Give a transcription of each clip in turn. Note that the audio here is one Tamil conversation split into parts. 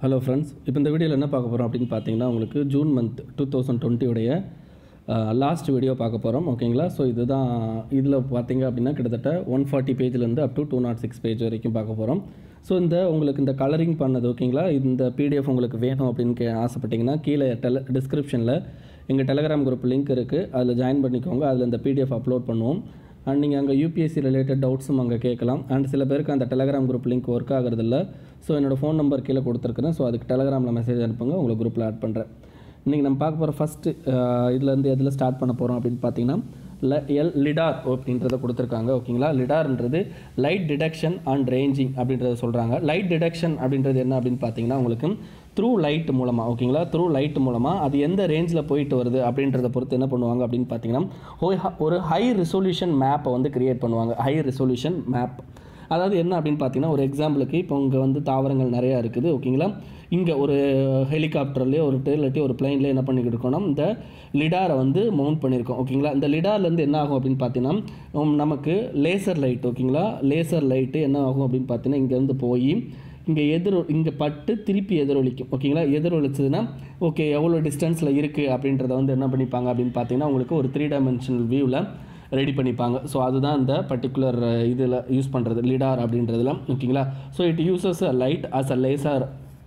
ஹலோ ஃப்ரெண்ட்ஸ் இப்போ இந்த வீடியோவில் என்ன பார்க்க போகிறோம் அப்படின்னு பார்த்தீங்கன்னா உங்களுக்கு ஜூன் மந்த் டூ தௌசண்ட் டுவெண்ட்டியோடைய லாஸ்ட் வீடியோ பார்க்க போகிறோம் ஓகேங்களா ஸோ இதுதான் இதில் பார்த்தீங்க அப்படின்னா கிட்டத்தட்ட ஒன் ஃபார்ட்டி பேஜ்லேருந்து up to two not six page வரைக்கும் பார்க்க போகிறோம் ஸோ இந்த உங்களுக்கு இந்த கலரிங் பண்ணது ஓகேங்களா இந்த பிடிஎஃப் உங்களுக்கு வேணும் அப்படின்னு கே ஆசைப்பட்டீங்கன்னா கீழே டெல டிஸ்கிரிப்ஷனில் எங்கள் டெலகிராம் குரூப் லிங்க் இருக்குது அதில் ஜாயின் பண்ணிக்கோங்க அதில் இந்த பிடிஎஃப் அப்லோட் பண்ணுவோம் அண்ட் நீங்கள் அங்கே யூபிஎஸ்சி ரிலேட்டட் டவுட்ஸும் அங்கே கேட்கலாம் அண்ட் சில பேருக்கு அந்த டெலகிராம் குரூப் லிங்க் ஒர்க் ஆகிறதில்ல ஸோ என்னோடய ஃபோன் நம்பர் கீழே கொடுத்துருக்குறேன் ஸோ அதுக்கு டெலகிராமில் மெசேஜ் அனுப்புங்க உங்களை குரூப்பில் ஆட் பண்ணுறேன் இன்றைக்கி நம்ம பார்க்க போகிற ஃபஸ்ட்டு இதுலேருந்து எதில் ஸ்டார்ட் பண்ண போகிறோம் அப்படின்னு பார்த்தீங்கன்னா ல எல் லிடார் அப்படின்றத கொடுத்துருக்காங்க ஓகேங்களா லிடார்ன்றது லைட் டிடெக்ஷன் அண்ட் ரேஞ்சிங் அப்படின்றத சொல்கிறாங்க லைட் டிடெக்ஷன் அப்படின்றது என்ன அப்படின்னு பார்த்தீங்கன்னா உங்களுக்கு த்ரூ லைட் மூலமாக ஓகேங்களா த்ரூ லைட் மூலமாக அது எந்த ரேஞ்சில் போயிட்டு வருது அப்படின்றத பொறுத்து என்ன பண்ணுவாங்க அப்படின்னு பார்த்தீங்கன்னா ஒரு ஹ- ஒரு ஹை ரெசொல்யூஷன் மேப்பை வந்து கிரியேட் பண்ணுவாங்க ஹை ரெசொல்யூஷன் மேப் அதாவது என்ன அப்படின்னு பார்த்தீங்கன்னா ஒரு எக்ஸாம்பிளுக்கு இப்போ இங்கே வந்து தாவரங்கள் நிறையா இருக்குது ஓகேங்களா இங்கே ஒரு ஹெலிகாப்டர்லேயே ஒரு இல்லாட்டி ஒரு பிளைன்லேயே என்ன பண்ணிக்கிட்டு இருக்கோம்னா இந்த லிடாரை வந்து மவுண்ட் பண்ணியிருக்கோம் ஓகேங்களா இந்த லிடார்லேருந்து என்ன ஆகும் அப்படின்னு பார்த்தீங்கன்னா உம், நமக்கு லேசர் லைட் ஓகேங்களா லேசர் லைட்டு என்ன ஆகும் அப்படின்னு பார்த்தீங்கன்னா இங்கேருந்து போய் இங்கே எதிரொ இங்கே பட்டு திருப்பி எதிரொலிக்கும் ஓகேங்களா எதிரொலிச்சதுன்னா ஓகே எவ்வளோ டிஸ்டன்ஸில் இருக்குது அப்படின்றத வந்து என்ன பண்ணிப்பாங்க அப்படின்னு பார்த்தீங்கன்னா உங்களுக்கு ஒரு த்ரீ டைமென்ஷனல் வியூவில் ரெடி பண்ணிப்பாங்க ஸோ அதுதான் இந்த பர்டிகுலர் இதில் யூஸ் பண்ணுறது லிடார் அப்படின்றதுல ஓகேங்களா so it uses a light as a laser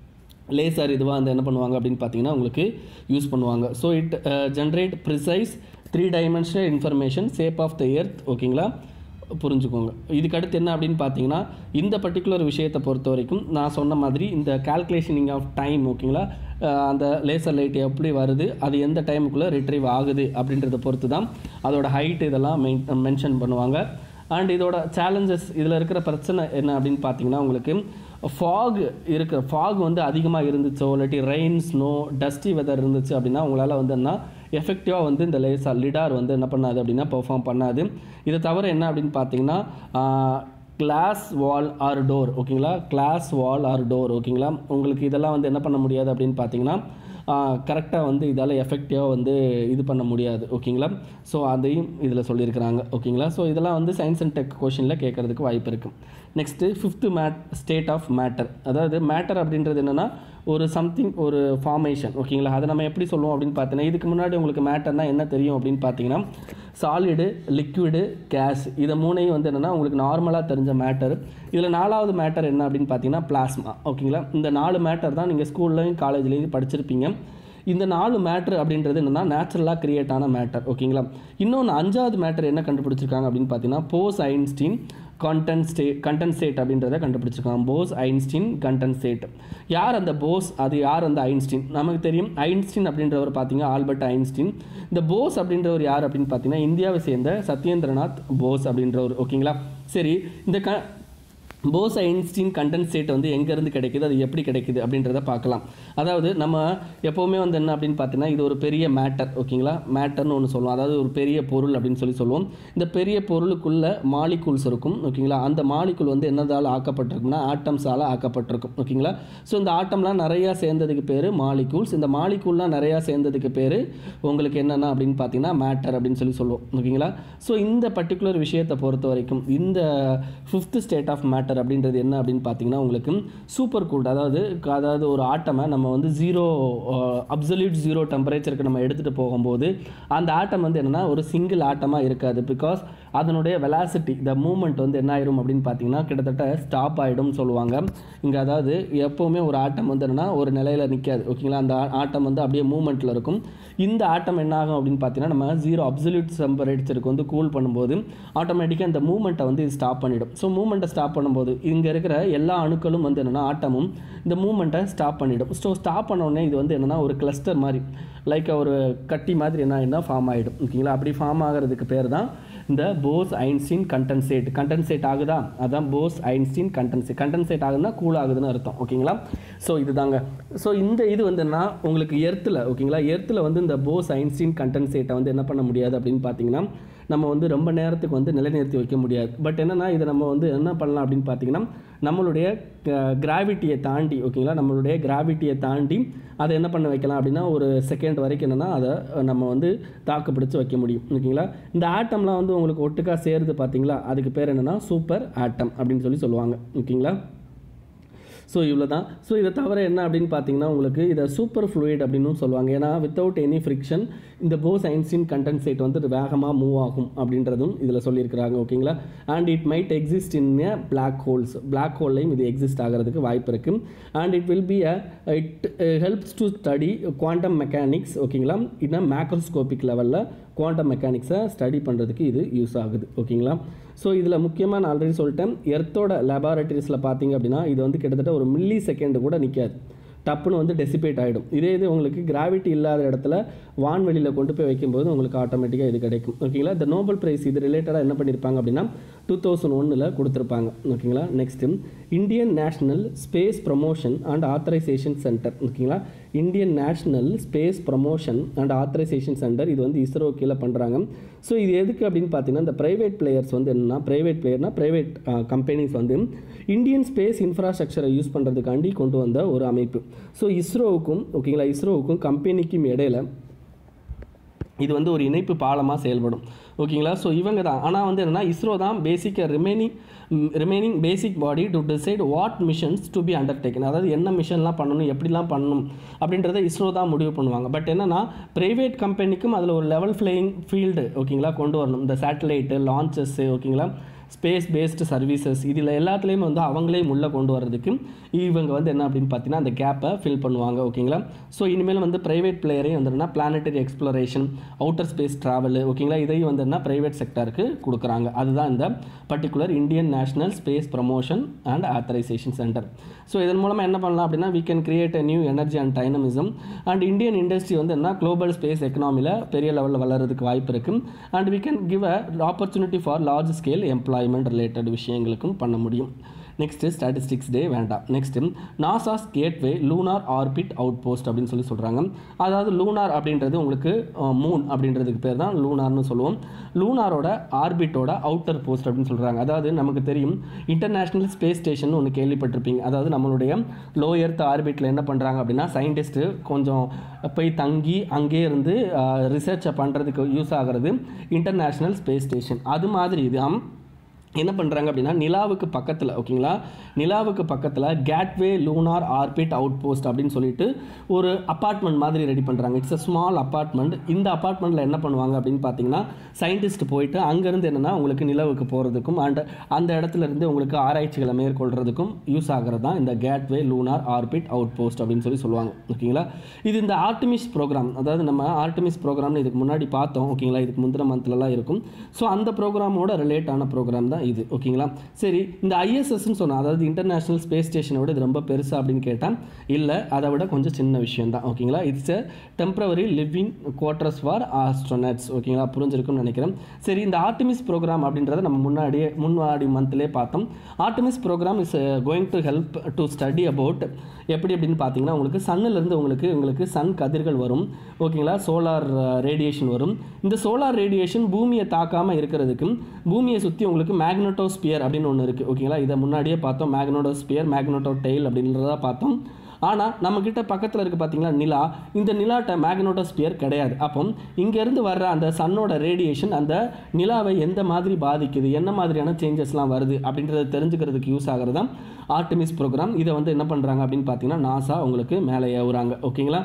laser இதுவாக வந்து என்ன பண்ணுவாங்க அப்படின்னு பார்த்தீங்கன்னா உங்களுக்கு யூஸ் பண்ணுவாங்க so it generate precise three dimensional information shape of the earth ஓகேங்களா புரிஞ்சுக்கோங்க இதுக்கு அடுத்து என்ன அப்படின்னு பார்த்தீங்கன்னா இந்த பர்டிகுலர் விஷயத்தை பொறுத்த வரைக்கும் நான் சொன்ன மாதிரி இந்த கால்குலேஷனிங் ஆஃப் டைம் ஓகேங்களா அஹ் அந்த லேசர் லைட் எப்படி வருது அது எந்த டைமுக்குள்ளே ரிட்ரீவ் ஆகுது அப்படின்றத பொறுத்து தான் அதோட ஹைட் இதெல்லாம் மெயின் மென்ஷன் பண்ணுவாங்க அண்ட் இதோட சேலஞ்சஸ் இதில் இருக்கிற பிரச்சனை என்ன அப்படின்னு பார்த்தீங்கன்னா உங்களுக்கு ஃபாக் இருக்கிற ஃபாக் வந்து அதிகமாக இருந்துச்சோ இல்லாட்டி ரெயின் ஸ்னோ டஸ்டி வெதர் இருந்துச்சு அப்படின்னா உங்களால் வந்து என்ன எஃபெக்டிவாக வந்து இந்த லேசா லிடார் வந்து என்ன பண்ணாது அப்படின்னா பெர்ஃபார்ம் பண்ணாது இதை தவிர என்ன அப்படின்னு பார்த்தீங்கன்னா கிளாஸ் வால் ஆர் டோர் ஓகேங்களா கிளாஸ் வால் ஆர் டோர் ஓகேங்களா உங்களுக்கு இதெல்லாம் வந்து என்ன பண்ண முடியாது அப்படின்னு பார்த்தீங்கன்னா கரெக்டாக வந்து இதால் எஃபெக்டிவாக வந்து இது பண்ண முடியாது ஓகேங்களா ஸோ அதையும் இதில் சொல்லியிருக்கிறாங்க ஓகேங்களா ஸோ இதெல்லாம் வந்து சயின்ஸ் அண்ட் டெக் கொஷினில் கேட்குறதுக்கு வாய்ப்பு இருக்குது நெக்ஸ்ட்டு ஃபிஃப்த்து மேட் ஸ்டேட் ஆஃப் மேட்டர் அதாவது மேட்டர் அப்படின்றது என்னென்னா ஒரு சம்திங் ஒரு ஃபார்மேஷன் ஓகேங்களா அதை நம்ம எப்படி சொல்லுவோம் அப்படின்னு பார்த்தீங்கன்னா இதுக்கு முன்னாடி உங்களுக்கு மேட்டர்னா என்ன தெரியும் அப்படின்னு பார்த்தீங்கன்னா சாலிடு லிக்விடு கேஸ் இதை மூணையும் வந்து என்னென்னா உங்களுக்கு நார்மலாக தெரிஞ்ச மேட்டர் இதில் நாலாவது மேட்டர் என்ன அப்படின்னு பார்த்தீங்கன்னா பிளாஸ்மா ஓகேங்களா இந்த நாலு மேட்டர் தான் நீங்கள் ஸ்கூல்லையும் காலேஜ்லேயும் படிச்சிருப்பீங்க இந்த நாலு மேட்ரு அப்படின்றது என்னென்னா நேச்சுரலாக கிரியேட் ஆன மேட்டர் ஓகேங்களா இன்னொன்று அஞ்சாவது மேட்டர் என்ன கண்டுபிடிச்சிருக்காங்க அப்படின்னு பார்த்தீங்கன்னா போஸ் ஐன்ஸ்டீன் கண்டென்ஸ்டே கண்டென்சேட் அப்படின்றத கண்டுபிடிச்சிருக்காங்க போஸ் ஐன்ஸ்டீன் கண்டென்சேட் யார் அந்த போஸ் அது யார் அந்த ஐன்ஸ்டீன் நமக்கு தெரியும் ஐன்ஸ்டீன் அப்படின்றவர் பார்த்தீங்க ஆல்பர்ட் ஐன்ஸ்டீன் இந்த போஸ் அப்படின்றவர் யார் அப்படின்னு பார்த்தீங்கன்னா இந்தியாவை சேர்ந்த சத்யேந்திரநாத் போஸ் அப்படின்றவர் ஓகேங்களா சரி இந்த க போஸ் ஐன்ஸ்டீன் கண்டென்சேட் வந்து எங்கேருந்து கிடைக்குது அது எப்படி கிடைக்குது அப்படின்றத பார்க்கலாம் அதாவது நம்ம எப்போவுமே வந்து என்ன அப்படின்னு பார்த்தீங்கன்னா இது ஒரு பெரிய மேட்டர் ஓகேங்களா மேட்டர்னு ஒன்று சொல்லுவோம் அதாவது ஒரு பெரிய பொருள் அப்படின்னு சொல்லி சொல்லுவோம் இந்த பெரிய பொருளுக்குள்ள மாலிகூல்ஸ் இருக்கும் ஓகேங்களா அந்த மாலிகூல் வந்து என்னதால் ஆக்கப்பட்டிருக்கும்னா ஆட்டம்ஸால் ஆக்கப்பட்டிருக்கும் ஓகேங்களா ஸோ இந்த ஆட்டம்லாம் நிறையா சேர்ந்ததுக்கு பேர் மாலிகூல்ஸ் இந்த மாலிகூல்லாம் நிறையா சேர்ந்ததுக்கு பேர் உங்களுக்கு என்னென்ன அப்படின்னு பார்த்தீங்கன்னா மேட்டர் அப்படின்னு சொல்லி சொல்லுவோம் ஓகேங்களா ஸோ இந்த பர்டிகுலர் விஷயத்தை பொறுத்த வரைக்கும் இந்த ஃபிஃப்த் ஸ்டேட் ஆஃப் மேட்டர் அப்படின்றது என்ன அப்படின்னு பார்த்தீங்கன்னா உங்களுக்கு சூப்பர் கூல்ட் அதாவது அதாவது ஒரு ஆட்டமை நம்ம வந்து ஜீரோ அப்சல்யூட் ஜீரோ டெம்பரேச்சருக்கு நம்ம எடுத்துகிட்டு போகும்போது அந்த ஆட்டம் வந்து என்னென்னா ஒரு சிங்கிள் ஆட்டமாக இருக்காது பிகாஸ் அதனுடைய வெலாசிட்டி த மூமெண்ட் வந்து என்ன ஆயிரும் அப்படின்னு பார்த்தீங்கன்னா கிட்டத்தட்ட ஸ்டாப் ஆகிடும்னு சொல்லுவாங்க இங்கே அதாவது எப்போவுமே ஒரு ஆட்டம் வந்து என்னென்னா ஒரு நிலையில் நிற்காது ஓகேங்களா அந்த ஆ- ஆட்டம் வந்து அப்படியே மூமெண்ட்டில் இருக்கும் இந்த ஆட்டம் என்ன ஆகும் அப்படின்னு பார்த்தீங்கன்னா நம்ம ஜீரோ அப்சல்யூட் டெம்பரேச்சருக்கு வந்து கூல் பண்ணும்போது ஆட்டோமேட்டிக்காக இந்த மூமெண்ட்டை வந்து ஸ்டாப் பண்ணிடும் ஸோ மூமெண்ட்டை ஸ்டாப் பண்ணும்போது இங்கே இருக்கிற எல்லா அணுக்களும் வந்து என்னென்னா ஆட்டமும் இந்த மூமெண்ட்டை ஸ்டாப் பண்ணிடும் ஸோ ஸ்டாப் பண்ண உடனே இது வந்து என்னென்னா ஒரு கிளஸ்டர் மாதிரி லைக் ஒரு கட்டி மாதிரி என்ன ஆகிடும்னா ஃபார்ம் ஆகிடும் ஓகேங்களா அப்படி ஃபார்ம் ஆகிறதுக்கு பேர் தான் இந்த போஸ் ஐன்ஸ்டீன் கண்டென்சேட் கண்டென்சேட் ஆகுதா அதான் போஸ் ஐன்ஸ்டீன் கண்டென்சேட் கண்டென்சேட் ஆகுதுன்னா கூல் ஆகுதுன்னு அர்த்தம் ஓகேங்களா ஸோ இதுதாங்க ஸோ இந்த இது வந்துன்னா உங்களுக்கு எர்த்தில் ஓகேங்களா எர்த்தில் வந்து இந்த போஸ் ஐன்ஸ்டீன் கண்டென்சேட்டை வந்து என்ன பண்ண முடியாது அப்படின்னு பார்த்தீங்கன்னா நம்ம வந்து ரொம்ப நேரத்துக்கு வந்து நிலைநிறுத்தி வைக்க முடியாது பட் என்னன்னா இதை நம்ம வந்து என்ன பண்ணலாம் அப்படின்னு பார்த்தீங்கன்னா நம்மளுடைய கிராவிட்டியை தாண்டி ஓகேங்களா நம்மளுடைய கிராவிட்டியை தாண்டி அதை என்ன பண்ண வைக்கலாம் அப்படின்னா ஒரு செகண்ட் வரைக்கும் என்னென்னா அதை நம்ம வந்து தாக்கு பிடிச்சு வைக்க முடியும் ஓகேங்களா இந்த ஆட்டம்லாம் வந்து உங்களுக்கு ஒட்டுக்கா சேருது பார்த்தீங்களா அதுக்கு பேர் என்னென்னா சூப்பர் ஆட்டம் அப்படின்னு சொல்லி சொல்லுவாங்க ஓகேங்களா ஸோ இவ்வளோ தான் ஸோ இதை தவிர என்ன அப்படின்னு பார்த்தீங்கன்னா உங்களுக்கு இதை சூப்பர் ஃப்ளூயிட் அப்படின்னு சொல்லுவாங்க ஏன்னா வித்தவுட் எனி ஃப்ரிக்ஷன் இந்த போஸ் ஐன்ஸ்டீன் கண்டென்சேட் வந்து வேகமாக மூவ் ஆகும் அப்படின்றதும் இதில் சொல்லியிருக்கிறாங்க ஓகேங்களா and it might exist in a black holes black ஹோல்லையும் இது எக்ஸிஸ்ட் ஆகிறதுக்கு வாய்ப்பு இருக்குது and it will be a it helps to study quantum mechanics ஓகேங்களா இன்னும் மேக்ரோஸ்கோபிக் லெவலில் குவாண்டம் மெக்கானிக்ஸை ஸ்டடி பண்ணுறதுக்கு இது யூஸ் ஆகுது ஓகேங்களா ஸோ இதில் முக்கியமாக நான் ஆல்ரெடி சொல்லிட்டேன் எர்த்தோட லெபார்ட்டரிஸில் பார்த்தீங்க அப்படின்னா இது வந்து கிட்டத்தட்ட ஒரு மில்லி செகண்ட் கூட நிற்காது டப்புன்னு வந்து டெசிபேட் ஆகிடும் இதே இது உங்களுக்கு கிராவிட்டி இல்லாத இடத்துல வான்வெளியில் கொண்டு போய் வைக்கும்போது உங்களுக்கு ஆட்டோமேட்டிக்காக இது கிடைக்கும் ஓகேங்களா இந்த நோபல் பிரைஸ் இது ரிலேட்டடாக என்ன பண்ணியிருப்பாங்க அப்படின்னா டூ தௌசண்ட் ஒன்னில் கொடுத்துருப்பாங்க ஓகேங்களா next Indian national space promotion and authorisation centre ஓகேங்களா Indian national space promotion and authorisation centre இது வந்து இஸ்ரோ கீழே பண்ணுறாங்க ஸோ இது எதுக்கு அப்படின்னு பார்த்தீங்கன்னா இந்த ப்ரைவேட் பிளேயர்ஸ் வந்து என்னன்னா ப்ரைவேட் பிளேயர்னா ப்ரைவேட் கம்பெனிஸ் வந்து இந்தியன் ஸ்பேஸ் இன்ஃப்ராஸ்ட்ரக்சரை யூஸ் பண்ணுறதுக்காண்டி கொண்டு வந்த ஒரு அமைப்பு ஸோ இஸ்ரோவுக்கும் ஓகேங்களா இஸ்ரோவுக்கும் கம்பெனிக்கும் இடையில இது வந்து ஒரு இணைப்பு பாலமாக செயல்படும் ஓகேங்களா ஸோ இவங்க தான் ஆனால் வந்து என்னென்னா இஸ்ரோ தான் basic remaining remaining basic body to decide what missions to be undertaken அதாவது என்ன மிஷன்லாம் பண்ணணும் எப்படிலாம் பண்ணணும் அப்படின்றத இஸ்ரோ தான் முடிவு பண்ணுவாங்க பட் என்னென்னா ப்ரைவேட் கம்பெனிக்கும் அதில் ஒரு லெவல் ஃப்ளையிங் ஃபீல்டு ஓகேங்களா கொண்டு வரணும் இந்த சேட்டலைட்டு லான்ச்சஸ்ஸு ஓகேங்களா ஸ்பேஸ் பேஸ்டு சர்வீசஸ் இதில் எல்லாத்துலேயும் வந்து அவங்களையும் உள்ளே கொண்டு வர்றதுக்கு இவங்க வந்து என்ன அப்படின்னு பார்த்தீங்கன்னா அந்த கேப்பை ஃபில் பண்ணுவாங்க ஓகேங்களா ஸோ இனிமேல் வந்து ப்ரைவேட் பிளேயரையும் வந்துன்னா planetary exploration outer space travel ஓகேங்களா இதையும் வந்து ப்ரைவேட் செக்டருக்கு கொடுக்குறாங்க அதுதான் இந்த particular Indian national space promotion and authorisation centre so இதன் மூலமாக என்ன பண்ணலாம் அப்படின்னா we can create a new energy and dynamism and Indian industry வந்து என்ன குளோபல் ஸ்பேஸ் எக்கனாமியில் பெரிய லெவலில் வளர்கிறதுக்கு வாய்ப்பு இருக்குது and we can give a opportunity for large scale employment related விஷயங்களுக்கும் பண்ண முடியும் நெக்ஸ்ட்டு ஸ்டாட்டிஸ்டிக்ஸ் டே வேண்டாம் next NASA's gateway lunar orbit outpost அப்படின்னு சொல்லி சொல்கிறாங்க அதாவது லூனார் அப்படின்றது உங்களுக்கு மூன் அப்படின்றதுக்கு பேர் தான் லூனார்னு சொல்லுவோம் லூனாரோட ஆர்பிட்டோட அவுட்டர் போஸ்ட் அப்படின்னு சொல்கிறாங்க அதாவது நமக்கு தெரியும் இன்டர்நேஷ்னல் ஸ்பேஸ் ஸ்டேஷன் ஒன்று கேள்விப்பட்டிருப்பீங்க அதாவது நம்மளுடைய லோ எர்த் ஆர்பிட்டில் என்ன பண்ணுறாங்க அப்படின்னா சயின்டிஸ்ட்டு கொஞ்சம் போய் தங்கி அங்கே இருந்து ரிசர்ச்சை பண்ணுறதுக்கு யூஸ் ஆகிறது இன்டர்நேஷ்னல் ஸ்பேஸ் ஸ்டேஷன் அது மாதிரி இது என்ன பண்ணுறாங்க அப்படின்னா நிலாவுக்கு பக்கத்தில் ஓகேங்களா நிலாவுக்கு பக்கத்தில் gateway lunar orbit outpost அப்படின்னு சொல்லிட்டு ஒரு அப்பார்ட்மெண்ட் மாதிரி ரெடி பண்ணுறாங்க இட்ஸ் a ஸ்மால் அப்பார்ட்மெண்ட் இந்த அப்பார்ட்மெண்ட்டில் என்ன பண்ணுவாங்க அப்படின்னு பார்த்தீங்கன்னா சயின்டிஸ்ட் போயிட்டு அங்கேருந்து என்னென்னா உங்களுக்கு நிலவுக்கு போகிறதுக்கும் அண்ட் அந்த இடத்துல இருந்து உங்களுக்கு ஆராய்ச்சிகளை மேற்கொள்கிறதுக்கும் யூஸ் ஆகிறது தான் இந்த gateway lunar orbit outpost அப்படின்னு சொல்லி சொல்லுவாங்க ஓகேங்களா இது இந்த ஆர்டிமிஸ் ப்ரோக்ராம் அதாவது நம்ம ஆர்டிமிஸ் ப்ரோக்ராம்னு இதுக்கு முன்னாடி பார்த்தோம் ஓகேங்களா இதுக்கு முந்தின மந்த்லலாம் இருக்கும் ஸோ அந்த ப்ரோக்ராமோட ரிலேட் ஆன ப்ரோக்ராம் தான் இது ஓகேங்களா சரி இந்த ஐஎஸ்எஸ்ன்னு சொன்னால் அதாவது இன்டர்நேஷனல் ஸ்பேஸ் ஸ்டேஷனோட இது ரொம்ப பெருசா அப்படின்னு கேட்டால் இல்லை அதை விட கொஞ்சம் சின்ன விஷயம் தான் ஓகேங்களா it's a temporary living quarters for astronauts ஓகேங்களா புரிஞ்சிருக்கும்னு நினைக்கிறேன் சரி இந்த ஆர்டிமிஸ் ப்ரோக்ராம் அப்படின்றத நம்ம முன்னாடியே முன்னாடி மந்த்லேயே பார்த்தோம் Artemis programme is going to help to study about எப்படி அப்படின்னு பார்த்தீங்கன்னா உங்களுக்கு சன்னிலிருந்து உங்களுக்கு உங்களுக்கு சன் கதிர்கள் வரும் ஓகேங்களா சோலார் ரேடியேஷன் வரும் இந்த சோலார் ரேடியேஷன் பூமியை தாக்காமல் இருக்கிறதுக்கும் பூமியை சுற்றி உங்களுக்கு மேக்னட்டோஸ்பியர் அப்படின்னு ஒன்று இருக்குது ஓகேங்களா இதை முன்னாடியே பார்த்தோம் மேக்னட்டோஸ்பியர் மேக்னட்டோ டெயில் அப்படின்றத பார்த்தோம் ஆனால் நம்மக்கிட்ட பக்கத்தில் இருக்குது பார்த்தீங்களா நிலா இந்த நிலாட்ட மேக்னோட்டோஸ்பியர் கிடையாது அப்போ இங்கேருந்து வர்ற அந்த சன்னோட ரேடியேஷன் அந்த நிலாவை எந்த மாதிரி பாதிக்குது என்ன மாதிரியான சேஞ்சஸ்லாம் வருது அப்படின்றத தெரிஞ்சுக்கிறதுக்கு யூஸ் ஆகிறது தான் ஆர்டிமிஸ் ப்ரோக்ராம் இதை வந்து என்ன பண்ணுறாங்க அப்படின்னு பார்த்தீங்கன்னா நாசா உங்களுக்கு மேலே ஏவுறாங்க ஓகேங்களா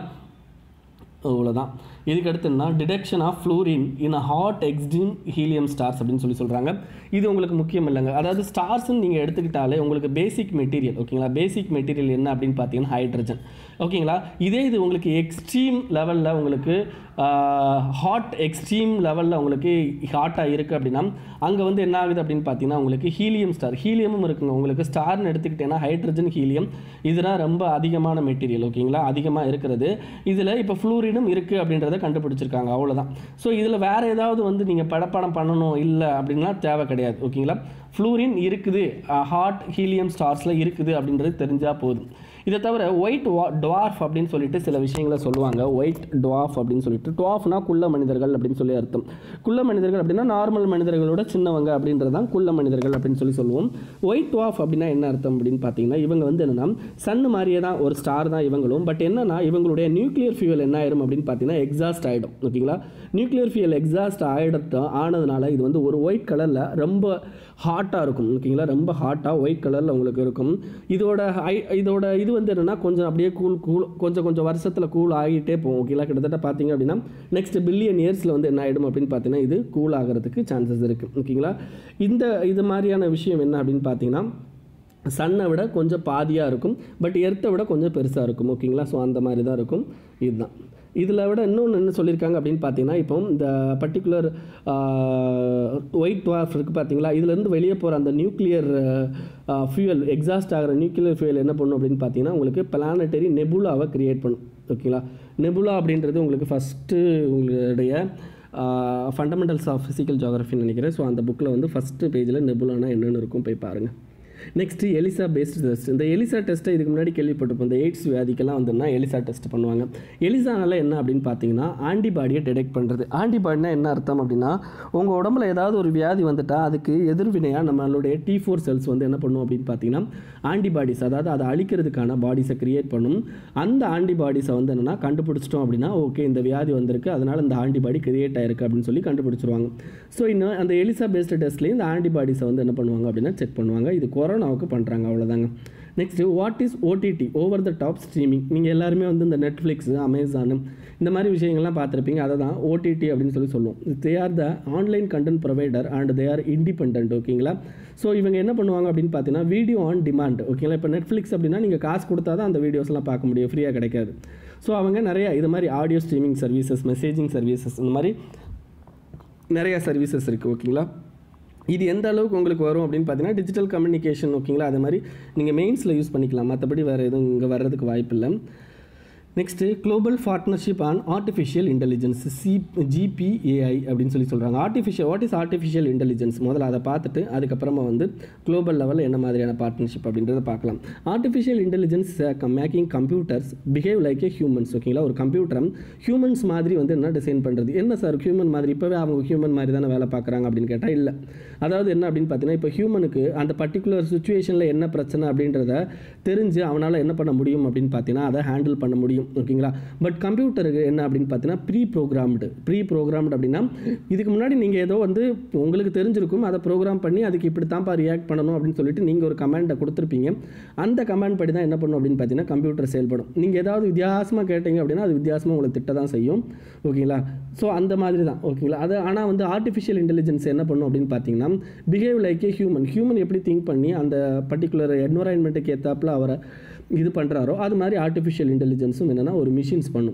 அவ்வளோதான் இதுக்கு அடுத்துன்னா detection of fluorine in a hot extreme helium stars அப்படின்னு சொல்லி சொல்கிறாங்க இது உங்களுக்கு முக்கியம் இல்லைங்க அதாவது ஸ்டார்ஸ்ன்னு நீங்கள் எடுத்துக்கிட்டாலே உங்களுக்கு பேசிக் மெட்டீரியல் ஓகேங்களா பேசிக் மெட்டீரியல் என்ன அப்படின்னு பார்த்தீங்கன்னா ஹைட்ரஜன் ஓகேங்களா இதே இது உங்களுக்கு எக்ஸ்ட்ரீம் லெவலில் உங்களுக்கு ஹாட் எக்ஸ்ட்ரீம் லெவலில் உங்களுக்கு ஹாட்டாக இருக்குது அப்படின்னா அங்கே வந்து என்ன ஆகுது அப்படின்னு பார்த்தீங்கன்னா உங்களுக்கு ஹீலியம் ஸ்டார் ஹீலியமும் இருக்குங்க உங்களுக்கு ஸ்டார்னு எடுத்துக்கிட்டேன்னா ஹைட்ரஜன் ஹீலியம் இதெல்லாம் ரொம்ப அதிகமான மெட்டீரியல் ஓகேங்களா அதிகமாக இருக்கிறது இதில் இப்போ ஃப்ளூரினும் இருக்குது அப்படின்றத கண்டுபிடிச்சிருக்காங்க அவ்வளோதான் ஸோ இதில் வேறு ஏதாவது வந்து நீங்கள் படப்படம் பண்ணணும் இல்லை அப்படின்லாம் தேவை கிடையாது ஓகேங்களா ஃப்ளூரின் இருக்குது ஹாட் ஹீலியம் ஸ்டார்ஸில் இருக்குது அப்படின்றது தெரிஞ்சால் போதும் இதை தவிர ஒயிட் டுவார்ஃப் அப்படின்னு சொல்லிட்டு சில விஷயங்களை சொல்லுவாங்க ஒயிட் டுவார்ஃப் அப்படின்னு சொல்லிட்டு டுவார்ஃப்னா குள்ள மனிதர்கள் அப்படின்னு சொல்லி அர்த்தம் குள்ள மனிதர்கள் அப்படின்னா நார்மல் மனிதர்களோட சின்னவங்க அப்படின்றது தான் குள்ள மனிதர்கள் அப்படின்னு சொல்லி சொல்லுவோம் ஒயிட் டுவார்ஃப் அப்படின்னா என்ன அர்த்தம் அப்படின்னு பார்த்தீங்கன்னா இவங்க வந்து என்னன்னா சன் மாதிரியே தான் ஒரு ஸ்டார் தான் இவங்களும் பட் என்னன்னா இவங்களுடைய நியூக்ளியர் ஃபியூவல் என்ன ஆயிரும் அப்படின்னு பார்த்தீங்கன்னா எக்ஸாஸ்ட் ஆகிடும் ஓகேங்களா நியூக்ளியர் ஃபியூவல் எக்ஸாஸ்ட் ஆகிடத்த ஆனதுனால இது வந்து ஒரு ஒயிட் கலரில் ரொம்ப ஹாட்டாக இருக்கும் ஓகேங்களா ரொம்ப ஹாட்டாக ஒயிட் கலரில் உங்களுக்கு இருக்கும் இதோட ஹை இதோட இது வந்து என்னென்னா கொஞ்சம் அப்படியே கூல் கூல் கொஞ்சம் கொஞ்சம் வருஷத்தில் கூல் ஆகிட்டே போகும் ஓகேங்களா கிட்டத்தட்ட பார்த்தீங்க அப்படின்னா நெக்ஸ்ட் பில்லியன் இயர்ஸில் வந்து என்ன ஆகிடும் அப்படின்னு பார்த்தீங்கன்னா இது கூல் ஆகிறதுக்கு சான்சஸ் இருக்குது ஓகேங்களா இந்த இது மாதிரியான விஷயம் என்ன அப்படின்னு பார்த்தீங்கன்னா சன்னை விட கொஞ்சம் பாதியாக இருக்கும் பட் எர்த்தை விட கொஞ்சம் பெருசாக இருக்கும் ஓகேங்களா ஸோ அந்த மாதிரி தான் இருக்கும் இதுதான் இதில் விட இன்னொன்று என்ன சொல்லியிருக்காங்க அப்படின்னு பார்த்தீங்கன்னா இப்போ இந்த பர்டிகுலர் ஒயிட் டுவார்ஃப் இருக்குது பார்த்தீங்களா இதுலேருந்து வெளியே போகிற அந்த நியூக்ளியர் ஃபியூயல் எக்ஸாஸ்ட் ஆகிற நியூக்ளியர் ஃபியூயல் என்ன பண்ணும் அப்படின்னு பார்த்தீங்கன்னா உங்களுக்கு பிளானட்டரி நெபுலாவை கிரியேட் பண்ணும் ஓகேங்களா நெபுலா அப்படின்றது உங்களுக்கு ஃபஸ்ட்டு உங்களுடைய ஃபண்டமெண்டல்ஸ் ஆஃப் ஃபிசிக்கல் ஜியாகிரஃபின்னு நினைக்கிறேன் ஸோ அந்த புக்கில் வந்து ஃபஸ்ட்டு பேஜில் நெபுலானா என்னென்னு இருக்கும் போய் பாருங்கள் நெக்ஸ்ட் எலிசா பேஸ்ட் டெஸ்ட் இந்த எலிசா டெஸ்ட்டை இதுக்கு முன்னாடி கேள்விப்பட்டிருப்போம் இந்த எய்ட்ஸ் வியாதிக்கெல்லாம் வந்துன்னா எலிசா டெஸ்ட் பண்ணுவாங்க எலிசானால என்ன அப்படின்னு பார்த்தீங்கன்னா ஆன்டிபாடியை டிடெக்ட் பண்ணுறது ஆன்டிபாடினா என்ன அர்த்தம் அப்படின்னா உங்கள் உடம்புல ஏதாவது ஒரு வியாதி வந்துட்டா அதுக்கு எதிர்வினையாக நம்மளுடைய டி ஃபோர் செல்ஸ் வந்து என்ன பண்ணும் அப்படின்னு பார்த்தீங்கன்னா ஆன்டிபாடிஸ் அதாவது அதை அழிக்கிறதுக்கான பாடிஸை கிரியேட் பண்ணும் அந்த ஆன்டிபாடிஸை வந்து என்னென்னா கண்டுபிடிச்சிட்டோம் அப்படின்னா ஓகே இந்த வியாதி வந்திருக்கு அதனால் இந்த ஆன்டிபாடி கிரியேட் ஆயிருக்கு அப்படின்னு சொல்லி கண்டுபிடிச்சிருவாங்க ஸோ இன்னும் அந்த எலிசா பேஸ்ட் டெஸ்ட்லேயும் இந்த ஆன்டிபாடிஸை வந்து என்ன பண்ணுவாங்க அப்படின்னா செக் பண்ணுவாங்க இது கொரோனாவுக்கு பண்ணுறாங்க அவ்வளோதாங்க next what is OTT over the top streaming நீங்கள் எல்லாருமே வந்து இந்த நெட்ஃப்ளிக்ஸ் அமேசானு இந்த மாதிரி விஷயங்கள்லாம் பார்த்துருப்பீங்க அதை தான் ஓடிடி அப்படின்னு சொல்லி சொல்லுவோம் they are the online content provider and they are independent ஓகேங்களா ஸோ இவங்க என்ன பண்ணுவாங்க அப்படின்னு பார்த்தீங்கன்னா வீடியோ ஆன் டிமாண்ட் ஓகேங்களா இப்போ நெட்ஃப்ளிக்ஸ் அப்படின்னா நீங்கள் காசு கொடுத்தா தான் அந்த வீடியோஸ்லாம் பார்க்க முடியும் ஃப்ரீயாக கிடைக்காது ஸோ அவங்க நிறைய இது மாதிரி audio streaming services messaging services இந்த மாதிரி நிறைய சர்வீசஸ் இருக்குது ஓகேங்களா இது எந்த அளவுக்கு உங்களுக்கு வரும் அப்படின்னு பார்த்தீங்கன்னா டிஜிட்டல் கம்யூனிகேஷன் ஓகேங்களா அது மாதிரி நீங்கள் மெயின்ஸில் யூஸ் பண்ணிக்கலாம் மற்றபடி வேறு எதுவும் இங்கே வர்றதுக்கு வாய்ப்பு இல்லை next global partnership on artificial intelligence சி ஜிபிஏஐ அப்படின்னு சொல்லி சொல்கிறாங்க artificial what is artificial intelligence முதல்ல அதை பார்த்துட்டு அதுக்கப்புறமா வந்து குளோபல் லெவலில் என்ன மாதிரியான பார்ட்னர்ஷிப் அப்படின்றத பார்க்கலாம் artificial intelligence making computers behave like a humans ஓகேங்களா ஒரு கம்ப்யூட்டரை ஹியூமன்ஸ் மாதிரி வந்து என்ன டிசைன் பண்ணுறது என்ன சார் ஹியூமன் மாதிரி இப்போவே அவங்க ஹியூமன் மாதிரி தானே வேலை பார்க்குறாங்க அப்படின்னு கேட்டால் இல்லை அதாவது என்ன அப்படின்னு பார்த்தீங்கன்னா இப்போ ஹியூமனுக்கு அந்த பர்டிகுலர் சுச்சுவேஷனில் என்ன பிரச்சனை அப்படின்றத தெரிஞ்சு அவனால் என்ன பண்ண முடியும் அப்படின்னு பார்த்தீங்கன்னா அதை ஹேண்டில் பண்ண முடியும் ஓகேங்களா பட் கம்ப்யூட்டருக்கு என்ன அப்படின்னு பார்த்தீங்கன்னா ப்ரீ ப்ரோக்ராம்டு ப்ரீ ப்ரோக்ராம்டு அப்படின்னா இதுக்கு முன்னாடி நீங்கள் ஏதோ வந்து உங்களுக்கு தெரிஞ்சிருக்கும் அதை ப்ரோக்ராம் பண்ணி அதுக்கு இப்படி தான்ப்பா ரியாக்ட் பண்ணணும் அப்படின்னு சொல்லிட்டு நீங்கள் ஒரு கமெண்ட்டை கொடுத்துருப்பீங்க அந்த கமெண்ட் படி தான் என்ன பண்ணும் அப்படின்னு பார்த்தீங்கன்னா கம்ப்யூட்டர் செயல்படும் நீங்கள் ஏதாவது வித்தியாசமாக கேட்டீங்க அப்படின்னா அது வித்தியாசமாக உங்களை திட்ட தான் செய்யும் ஓகேங்களா ஸோ அந்த மாதிரி தான் ஓகேங்களா அது ஆனால் வந்து ஆர்டிஃபிஷியல் இன்டெலிஜென்ஸ் என்ன பண்ணும் அப்படின்னு பார்த்தீங்கன்னா behave like a human human எப்படி திங்க் பண்ணி அந்த பர்டிகுலர் என்வரான்மெண்ட்டுக்கு ஏற்றாப்புல அவரை இது பண்ணுறாரோ அது மாதிரி ஆர்டிஃபிஷியல் இன்டெலிஜென்ஸும் என்னென்னா ஒரு மிஷின்ஸ் பண்ணும்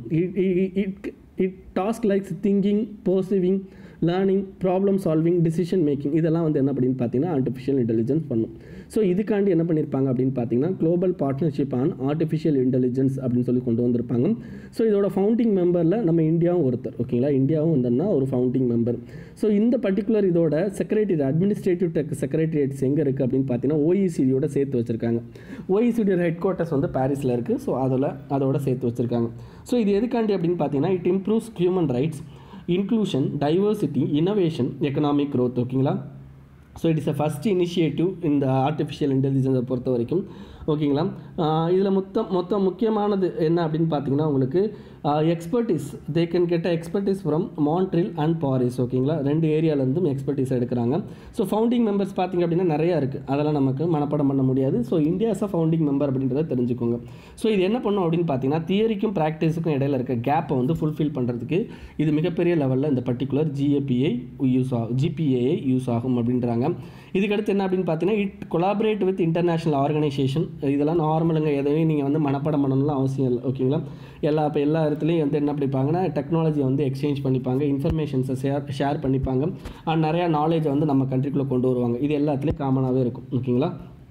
it it task likes thinking perceiving learning problem solving decision making இதெல்லாம் வந்து என்ன அப்படின்னு பார்த்தீங்கன்னா ஆர்டிஃபிஷியல் இன்டெலிஜென்ஸ் பண்ணும் ஸோ இதுக்காண்டி என்ன பண்ணியிருப்பாங்க அப்படின்னு பார்த்தீங்கன்னா global partnership on artificial intelligence அப்படின்னு சொல்லி கொண்டு வந்திருப்பாங்க ஸோ இதோட ஃபவுண்டிங் மெம்பரில் நம்ம இந்தியாவும் ஒருத்தர் ஓகேங்களா இந்தியாவும் வந்தோம்னா ஒரு ஃபவுண்டிங் மெம்பர் ஸோ இந்த பர்டிகுலர் இதோட செக்ரட்டரி அட்மினிஸ்ட்ரேட்டிவ் டெக் செக்ரட்டரியேட்ஸ் எங்கே இருக்குது அப்படின்னு பார்த்தீங்கன்னா ஓஇசிடியோட சேர்த்து வச்சுருக்காங்க ஓஇசிடியோட ஹெட் குவார்ட்டர்ஸ் வந்து பாரிஸில் இருக்குது ஸோ அதில் அதோட சேர்த்து வச்சுருக்காங்க ஸோ இது எதுக்காண்டி அப்படின்னு பார்த்தீங்கன்னா it improves human rights inclusion diversity innovation economic growth ஓகேங்களா so it is a first initiative இந்த ஆர்டிஃபிஷியல் இன்டெலிஜென்ஸை பொறுத்த வரைக்கும் ஓகேங்களா இதில் மொத்தம் மொத்தம் முக்கியமானது என்ன அப்படின்னு பார்த்தீங்கன்னா உங்களுக்கு expertise they can get expertise from Montreal and Paris ஓகேங்களா ரெண்டு ஏரியாவிலேருந்தும் எக்ஸ்பர்டிஸ் எடுக்கிறாங்க ஸோ ஃபவுண்டிங் மெம்பர்ஸ் பார்த்தீங்க அப்படின்னா நிறையா இருக்குது அதெல்லாம் நமக்கு மனப்பாடம் பண்ண முடியாது so India is a founding member அப்படின்றத தெரிஞ்சுக்கோங்க ஸோ இது என்ன பண்ணும் அப்படின்னு பார்த்தீங்கன்னா தியரிக்கும் ப்ராக்டிஸுக்கும் இடையில இருக்க கேப்பை வந்து ஃபுல்ஃபில் பண்ணுறதுக்கு இது மிகப்பெரிய லெவலில் இந்த பர்டிகுலர் ஜிஏபிஐ யூஸ் ஆகும் ஜிபிஏஐ யூஸ் ஆகும் அப்படின்றாங்க இதுக்கடுத்து என்ன அப்படின்னு பார்த்தீங்கன்னா it collaborate with international organisation இதெல்லாம் நார்மலுங்க எதையும் நீங்கள் வந்து மனப்பாடம் பண்ணணும்லாம் அவசியம் இல்லை ஓகேங்களா எல்லா இப்போ எல்லா இடத்துலையும் வந்து என்ன பண்ணிப்பாங்கன்னா டெக்னாலஜியை வந்து எக்ஸ்சேஞ்ச் பண்ணிப்பாங்க இன்ஃபர்மேஷன்ஸை ஷேர் ஷேர் பண்ணிப்பாங்க அண்ட் நிறையா நாலேஜை வந்து நம்ம கண்ட்ரிக்குள்ளே கொண்டு வருவாங்க இது எல்லாத்துலேயும் காமனாகவே இருக்கும் ஓகேங்களா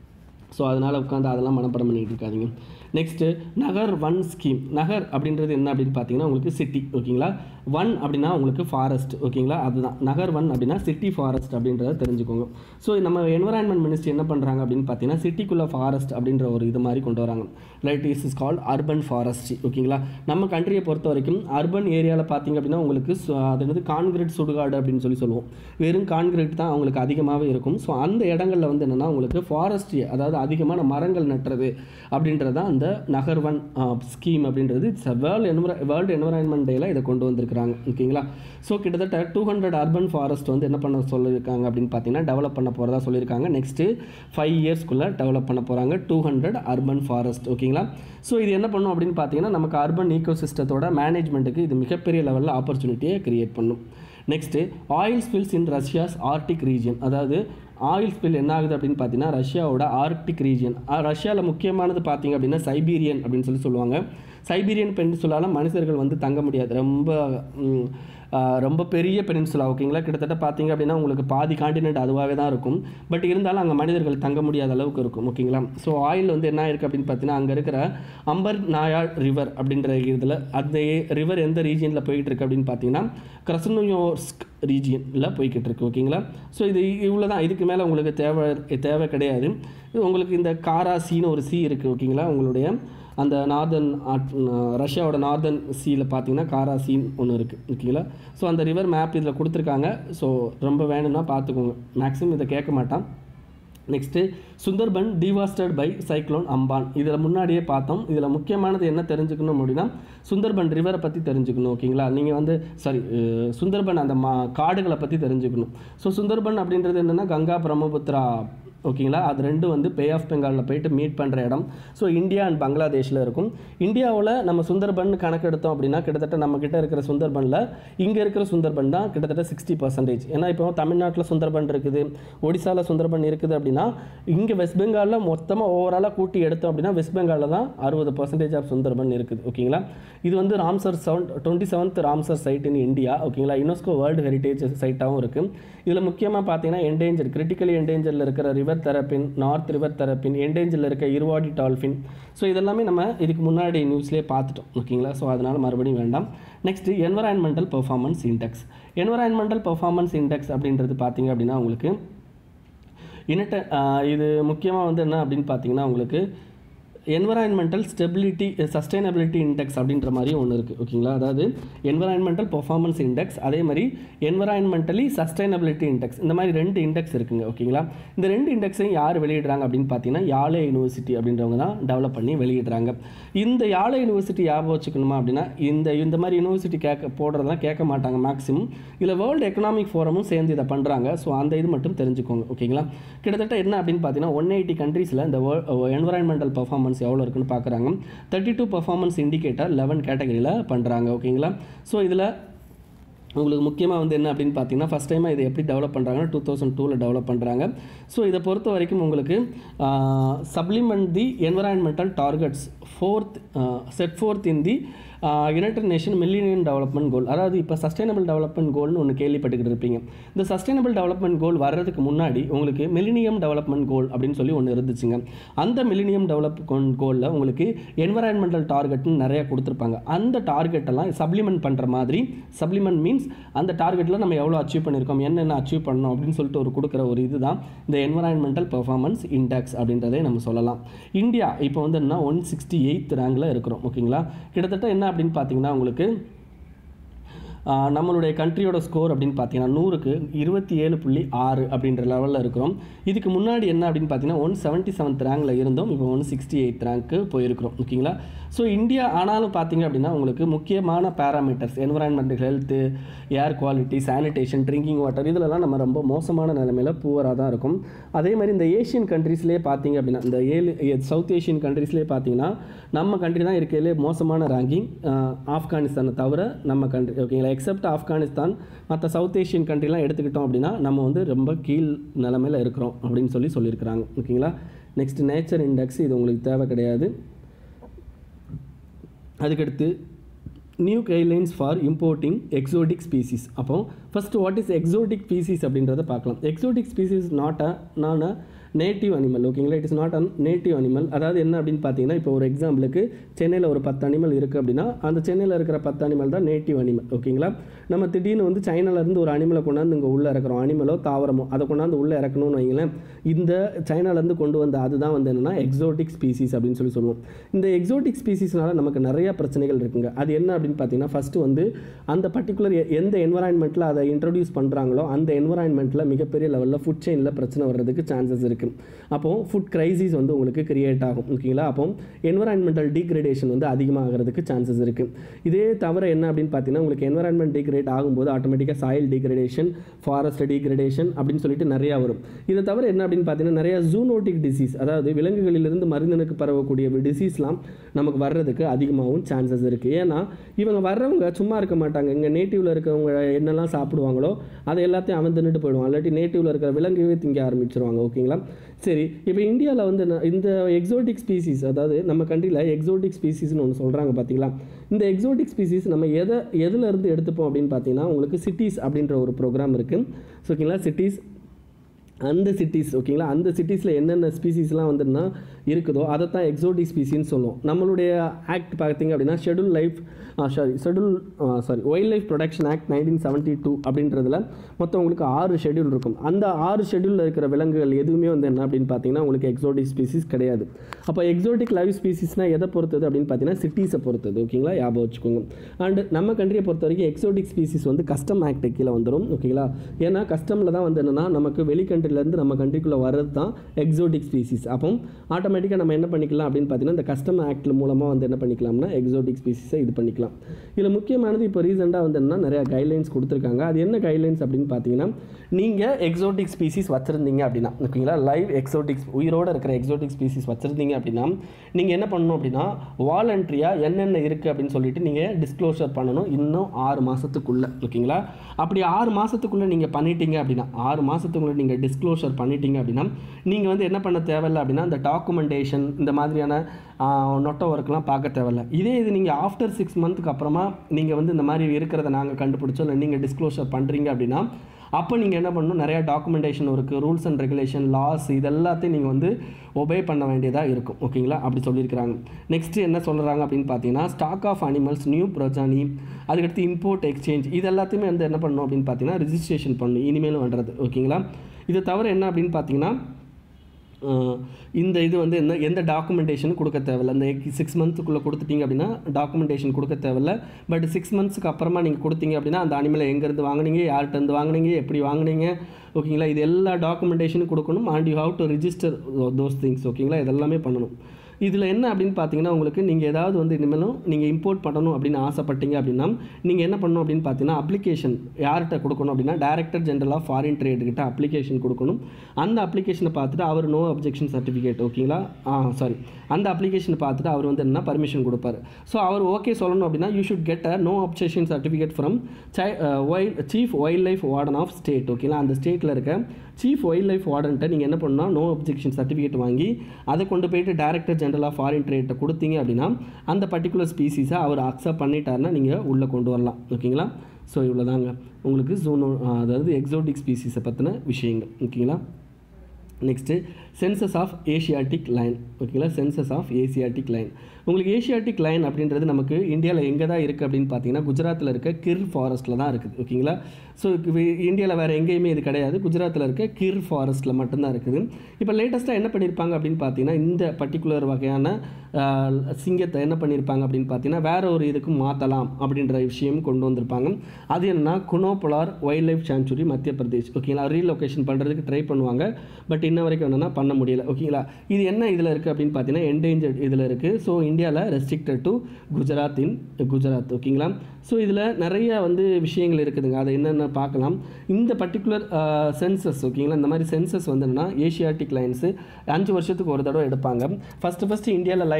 ஸோ அதனால் உட்காந்து அதெல்லாம் மனப்பாடம் பண்ணிகிட்டு இருக்காதீங்க நெக்ஸ்ட்டு நகர் ஒன் ஸ்கீம் நகர் அப்படின்றது என்ன அப்படின்னு பார்த்தீங்கன்னா உங்களுக்கு சிட்டி ஓகேங்களா ஒன் அப்படின்னா உங்களுக்கு ஃபாரஸ்ட் ஓகேங்களா அதுதான் நகர் ஒன் அப்படின்னா சிட்டி ஃபாரஸ்ட் அப்படின்றத தெரிஞ்சுக்கோங்க ஸோ நம்ம என்வரான்மெண்ட் மினிஸ்ட்ரி என்ன பண்ணுறாங்க அப்படின்னு பார்த்தீங்கன்னா சிட்டிக்குள்ளே ஃபாரஸ்ட் அப்படின்ற ஒரு இது மாதிரி கொண்டு வராங்க right is is called urban forestry ஓகேங்களா நம்ம கண்ட்ரியை பொறுத்த வரைக்கும் அர்பன் ஏரியாவில் பார்த்தீங்க அப்படின்னா உங்களுக்கு சு- அது என்னது கான்கிரீட் சுடுகாடு அப்படின்னு சொல்லி சொல்லுவோம் வெறும் கான்கிரீட் தான் அவங்களுக்கு அதிகமாகவே இருக்கும் ஸோ அந்த இடங்களில் வந்து என்னென்னா உங்களுக்கு ஃபாரஸ்ட்ரி அதாவது அதிகமான மரங்கள் நட்டுறது அப்படின்றது தான் அந்த நகர்வன் ஸ்கீம் அப்படின்றது it's world enviro world environment டேல இதை கொண்டு வந்திருக்கிறாங்க ஓகேங்களா ஸோ கிட்டத்தட்ட டூ ஹண்ட்ரட் அர்பன் ஃபாரஸ்ட் வந்து என்ன பண்ண சொல்லியிருக்காங்க அப்படின்னு பார்த்தீங்கன்னா டெவலப் பண்ண போகிறதா சொல்லியிருக்காங்க நெக்ஸ்ட்டு ஃபைவ் இயர்ஸ்க்குள்ளே டெவலப் பண்ண போகிறாங்க டூ ஹண்ட்ரட் அர்பன் ஃபாரஸ்ட் ஓகேங்களா ஸோ இது என்ன பண்ணும் அப்படின்னு பார்த்தீங்கன்னா நமக்கு அர்பன் ஈகோ சிஸ்டத்தோட மேனேஜ்மெண்ட்டுக்கு இது மிகப்பெரிய லெவலில் ஆப்பர்ச்சுனிட்டியை கிரியேட் பண்ணும் next oil spills in Russia's Arctic region அதாவது ஆயில் ஸ்பில் என்ன ஆகுது அப்படின்னு பார்த்தீங்கன்னா ரஷ்யாவோட ஆர்க்டிக் ரீஜியன் ரஷ்யாவில் முக்கியமானது பார்த்தீங்க அப்படின்னா சைபீரியன் அப்படின்னு சொல்லி சொல்லுவாங்க சைபீரியன் பெனின்சுலால மனுஷர்கள் வந்து தங்க முடியாது ரொம்ப ம், ஆ, ரொம்ப பெரிய பெனின்சுலா ஓகேங்களா கிட்டத்தட்ட பார்த்தீங்க அப்படின்னா உங்களுக்கு பாதி காண்டினென்ட் அதுவாகவே தான் இருக்கும் பட் இருந்தாலும் அங்கே மனிதர்கள் தங்க முடியாத அளவுக்கு இருக்கும் ஓகேங்களா ஸோ ஆயில் வந்து என்ன இருக்குது அப்படின்னு பார்த்தீங்கன்னா அங்கே இருக்கிற அம்பர் நாயாள் ரிவர் அப்படின்ற இதில் அந்த ரிவர் எந்த ரீஜியனில் போயிட்டு இருக்கு அப்படின்னு பார்த்தீங்கன்னா கிரஸ்னோயோர்ஸ்க் ரீஜியனில் போய்கிட்டு இருக்கு ஓகேங்களா ஸோ இது இவ்வளோ தான் இதுக்கு மேலே உங்களுக்கு தேவை தேவை கிடையாது இது உங்களுக்கு இந்த காராசின்னு ஒரு சி இருக்குது ஓகேங்களா உங்களுடைய அந்த நார்தன் ரஷ்யாவோட நார்தன் சீல பார்த்தீங்கன்னா காராசின்னு ஒன்று இருக்குது ஓகேங்களா ஸோ அந்த ரிவர் மேப் இதில் கொடுத்துருக்காங்க ஸோ ரொம்ப வேணும்னா பார்த்துக்கோங்க மேக்ஸிமம் இதை கேட்க மாட்டான் next Sundarban devastated by cyclone Amphan இதில் முன்னாடியே பார்த்தோம் இதில் முக்கியமானது என்ன தெரிஞ்சுக்கணும் அப்படின்னா சுந்தர்பன் ரிவரை பற்றி தெரிஞ்சுக்கணும் ஓகேங்களா நீங்கள் வந்து சாரி சுந்தர்பன் அந்த மா காடுகளை பற்றி தெரிஞ்சுக்கணும் ஸோ சுந்தர்பன் அப்படின்றது என்னென்னா கங்கா பிரம்மபுத்திரா ஓகேங்களா அது ரெண்டும் வந்து பே ஆஃப் பெங்காலில் போயிட்டு மீட் பண்ணுற இடம் ஸோ இந்தியா அண்ட் பங்களாதேஷில் இருக்கும் இந்தியாவில் நம்ம சுந்தர்பன் கணக்கெடுத்தோம் அப்படின்னா கிட்டத்தட்ட நம்ம கிட்ட இருக்கிற சுந்தர்பனில் இங்கே இருக்கிற சுந்தர்பன் தான் கிட்டத்தட்ட சிக்ஸ்டி பர்சன்டேஜ் ஏன்னா இப்போ தமிழ்நாட்டில் சுந்தர்பன் இருக்குது ஒடிசாவில் சுந்தர்பன் இருக்குது அப்படின்னா இங்கே வெஸ்ட் பெங்காலில் மொத்தமாக ஓவராலாக கூட்டி எடுத்தோம் அப்படின்னா வெஸ்ட் பெங்காலில் தான் அறுபது பர்சன்டேஜ் ஆஃப் சுந்தர்பன் இருக்குது ஓகேங்களா இது வந்து Ramsar seven twenty seventh Ramsar site in India ஓகேங்களா யுனெஸ்கோ வேர்ல்டு ஹெரிட்டேஜ் சைட்டாகவும் இருக்குது இதில் முக்கியமாக பார்த்தீங்கன்னா என்டேஞ்சர் கிரிட்டிக்கலி என்டேஞ்சரில் இருக்கிற river terrapin north river terrapin என்டேஞ்சரில் இருக்க இருவாடி டால்ஃபின் ஸோ இதெல்லாமே நம்ம இதுக்கு முன்னாடி நியூஸ்லேயே பார்த்துட்டோம் ஓகேங்களா ஸோ அதனால் மறுபடியும் வேண்டாம் next environmental performance index environmental performance index அப்படின்றது பார்த்தீங்க அப்படின்னா உங்களுக்கு இனட்ட இது முக்கியமாக வந்து என்ன அப்படின்னு பார்த்தீங்கன்னா உங்களுக்கு என்வரான்மெண்டல் ஸ்டெபிலிட்டி சஸ்டைனபிலிட்டி இண்டெக்ஸ் அப்படின்ற மாதிரி ஒன்று இருக்குது ஓகேங்களா அதாவது என்வரான்மெண்டல் பெர்ஃபார்மன்ஸ் இண்டெக்ஸ் அதே மாதிரி என்வரான்மெண்டலி சஸ்டைனபிலிட்டி இண்டெக்ஸ் இந்த மாதிரி ரெண்டு இண்டெக்ஸ் இருக்குங்க ஓகேங்களா இந்த ரெண்டு இண்டெக்ஸையும் யார் வெளியிடுறாங்க அப்படின்னு பார்த்தீங்கன்னா யாழை யூனிவர்சிட்டி அப்படின்றவங்க தான் டெவலப் பண்ணி வெளியிடுறாங்க இந்த யாழை யூனிவர்சிட்டி ஞாபகம் வச்சுக்கணுமா அப்படின்னா இந்த இந்த மாதிரி யூனிவர்சிட்டி கேட்க போடுறதெல்லாம் கேட்க மாட்டாங்க மேக்ஸிமம் இதில் வேர்ல்டு எக்கனாமிக் ஃபோரமும் சேர்ந்து இதை பண்ணுறாங்க ஸோ அந்த இது மட்டும் தெரிஞ்சுக்கோங்க ஓகேங்களா கிட்டத்தட்ட என்ன அப்படின்னு பார்த்தீங்கன்னா ஒன் எயிட்டி கண்ட்ரீஸில் இந்த என்வரான்மெண்டல் பர்ஃபார்மன்ஸ் எவ்வளோ இருக்குன்னு பார்க்குறாங்க thirty two performance indicator eleven கேட்டகரியில் பண்ணுறாங்க ஓகேங்களா ஸோ இதில் உங்களுக்கு முக்கியமாக வந்து என்ன அப்படின்னு பார்த்தீங்கன்னா ஃபஸ்ட் டைமாக இதை எப்படி டெவலப் பண்ணுறாங்கன்னா டூ தௌசண்ட் டூவில் டெவலப் பண்ணுறாங்க ஸோ இதை பொறுத்த வரைக்கும் உங்களுக்கு supplement the environmental targets forth set forth in the United Nation millennium development goal அதாவது இப்போ சஸ்டைனபிள் டெவலப்மெண்ட் கோல்னு ஒன்று கேள்விப்பட்டுக்கிட்டு இருப்பீங்க இந்த சஸ்டைனபிள் டெவலப்மெண்ட் கோல் வர்றதுக்கு முன்னாடி உங்களுக்கு மில்லினியம் டெவலப்மெண்ட் கோல் அப்படின்னு சொல்லி ஒன்று இருந்துச்சுங்க அந்த மில்லினியம் டெவலப்மெண்ட் கோலில் உங்களுக்கு என்வரான்மெண்டல் டார்கெட்னு நிறைய கொடுத்துருப்பாங்க அந்த டார்கெட்டெல்லாம் சப்ளிமெண்ட் பண்ணுற மாதிரி சப்ளிமெண்ட் மீன்ஸ் அந்த டார்கெட்டில் நம்ம எவ்வளோ அச்சீவ் பண்ணியிருக்கோம் என்னென்ன அச்சீவ் பண்ணணும் அப்படின்னு சொல்லிட்டு ஒரு கொடுக்குற ஒரு இதுதான் இந்த என்வரான்மெண்டல் பெர்ஃபார்மன்ஸ் இண்டெக்ஸ் அப்படின்றதே நம்ம சொல்லலாம் இந்தியா இப்போ வந்து என்ன ஒன் சிக்ஸ்டி எயித் ரேங்கில் இருக்கிறோம் ஓகேங்களா கிட்டத்தட்ட என்ன அப்படின்னு பார்த்தீங்கன்னா உங்களுக்கு ஆஹ் நம்மளுடைய கண்ட்ரியோட ஸ்கோர் அப்படின்னு பார்த்தீங்கன்னா நூறுக்கு இருபத்தி ஏழு புள்ளி ஆறு அப்படின்ற லெவலில் இருக்கிறோம் இதுக்கு முன்னாடி என்ன அப்படின்னு பார்த்தீங்கன்னா ஒன் செவன்ட்டி செவன்த் ரேங்கில் இருந்தோம் இப்போ ஒன் சிக்ஸ்டி எயித் ரேங்க்கு போயிருக்கிறோம் ஓகேங்களா ஸோ இந்தியா ஆனாலும் பார்த்தீங்க அப்படின்னா உங்களுக்கு முக்கியமான parameters environmental health air quality sanitation drinking water இதிலெல்லாம் நம்ம ரொம்ப மோசமான நிலைமையில் பூவராக தான் இருக்கும் அதே மாதிரி இந்த ஏஷியன் கண்ட்ரீஸ்லேயே பார்த்தீங்க அப்படின்னா இந்த ஏழு சவுத் ஏஷியன் கண்ட்ரீஸ்லேயே பார்த்தீங்கன்னா நம்ம கண்ட்ரி தான் இருக்கையிலே மோசமான ரேங்கிங் ஆப்கானிஸ்தானை தவிர நம்ம கண்ட்ரி ஓகேங்களா எக்ஸப்ட் ஆப்கானிஸ்தான் மற்ற சவுத் ஏஷியன் கண்ட்ரிலாம் எடுத்துக்கிட்டோம் அப்படின்னா நம்ம வந்து ரொம்ப கீழ் நிலமையில் இருக்கிறோம் அப்படின்னு சொல்லி சொல்லியிருக்கிறாங்க ஓகேங்களா நெக்ஸ்ட் நேச்சர் இண்டெக்ஸ் இது உங்களுக்கு தேவை கிடையாது அதுக்கடுத்து new guidelines for importing exotic species அப்போ first what is exotic species அப்படின்றத பார்க்கலாம் exotic species not a non native animal ஓகேங்களா it is not an native animal அதாவது என்ன அப்படின்னு பார்த்தீங்கன்னா இப்போ ஒரு எக்ஸாம்பிளுக்கு சென்னையில் ஒரு பத்து அனிமல் இருக்குது அப்படின்னா அந்த சென்னையில் இருக்கிற பத்து அனிமல் தான் நேட்டிவ் அனிமல் ஓகேங்களா நம்ம திடீர்னு வந்து சைனாலேருந்து ஒரு அனிமலை கொண்டாந்து இங்கே உள்ளே இறக்குறோம் அனிமலோ தாவரமோ அதை கொண்டாந்து உள்ளே இறக்கணும்னு வைங்களேன் இந்த சைனாலேருந்து கொண்டு வந்த அதுதான் வந்து என்னென்னா எக்ஸோட்டிக் ஸ்பீசிஸ் அப்படின்னு சொல்லி சொல்லுவோம் இந்த எக்ஸோட்டிக் ஸ்பீசிஸ்னால நமக்கு நிறைய பிரச்சனைகள் இருக்குங்க அது என்ன அப்படின்னு பார்த்தீங்கன்னா ஃபஸ்ட்டு வந்து அந்த பர்டிகுலர் எந்த என்வரான்மெண்ட்டில் அதை இன்ட்ரடியூஸ் பண்ணுறாங்களோ அந்த என்வரான்மெண்ட்டில் மிகப்பெரிய லெவலில் ஃபுட் செயினில் பிரச்சனை வர்றதுக்கு சான்சஸ் இருக்குது அப்போது ஃபுட் கிரைசிஸ் வந்து உங்களுக்கு கிரியேட் ஆகும் ஓகேங்களா அப்போ என்வரான்மெண்டல் டீக்ரேடேஷன் வந்து அதிகமாகிறதுக்கு சான்சஸ் இருக்குது இதே தவிர என்ன அப்படின்னு பார்த்தீங்கன்னா உங்களுக்கு என்வரான்மெண்ட் டீக்ரேட் ஆகும்போது ஆட்டோமேட்டிக்காக சாயில் டீக்ரேடேஷன் ஃபாரஸ்ட் டீக்ரேடேஷன் அப்படின்னு சொல்லிட்டு நிறையா வரும் இதை தவிர என்ன அப்படின்னு பார்த்தீங்கன்னா நிறைய ஜூனோட்டிக் டிசீஸ் அதாவது விலங்குகளிலிருந்து மருந்தனுக்கு பரவக்கூடிய டிசீஸ்லாம் நமக்கு வர்றதுக்கு அதிகமாகவும் சான்சஸ் இருக்குது ஏன்னா இவங்க வர்றவங்க சும்மா இருக்க மாட்டாங்க இங்கே நேட்டிவில் இருக்கவங்க என்னெல்லாம் சாப்பிடுவாங்களோ அதை எல்லாத்தையும் அவன் தின்னுட்டு போயிடுவான் இல்லாட்டி நேட்டிவில் இருக்கிற விலங்குவே திங்க ஆரம்பிச்சிருவாங்க ஓகேங்களா சரி இப்போ இந்தியாவில் வந்து ந- இந்த எக்ஸோட்டிக் ஸ்பீசிஸ் அதாவது நம்ம கண்ட்ரியில் எக்ஸோட்டிக் ஸ்பீசிஸ்னு ஒன்று சொல்கிறாங்க பார்த்தீங்களா இந்த எக்ஸோட்டிக் ஸ்பீசிஸ் நம்ம எதை எதுல இருந்து எடுத்துப்போம் அப்படின்னு பார்த்தீங்கன்னா உங்களுக்கு சிட்டிஸ் அப்படின்ற ஒரு ப்ரோக்ராம் இருக்குது ஸோ ஓகேங்களா சிட்டிஸ் அந்த சிட்டிஸ் ஓகேங்களா அந்த சிட்டிஸில் என்னென்ன ஸ்பீசிஸ்லாம் வந்துன்னா இருக்குதோ அதை தான் எக்ஸோட்டிக் ஸ்பீசின்னு சொல்லுவோம் நம்மளுடைய ஆக்ட் பார்த்தீங்க அப்படின்னா schedule life sorry schedule sorry wild life protection act nineteen seventy two அப்படின்றதுல மொத்தம் உங்களுக்கு ஆறு ஷெட்யூல் இருக்கும் அந்த ஆறு ஷெட்யூலில் இருக்கிற விலங்குகள் எதுவுமே வந்து என்ன அப்படின்னு பார்த்தீங்கன்னா உங்களுக்கு எக்ஸோட்டிக் ஸ்பீசிஸ் கிடையாது அப்போ எக்ஸோட்டிக் லைவ் ஸ்பீசிஸ்னால் எதை பொறுத்தது அப்படின்னு பார்த்தீங்கன்னா சிட்டிஸை பொறுத்தது ஓகேங்களா ஞாபகம் வச்சுக்கோங்க அண்ட் நம்ம கண்ட்ரியை பொறுத்த வரைக்கும் எக்ஸோட்டிக் ஸ்பீசிஸ் வந்து கஸ்டம் ஆக்ட் கீழே வந்துடும் ஓகேங்களா ஏன்னா கஸ்டமில் தான் வந்து என்னென்னா நமக்கு வெளி கண்ட்ரிலேருந்து நம்ம கண்ட்ரிக்குள்ளே வர்றது தான் எக்ஸோட்டிக் ஸ்பீசிஸ் அப்போ ஆட்டோமேட்டிக்காக நம்ம என்ன பண்ணிக்கலாம் அப்படின்னு பார்த்தீங்கன்னா இந்த கஸ்டம் ஆக்ட் மூலமாக வந்து என்ன பண்ணிக்கலாம்னா எக்ஸோட்டிக் ஸ்பீசிஸை இது பண்ணிக்கலாம் இதில் முக்கியமானது இப்போ ரீசெண்டாக வந்து என்ன நிறையா கைட்லைன்ஸ் கொடுத்துருக்காங்க அது என்ன கைட்லைன்ஸ் அப்படின்னு பார்த்தீங்கன்னா நீங்கள் எக்ஸோட்டிக் ஸ்பீசிஸ் வச்சுருந்தீங்க அப்படின்னா ஓகேங்களா லைவ் எக்ஸோட்டிக்ஸ் உயிரோடு இருக்கிற எக்ஸோட்டிக் ஸ்பீசிஸ் வச்சுருந்தீங்க அப்படின்னா நீங்கள் என்ன பண்ணணும் அப்படின்னா வாலண்ட்ரியாக என்னென்ன இருக்குது அப்படின்னு சொல்லிட்டு நீங்கள் டிஸ்க்ளோஷர் பண்ணணும் இன்னும் ஆறு மாதத்துக்குள்ளே ஓகேங்களா அப்படி ஆறு மாதத்துக்குள்ளே நீங்கள் பண்ணிட்டீங்க அப்படின்னா ஆறு மாதத்துக்குள்ளே நீங்கள் டிஸ்க்ளோஷர் பண்ணிட்டீங்க அப்படின்னா நீங்கள் வந்து என்ன பண்ண தேவையில்லை அப்படின்னா இந்த டாக்குமெண்டேஷன் இந்த மாதிரியான ஆஹ், நொட்டை ஒர்க்லாம் பார்க்க தேவையில்ல இதே இது நீங்கள் ஆஃப்டர் சிக்ஸ் மந்த்துக்கு அப்புறமா நீங்கள் வந்து இந்த மாதிரி இருக்கிறத நாங்கள் கண்டுபிடிச்சோம் இல்லை நீங்கள் டிஸ்க்ளோஷர் பண்ணுறீங்க அப்படின்னா அப்போ நீங்கள் என்ன பண்ணணும் நிறையா டாக்குமெண்டேஷன் இருக்குது ரூல்ஸ் அண்ட் ரெகுலேஷன் லாஸ் இதெல்லாத்தையும் நீங்கள் வந்து ஒபே பண்ண வேண்டியதாக இருக்கும் ஓகேங்களா அப்படி சொல்லியிருக்கிறாங்க நெக்ஸ்ட் என்ன சொல்கிறாங்க அப்படின்னு பார்த்தீங்கன்னா stock of animals new progeny அதுக்கடுத்து இம்போர்ட் எக்ஸ்சேஞ்ச் இது எல்லாத்தையுமே வந்து என்ன பண்ணணும் அப்படின்னு பார்த்தீங்கன்னா ரிஜிஸ்ட்ரேஷன் பண்ணணும் இனிமேலும் பண்ணுறது ஓகேங்களா இது தவிர என்ன அப்படின்னு பார்த்தீங்கன்னா ஆஹ் இந்த இது வந்து என்ன எந்த டாக்குமெண்டேஷனும் கொடுக்க தேவையில்ல இந்த சிக்ஸ் மந்த்துக்குள்ளே கொடுத்துட்டீங்க அப்படின்னா டாக்குமெண்டேஷன் கொடுக்க தேவையில்ல பட் சிக்ஸ் மந்த்ஸ்க்கு அப்புறமா நீங்கள் கொடுத்தீங்க அப்படின்னா அந்த அனிமலை எங்கேருந்து வாங்குனீங்க யார்கிட்ட இருந்து வாங்குனீங்க எப்படி வாங்குனீங்க ஓகேங்களா இது எல்லா டாக்குமெண்டேஷனும் கொடுக்கணும் and you have to register those things ஓகேங்களா இதெல்லாமே பண்ணணும் இதில் என்ன அப்படின்னு பார்த்தீங்கன்னா உங்களுக்கு நீங்கள் ஏதாவது வந்து இனிமேலும் நீங்கள் இம்போர்ட் பண்ணணும் அப்படின்னு ஆசைப்பட்டீங்க அப்படின்னா நீங்கள் என்ன பண்ணணும் அப்படின்னு பார்த்தீங்கன்னா அப்ளிகேஷன் யார்கிட்ட கொடுக்கணும் அப்படின்னா director general of foreign trade கிட்ட அப்ளிகேஷன் கொடுக்கணும் அந்த அப்ளிகேஷனை பார்த்துட்டு அவர் நோ அப்ஜெக்ஷன் சர்டிஃபிகேட் ஓகேங்களா ஆ சாரி அந்த அப்ளிகேஷனை பார்த்துட்டு அவர் வந்து என்ன பர்மிஷன் கொடுப்பாரு ஸோ அவர் ஓகே சொல்லணும் அப்படின்னா you should get a no objection certificate from wild chief wild life warden of state ஓகேங்களா அந்த ஸ்டேட்டில் இருக்க சீஃப் வைல்ட் லைஃப் வார்டன்ட்ட நீங்கள் என்ன பண்ணால் நோ அப்ஜெக்ஷன் சர்டிஃபிகேட் வாங்கி அதை கொண்டு போயிட்டு டைரக்டர் ஜெனரல் ஆஃப் ஃபாரின் ட்ரேட்டை கொடுத்தீங்க அப்படின்னா அந்த பர்டிகுலர் ஸ்பீசிஸை அவர் அக்செப்ட் பண்ணிட்டாருன்னா நீங்கள் உள்ளே கொண்டு வரலாம் ஓகேங்களா ஸோ இவ்வளோதாங்க உங்களுக்கு ஜூனோ அதாவது எக்ஸோட்டிக் ஸ்பீசிஸை பற்றின விஷயங்கள் ஓகேங்களா next census of Asiatic lion ஓகேங்களா சென்சஸ் ஆஃப் ஏசியாட்டிக் லைன் உங்களுக்கு ஏஷியாட்டிக் லைன் அப்படின்றது நமக்கு இந்தியாவில் எங்கே தான் இருக்குது அப்படின்னு பார்த்தீங்கன்னா குஜராத்தில் இருக்க கிர் ஃபாரஸ்ட்டில் தான் இருக்குது ஓகேங்களா ஸோ இந்தியாவில் வேறு எங்கேயுமே இது கிடையாது குஜராத்தில் இருக்க கிர் ஃபாரஸ்ட்டில் மட்டும்தான் இருக்குது இப்போ லேட்டஸ்ட்டாக என்ன பண்ணியிருப்பாங்க அப்படின்னு பார்த்தீங்கன்னா இந்த பர்டிகுலர் வகையான ஆஹ், சிங்கத்தை என்ன பண்ணியிருப்பாங்க அப்படின்னு பார்த்தீங்கன்னா வேற ஒரு இதுக்கு மாற்றலாம் அப்படின்ற விஷயம் கொண்டு வந்திருப்பாங்க அது என்னன்னா குனோபுலார் வைல்ட் லைஃப் சாங்சுரி மத்திய பிரதேஷ் ஓகேங்களா ரீலொகேஷன் பண்ணுறதுக்கு ட்ரை பண்ணுவாங்க பட் இன்ன வரைக்கும் என்னென்னா பண்ண முடியல ஓகேங்களா இது என்ன இதில் இருக்குது அப்படின்னு பார்த்தீங்கன்னா என்டேஞ்சர்ட் இதில் இருக்குது ஸோ இந்தியாவில் restricted to Gujarat in Gujarat ஓகேங்களா ஸோ இதில் நிறைய வந்து விஷயங்கள் இருக்குதுங்க அதை என்னென்ன பார்க்கலாம் இந்த பர்டிகுலர் சென்சஸ் ஓகேங்களா இந்த மாதிரி சென்சஸ் வந்து என்னன்னா ஏஷியாட்டிக் லைன்ஸு அஞ்சு வருஷத்துக்கு ஒரு தடவை எடுப்பாங்க ஃபஸ்ட்டு ஃபஸ்ட்டு இந்தியாவில் லைன்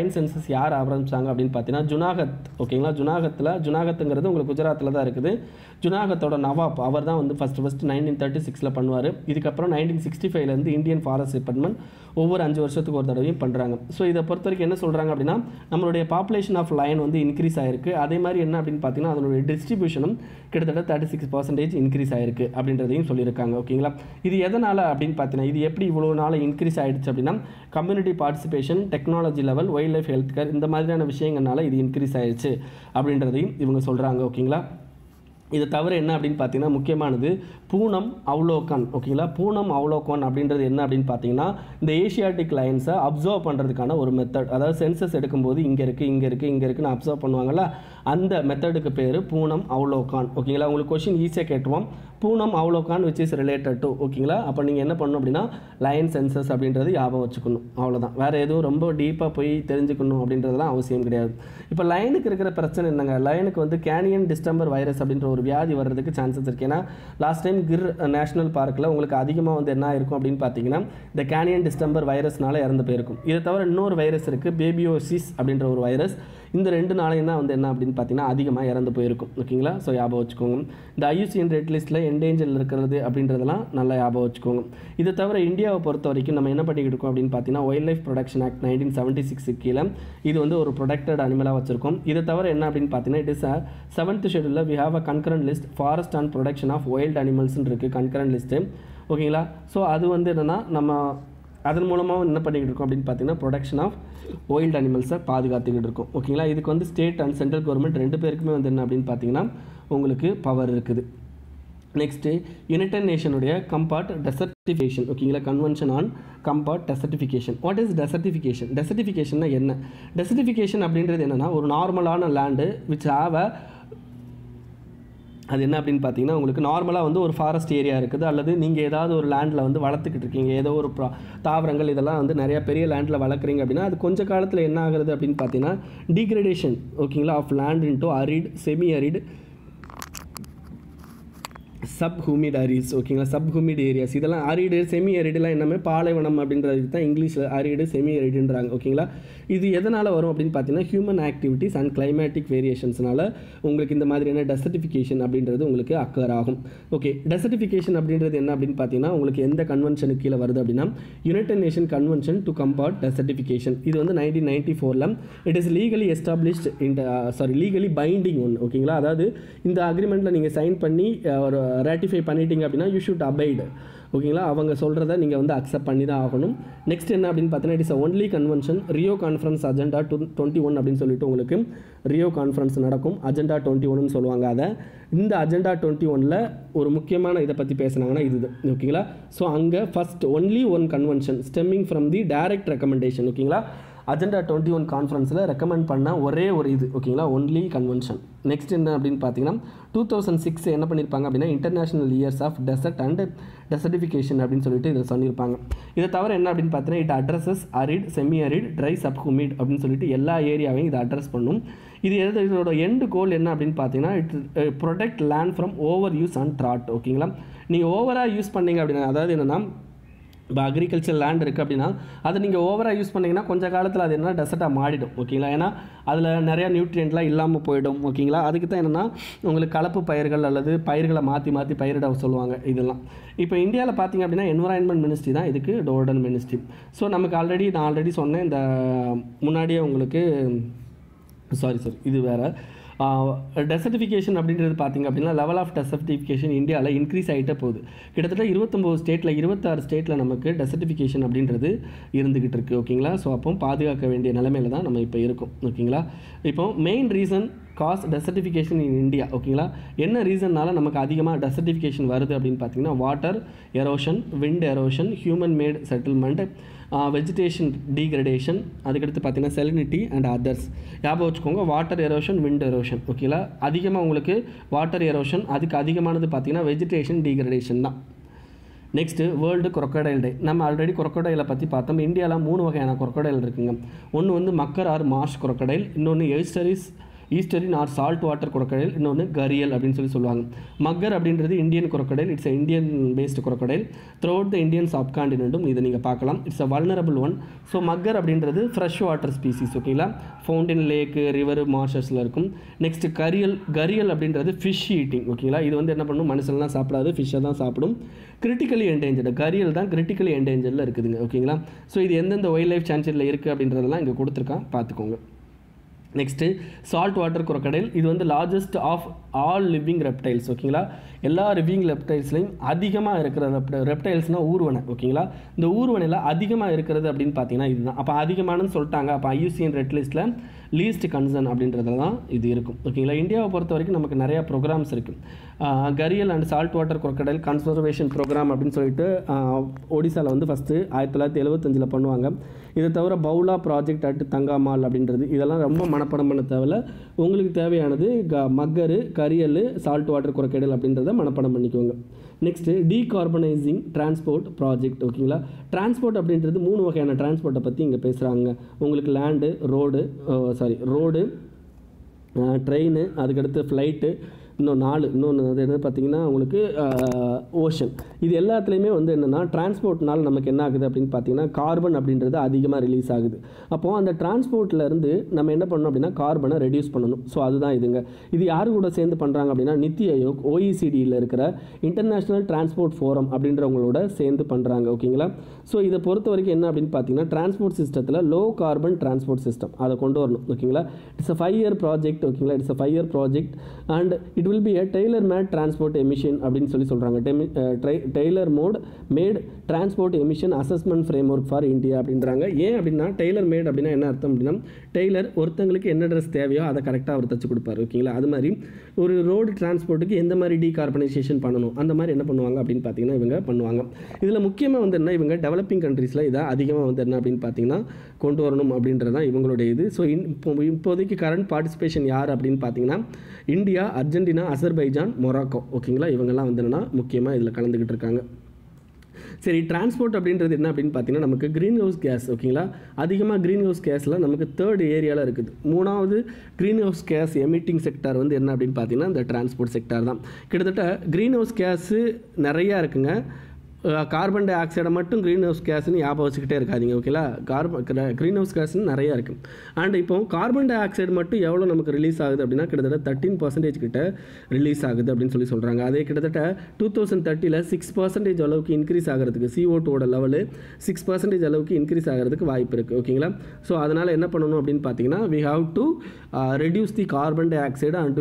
லயன் சென்சஸ் யார் ஆரம்பிச்சாங்க அப்படின்னு பார்த்தீங்கன்னா ஜுனாகத் ஓகேங்களா ஜுனாகத்தில் ஜுனாகத்துங்கிறது உங்களுக்கு குஜராத்தில் தான் இருக்குது ஜுனாகத்தோட நவாப் அவர் தான் வந்து ஃபஸ்ட்டு ஃபஸ்ட்டு நைன்டீன் தேர்ட்டி சிக்ஸில் பண்ணுவார் இதுக்கப்புறம் நைன்டீன் சிக்ஸ்டி ஃபைவ்லேருந்து இந்தியன் ஃபாரஸ்ட் டிபார்ட்மெண்ட் ஒவ்வொரு அஞ்சு வருஷத்துக்கு ஒரு தடவையும் பண்ணுறாங்க ஸோ இதை பொறுத்த வரைக்கும் என்ன சொல்கிறாங்க அப்படின்னா நம்மளுடைய பாப்புலேஷன் ஆஃப் லயன் வந்து இன்க்ரீஸ் ஆயிருக்கு அதே மாதிரி என்ன அப்படின்னு பார்த்தீங்கன்னா அதனுடைய டிஸ்ட்ரிபியூஷனும் கிட்டத்தட்ட தேர்ட்டி சிக்ஸ் பர்சன்டேஜ் இன்க்ரீஸ் ஆயிருக்கு அப்படின்றதையும் சொல்லியிருக்காங்க ஓகேங்களா இது எதனால் அப்படின்னு பார்த்தீங்கன்னா இது எப்படி இவ்வளோ நாள் இன்க்ரீஸ் ஆயிடுச்சு அப்படின்னா community participation technology level wild life health care இந்த மாதிரியான விஷயங்கள்னால இது இன்க்ரீஸ் ஆயிடுச்சு அப்படின்றதையும் இவங்க சொல்கிறாங்க ஓகேங்களா இது தவிர என்ன அப்படின்னு பார்த்தீங்கன்னா முக்கியமானது பூனம் அவ்லோகான் ஓகேங்களா பூனம் அவ்லோகான் அப்படின்றது என்ன அப்படின்னு பார்த்தீங்கன்னா இந்த ஏஷியாட்டிக் லைன்ஸை அப்சர்வ் பண்ணுறதுக்கான ஒரு மெத்தட் அதாவது சென்சஸ் எடுக்கும்போது இங்கே இருக்குது இங்கே இருக்குது இங்கே இருக்குன்னு அப்சர்வ் பண்ணுவாங்கல்ல அந்த மெத்தடுக்கு பேர் பூனம் அவ்லோகான் ஓகேங்களா உங்களுக்கு கொஷின் ஈஸியாக கேட்டுருவோம் Poonam Avlokan which is related to ஓகேங்களா அப்போ நீங்கள் என்ன பண்ணணும் அப்படின்னா லைன் சென்சஸ் அப்படின்றது ஞாபகம் வச்சுக்கணும் அவ்வளோதான் வேறு எதுவும் ரொம்ப டீப்பாக போய் தெரிஞ்சுக்கணும் அப்படின்றதுலாம் அவசியம் கிடையாது இப்போ லைனுக்கு இருக்கிற பிரச்சனை என்னங்க லைனுக்கு வந்து கேனியன் டிஸ்டம்பர் வைரஸ் அப்படின்ற ஒரு வியாதி வர்றதுக்கு சான்சஸ் இருக்குது ஏன்னா லாஸ்ட் டைம் கிர் நேஷனல் பார்க்கில் உங்களுக்கு அதிகமாக வந்து என்ன இருக்கும் அப்படின்னு பார்த்தீங்கன்னா இந்த கேனியன் டிஸ்டம்பர் வைரஸ்னால இறந்து போயிருக்கும் இதை தவிர இன்னொரு வைரஸ் இருக்குது பேபியோசிஸ் அப்படின்ற ஒரு வைரஸ் இந்த ரெண்டு நாளையும் தான் வந்து என்ன அப்படின்னு பார்த்தீங்கன்னா அதிகமாக இறந்து போயிருக்கும் ஓகேங்களா ஸோ ஞாபகம் வச்சுக்கோங்க இந்த ஐயூசிஎன் ரெட் லிஸ்ட்டில் என்டேஞ்சரில் இருக்கிறது அப்படின்றதெல்லாம் நல்லா ஞாபகம் வச்சுக்கோங்க இதை தவிர இந்தியாவை பொறுத்த வரைக்கும் நம்ம என்ன பண்ணிக்கிட்டு இருக்கோம் அப்படின்னு பார்த்தீங்கன்னா wild life protection act nineteen seventy six கீழே இது வந்து ஒரு ப்ரொடெக்டட் அனிமலாக வச்சிருக்கோம் இதை தவிர என்ன அப்படின்னு பார்த்தீங்கன்னா இட் இஸ் அ செவன்த் ஷெடியூலில் we have a concurrent list forest and protection of wild அனிமல்ஸ்னு இருக்குது கன்கரண்ட் லிஸ்ட்டு ஓகேங்களா ஸோ அது வந்து என்னென்னா நம்ம அதன் மூலமாக என்ன பண்ணிக்கிட்டு இருக்கோம் அப்படின்னு பார்த்தீங்கன்னா ப்ரொடக்ஷன் ஆஃப் வைல்ட் அனிமல்ஸை பாதுகாத்துக்கிட்டு இருக்கோம் ஓகேங்களா இதுக்கு வந்து ஸ்டேட் அண்ட் சென்ட்ரல் கவர்மெண்ட் ரெண்டு பேருக்குமே வந்து என்ன அப்படின்னு பார்த்தீங்கன்னா உங்களுக்கு பவர் இருக்குது நெக்ஸ்ட்டு யுனைடெட் நேஷனுடைய கம்பார்ட் டெசர்டிஃபிகேஷன் ஓகேங்களா convention on combat desertification what is desertification டெசர்டிஃபிகேஷன்னா என்ன டெசர்டிஃபிகேஷன் அப்படின்றது என்னென்னா ஒரு நார்மலான லேண்டு விச் ஹாவ் அ அது என்ன அப்படின்னு பார்த்தீங்கன்னா உங்களுக்கு நார்மலாக வந்து ஒரு ஃபாரஸ்ட் ஏரியா இருக்குது அல்லது நீங்கள் ஏதாவது ஒரு லேண்டில் வந்து வளர்த்துக்கிட்டு இருக்கீங்க ஏதோ ஒரு ப்ரா தாவரங்கள் இதெல்லாம் வந்து நிறையா பெரிய லேண்டில் வளர்க்குறீங்க அப்படின்னா அது கொஞ்ச காலத்தில் என்ன ஆகுறது அப்படின்னு பார்த்தீங்கன்னா டீக்ரடேஷன் ஓகேங்களா of land into arid semi arid sub humid areas ஓகேங்களா சப் ஹூமிட் ஏரியாஸ் இதெல்லாம் அரிடு செமி அரிடுலாம் என்னமே பாலைவனம் அப்படின்றதுக்கு தான் இங்கிலீஷில் அரிடு செமி அரிடுன்றாங்க ஓகேங்களா இது எதனால் வரும் அப்படின்னு பார்த்தீங்கன்னா ஹியூமன் ஆக்டிவிட்டிஸ் அண்ட் கிளைமேட்டிக் வேரியேஷன்ஸ்னால உங்களுக்கு இந்த மாதிரியான டெசர்டிஃபிகேஷன் அப்படின்றது உங்களுக்கு அக்கர் ஆகும் ஓகே டெசர்டிஃபிகேஷன் அப்படின்றது என்ன அப்படின்னு பார்த்தீங்கன்னா உங்களுக்கு எந்த கன்வென்ஷனுக்கு கீழே வருது அப்படின்னா United Nation convention to combat desertification இது வந்து நைன்டீன் நைன்டி ஃபோரில் இட் இஸ் லீகலி எஸ்டாப்ளிஷ்ட் இந்த சாரி லீகலி பைண்டிங் ஒன்று ஓகேங்களா அதாவது இந்த அக்ரிமெண்ட்டில் நீங்கள் சைன் பண்ணி அஹ், ஒரு ரேட்டிஃபை பண்ணிட்டீங்க அப்படின்னா யூ ஷுட் அபைடு ஓகேங்களா அவங்க சொல்கிறத நீங்கள் வந்து அக்செப்ட் பண்ணி தான் ஆகணும் நெக்ஸ்ட் என்ன அப்படின்னு பார்த்தீங்கன்னா it is only convention Rio conference agenda two twenty one அப்படின்னு சொல்லிட்டு உங்களுக்கு ரியோ கான்ஃபரன்ஸ் நடக்கும் அஜெண்டா டுவெண்ட்டி ஒன்னு சொல்லுவாங்க அதை இந்த அஜெண்டா டுவெண்ட்டி ஒனில் ஒரு முக்கியமான இதை பற்றி பேசுனாங்கன்னா இது ஓகேங்களா ஸோ அங்கே first only one convention stemming from the direct recommendation ஓகேங்களா அஜெண்டா டுவெண்ட்டி ஒன் கான்ஃபரன்ஸில் ரெக்கமெண்ட் பண்ண ஒரே ஒரு இது ஓகேங்களா ஒன்லி கன்வென்ஷன் நெக்ஸ்ட் என்ன அப்படின்னு பார்த்தீங்கன்னா டூ தௌசண்ட் சிக்ஸ் என்ன பண்ணியிருப்பாங்க அப்படின்னா international years of desert and desertification அப்படின்னு சொல்லிட்டு இதில் சொல்லியிருப்பாங்க இதை தவிர என்ன அப்படின்னு பார்த்தீங்கன்னா it addresses arid semi arid dry subhumid அப்படின்னு சொல்லிட்டு எல்லா ஏரியாவையும் இதை அட்ரஸ் பண்ணும் இது எது இதோட எண்டு கோல் என்ன அப்படின்னு பார்த்தீங்கன்னா it protect land from over use and drought ஓகேங்களா நீங்கள் ஓவராக யூஸ் பண்ணீங்க அப்படின்னா அதாவது என்னென்னா இப்போ அக்ரிகல்ச்சர் லேண்ட் இருக்குது அப்படின்னா அதை நீங்கள் ஓவராக யூஸ் பண்ணிங்கன்னா கொஞ்ச காலத்தில் அது என்ன டெசர்ட்டாக மாறிடும் ஓகேங்களா ஏன்னா அதில் நிறையா நியூட்ரியன்ட்லாம் இல்லாமல் போயிடும் ஓகேங்களா அதுக்கு தான் என்னென்னா உங்களுக்கு கலப்பு பயிர்கள் அல்லது பயிர்களை மாற்றி மாற்றி பயிரிட சொல்லுவாங்க இதெல்லாம் இப்போ இந்தியாவில் பார்த்தீங்க அப்படின்னா என்வரான்மெண்ட் மினிஸ்ட்ரி தான் இதுக்கு டோர்டன் மினிஸ்ட்ரி ஸோ நமக்கு ஆல்ரெடி நான் ஆல்ரெடி சொன்னேன் இந்த முன்னாடியே உங்களுக்கு சாரி சாரி இது வேறு டெசர்டிஃபிகேஷன் அப்படின்றது பார்த்தீங்க அப்படின்னா லெவல் ஆஃப் டெசர்டிஃபிகேஷன் இந்தியாவில் இன்க்ரீஸ் ஆகிட்டே போகுது கிட்டத்தட்ட இருபத்தொம்போது ஸ்டேட்டில் இருபத்தாறு ஸ்டேட்டில் நமக்கு டெசர்டிஃபிகேஷன் அப்படின்றது இருந்துக்கிட்டு இருக்குது ஓகேங்களா ஸோ அப்போ பாதுகாக்க வேண்டிய நிலைமையில தான் நம்ம இப்போ இருக்கோம் ஓகேங்களா இப்போ main reason cause desertification in India ஓகேங்களா என்ன ரீசன்னால நமக்கு அதிகமாக டெசர்டிஃபிகேஷன் வருது அப்படின்னு பார்த்தீங்கன்னா water erosion wind erosion human made settlement vegetation degradation அதுக்கடுத்து பார்த்தீங்கன்னா செலினிட்டி அண்ட் அதர்ஸ் ஞாபகம் வச்சுக்கோங்க வாட்டர் எரோஷன் விண்ட் எரோஷன் ஓகேங்களா அதிகமாக உங்களுக்கு வாட்டர் எரோஷன் அதுக்கு அதிகமானது பார்த்தீங்கன்னா வெஜிடேஷன் டீக்ரடேஷன் தான் நெக்ஸ்ட்டு வேர்ல்டு crocodile டே நம்ம ஆல்ரெடி crocodile பற்றி பார்த்தோம் இந்தியாவில் மூணு வகையான crocodile இருக்குங்க ஒன்று வந்து மக்கர் ஆர் மார்ஷ் crocodile இன்னொன்று estuaries estuarine or salt water crocodile இன்னொன்று கரியல் அப்படின்னு சொல்லி சொல்லுவாங்க மக்கர் அப்படின்றது Indian crocodile it's Indian based crocodile through the Indian சப்காண்டினென்ட்டும் இதை நீங்கள் பார்க்கலாம் it's a vulnerable one so mugger அப்படின்றது ஃப்ரெஷ் வாட்டர் ஸ்பீசிஸ் ஓகேங்களா ஃபவுண்டன் லேக்கு ரிவர் மார்ஷஸில் இருக்கும் நெக்ஸ்ட் கரியல் கரியல் அப்படின்றது ஃபிஷ் ஈட்டிங் ஓகேங்களா இது வந்து என்ன பண்ணும் மனுஷன்லாம் சாப்பிடாது ஃபிஷ்ஷை தான் சாப்பிடும் கிரிட்டிக்கலி என்டேஞ்சர்டு கரியல் தான் கிரிட்டிக்கலி என்டேஞ்சரில் இருக்குதுங்க ஓகேங்களா ஸோ இது எந்தெந்த வைல்ட் லைஃப் சான்ச்சரியில் இருக்குது அப்படின்றதெல்லாம் இங்கே கொடுத்துருக்கான் பார்த்துக்கோங்க நெக்ஸ்ட்டு சால்ட் வாட்டர் crocodile இது வந்து largest of all living reptiles ஓகேங்களா எல்லா லிவிங் ரெப்டைல்ஸ்லையும் அதிகமாக இருக்கிற ரெப்ட ரெப்டைல்ஸ்னால் ஊர்வனை ஓகேங்களா இந்த ஊர்வனையில் அதிகமாக இருக்கிறது அப்படின்னு பார்த்தீங்கன்னா இதுதான் அப்போ அதிகமானு சொல்லிட்டாங்க அப்போ ஐயூசிஎன் ரெட் லிஸ்ட்டில் லீஸ்ட் கன்சர்ன் அப்படின்றதுல தான் இது இருக்கும் ஓகேங்களா இந்தியாவை பொறுத்த வரைக்கும் நமக்கு நிறையா ப்ரோக்ராம்ஸ் இருக்குது gharial and salt water crocodile conservation programme அப்படின்னு சொல்லிட்டு ஒடிசாவில் வந்து ஃபஸ்ட்டு ஆயிரத்தி தொள்ளாயிரத்தி எழுபத்தஞ்சில் பண்ணுவாங்க இதை தவிர பவுலா ப்ராஜெக்ட் அட் தங்காமால் அப்படின்றது இதெல்லாம் ரொம்ப மனப்பாடம் பண்ண தேவையில்ல உங்களுக்கு தேவையானது க mugger gharial salt water crocodile அப்படின்றத மனப்பாடம் பண்ணிக்கோங்க நெக்ஸ்ட்டு டீகார்பனைசிங் டிரான்ஸ்போர்ட் ப்ராஜெக்ட் ஓகேங்களா டிரான்ஸ்போர்ட் அப்படின்றது மூணு வகையான டிரான்ஸ்போர்ட்டை பற்றி இங்கே பேசுகிறாங்க உங்களுக்கு land road sorry road train அதுக்கடுத்து ஃப்ளைட்டு இன்னும் நாலு இன்னொன்று அது என்ன பார்த்தீங்கன்னா உங்களுக்கு ஓஷன் இது எல்லாத்துலேயுமே வந்து என்னென்னா டிரான்ஸ்போர்ட்னால நமக்கு என்ன ஆகுது அப்படின்னு பார்த்தீங்கன்னா கார்பன் அப்படின்றது அதிகமாக ரிலீஸ் ஆகுது அப்போது அந்த டிரான்ஸ்போர்ட்லேருந்து நம்ம என்ன பண்ணணும் அப்படின்னா கார்பனை ரெடியூஸ் பண்ணணும் ஸோ அதுதான் இதுங்க இது யார் கூட சேர்ந்து பண்ணுறாங்க அப்படின்னா நித்தி ஆயோக் ஓஇசிடியில் இருக்கிற இன்டர்நேஷ்னல் டிரான்ஸ்போர்ட் ஃபோரம் அப்படின்றவங்களோட சேர்ந்து பண்ணுறாங்க ஓகேங்களா ஸோ இதை பொறுத்த வரைக்கும் என்ன அப்படின்னு பார்த்தீங்கன்னா டிரான்ஸ்போர்ட் சிஸ்டத்தில் லோ கார்பன் டிரான்ஸ்போர்ட் சிஸ்டம் அதை கொண்டு வரணும் ஓகேங்களா it's a five year project ஓகேங்களா it's a five year project and it will be a tailor made transport emission அப்படின்னு சொல்லி சொல்கிறாங்க tailor mode made transport emission assessment framework for India அப்படின்றாங்க ஏன் அப்படின்னா டெய்லர் மேட் அப்படின்னா என்ன அர்த்தம் அப்படின்னா டெய்லர் ஒருத்தங்களுக்கு என்ன ட்ரெஸ் தேவையோ அதை கரெக்டாக அவர் தச்சு கொடுப்பாரு ஓகேங்களா அது மாதிரி ஒரு ரோடு டிரான்ஸ்போர்ட்டுக்கு எந்த மாதிரி டீகார்பனைசேஷன் பண்ணணும் அந்த மாதிரி என்ன பண்ணுவாங்க அப்படின்னு பார்த்தீங்கன்னா இவங்க பண்ணுவாங்க இதில் முக்கியமாக வந்து என்ன இவங்க டெவலப்பிங் கண்ட்ரீஸில் இதை அதிகமாக வந்து என்ன அப்படின்னு பார்த்தீங்கன்னா கொண்டு வரணும் அப்படின்றது தான் இவங்களுடைய இது ஸோ இப்போ இப்போதைக்கு கரண்ட் பார்ட்டிசிபேஷன் யார் அப்படின்னு பார்த்தீங்கன்னா இந்தியா அர்ஜென்டினா அசர்பைஜான் மொராக்கோ ஓகேங்களா இவங்கெல்லாம் வந்து என்னன்னா முக்கியமாக இதில் கலந்துக்கிட்டு இருக்காங்க சரி டிரான்ஸ்போர்ட் அப்படின்றது என்ன அப்படின்னு பார்த்தீங்கன்னா நமக்கு க்ரீன் ஹவுஸ் கேஸ் ஓகேங்களா அதிகமாக க்ரீன் ஹவுஸ் கேஸில் நமக்கு தேர்ட் ஏரியாவில் இருக்குது மூணாவது green house gas emitting sector வந்து என்ன அப்படின்னு பார்த்தீங்கன்னா இந்த டிரான்ஸ்போர்ட் செக்டார் தான் கிட்டத்தட்ட க்ரீன் ஹவுஸ் கேஸு நிறையா இருக்குங்க கார்பன் டை ஆக்சைடை மட்டும் க்ரீன் ஹவுஸ் கேஸ்னு ஞாபகம் வச்சுக்கிட்டே இருக்காதீங்க ஓகேலா கார்பன் க்ரீன் ஹவுஸ் கேஸ்னு நிறையா இருக்குது அண்ட் இப்போ கார்பன் டை ஆக்சைடு மட்டும் எவ்வளோ நமக்கு ரிலீஸ் ஆகுது அப்படின்னா கிட்டத்தட்ட தேர்ட்டின் பர்சன்டேஜ் கிட்ட ரிலீஸ் ஆகுது அப்படின்னு சொல்லி சொல்கிறாங்க அதே கிட்டத்தட்ட டூ தௌசண்ட் தேர்ட்டியில் சிக்ஸ் பர்சன்டேஜ் அளவுக்கு இன்க்ரீஸ் ஆகிறதுக்கு CO2 டூவோட லெவலு சிக்ஸ் பர்சன்டேஜ் அளவுக்கு இன்க்ரீஸ் ஆகிறதுக்கு வாய்ப்பு இருக்குது ஓகேங்களா ஸோ அதனால் என்ன பண்ணணும் அப்படின்னு பார்த்தீங்கன்னா we have to reduce the carbon dioxide and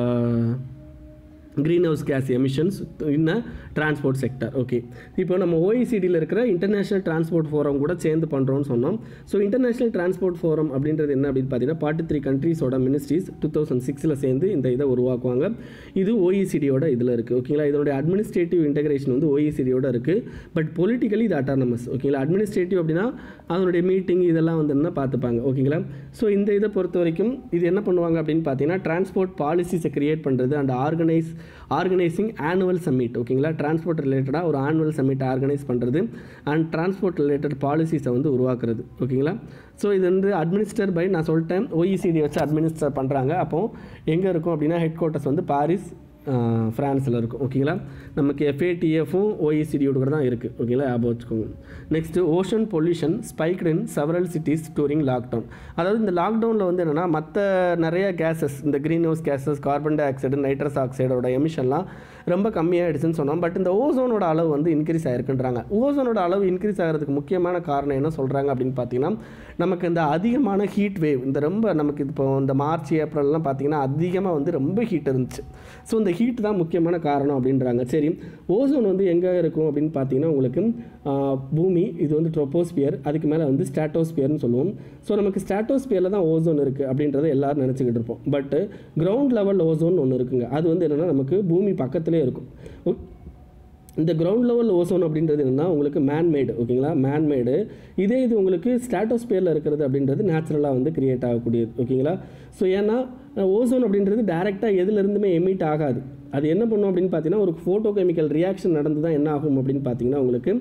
green house gas emissions in transport sector okay இப்போ நம்ம ஓஇசிடியில் இருக்கிற இன்டர்நேஷனல் டிரான்ஸ்போர்ட் ஃபோரம் கூட சேர்ந்து பண்ணுறோம்னு சொன்னோம் ஸோ இன்டர்நேஷனல் டிரான்ஸ்போர்ட் ஃபோரம் அப்படின்றது என்ன அப்படின்னு பார்த்தீங்கன்னா ஃபார்ட்டி த்ரீ கண்ட்ரீஸோட மினிஸ்ட்ரிஸ் டூ தௌசண்ட் சிக்ஸில் சேர்ந்து இந்த இதை உருவாக்குவாங்க இது ஓஇசிடியோட இதில் இருக்குது ஓகேங்களா இதனுடைய அட்மினிஸ்ட்ரேட்டிவ் இன்டகிரேஷன் வந்து ஓஇசிடியோட இருக்குது பட் பொலிட்டிக்கலி இது அட்டானமஸ் ஓகேங்களா அட்மினிஸ்ட்ரேட்டிவ் அப்படின்னா அதனுடைய மீட்டிங் இதெல்லாம் வந்து என்ன பார்த்துப்பாங்க ஓகேங்களா ஸோ இந்த இதை பொறுத்த வரைக்கும் இது என்ன பண்ணுவாங்க அப்படின்னு பார்த்தீங்கன்னா டிரான்ஸ்போர்ட் பாலிசிஸை கிரியேட் பண்ணுறது and organise organising annual summit ஓகேங்களா டிரான்ஸ்போர்ட் ரிலேட்டடாக ஒரு ஆனுவல் சம்மிட் ஆர்கனைஸ் பண்ணுறது அண்ட் டிரான்ஸ்போர்ட் ரிலேட்டட் பாலிசிஸை வந்து உருவாக்குறது ஓகேங்களா ஸோ இது வந்து அட்மினிஸ்டர் பை நான் சொல்லிட்டேன் ஓஇசிடி வச்சு அட்மினிஸ்டர் பண்ணுறாங்க அப்போது எங்கே இருக்கும் அப்படின்னா ஹெட் குவார்ட்டர்ஸ் வந்து பாரிஸ் ஃப்ரான்ஸில் இருக்கும் ஓகேங்களா நமக்கு எஃப்ஏடிஎஃப்பும் ஓஇசிடியோட கூட தான் இருக்குது ஓகேங்களா ஞாபகம் வச்சுக்கோங்க next ocean pollution spiked in several cities during lockdown அதாவது இந்த லாக்டவுனில் வந்து என்னென்னா மற்ற நிறைய கேஸஸ் இந்த green house gases carbon dioxide nitrous ஆக்சைடோட எமிஷன்லாம் ரொம்ப கம்மியாகிடுச்சுன்னு சொன்னோம் பட் இந்த ஓசோனோட அளவு வந்து இன்க்ரீஸ் ஆகிருக்குன்றாங்க ஓசோனோட அளவு இன்க்ரீஸ் ஆகிறதுக்கு முக்கியமான காரணம் என்ன சொல்கிறாங்க அப்படின்னு பார்த்தீங்கன்னா நமக்கு இந்த அதிகமான ஹீட் வேவ் இந்த ரொம்ப நமக்கு இப்போ இந்த மார்ச் ஏப்ரல்லாம் பார்த்தீங்கன்னா அதிகமாக வந்து ரொம்ப ஹீட் இருந்துச்சு ஸோ இந்த ஹீட் தான் முக்கியமான காரணம் அப்படின்றாங்க சரி ஓசோன் வந்து எங்கே இருக்கும் அப்படின்னு பார்த்தீங்கன்னா உங்களுக்கு ஆஹ், பூமி இது வந்து ட்ரோபோஸ்பியர் அதுக்கு மேலே வந்து ஸ்டாட்டோஸ்பியர்னு சொல்லுவோம் ஸோ நமக்கு ஸ்டாட்டோஸ்பியரில் தான் ஓசோன் இருக்குது அப்படின்றத எல்லாரும் நினச்சிக்கிட்டு இருப்போம் பட்டு கிரவுண்ட் லெவல் ஓசோன் ஒன்று இருக்குங்க அது வந்து என்னென்னா நமக்கு பூமி பக்கத்திலே இருக்கும் ஓ- இந்த கிரவுண்ட் லெவல் ஓசோன் அப்படின்றது என்னன்னா உங்களுக்கு மேன்மேடு ஓகேங்களா மேன்மேடு இதே இது உங்களுக்கு ஸ்டாட்டோஸ்பியரில் இருக்கிறது அப்படின்றது நேச்சுரலாக வந்து கிரியேட் ஆகக்கூடியது ஓகேங்களா ஸோ ஏன்னா ஓசோன் அப்படின்றது டேரெக்டாக எதுலேருந்துமே எமிட் ஆகாது அது என்ன பண்ணும் அப்படின்னு பார்த்தீங்கன்னா ஒரு ஃபோட்டோ கெமிக்கல் ரியாக்ஷன் நடந்து தான் என்ன ஆகும் அப்படின்னு பார்த்தீங்கன்னா உங்களுக்கு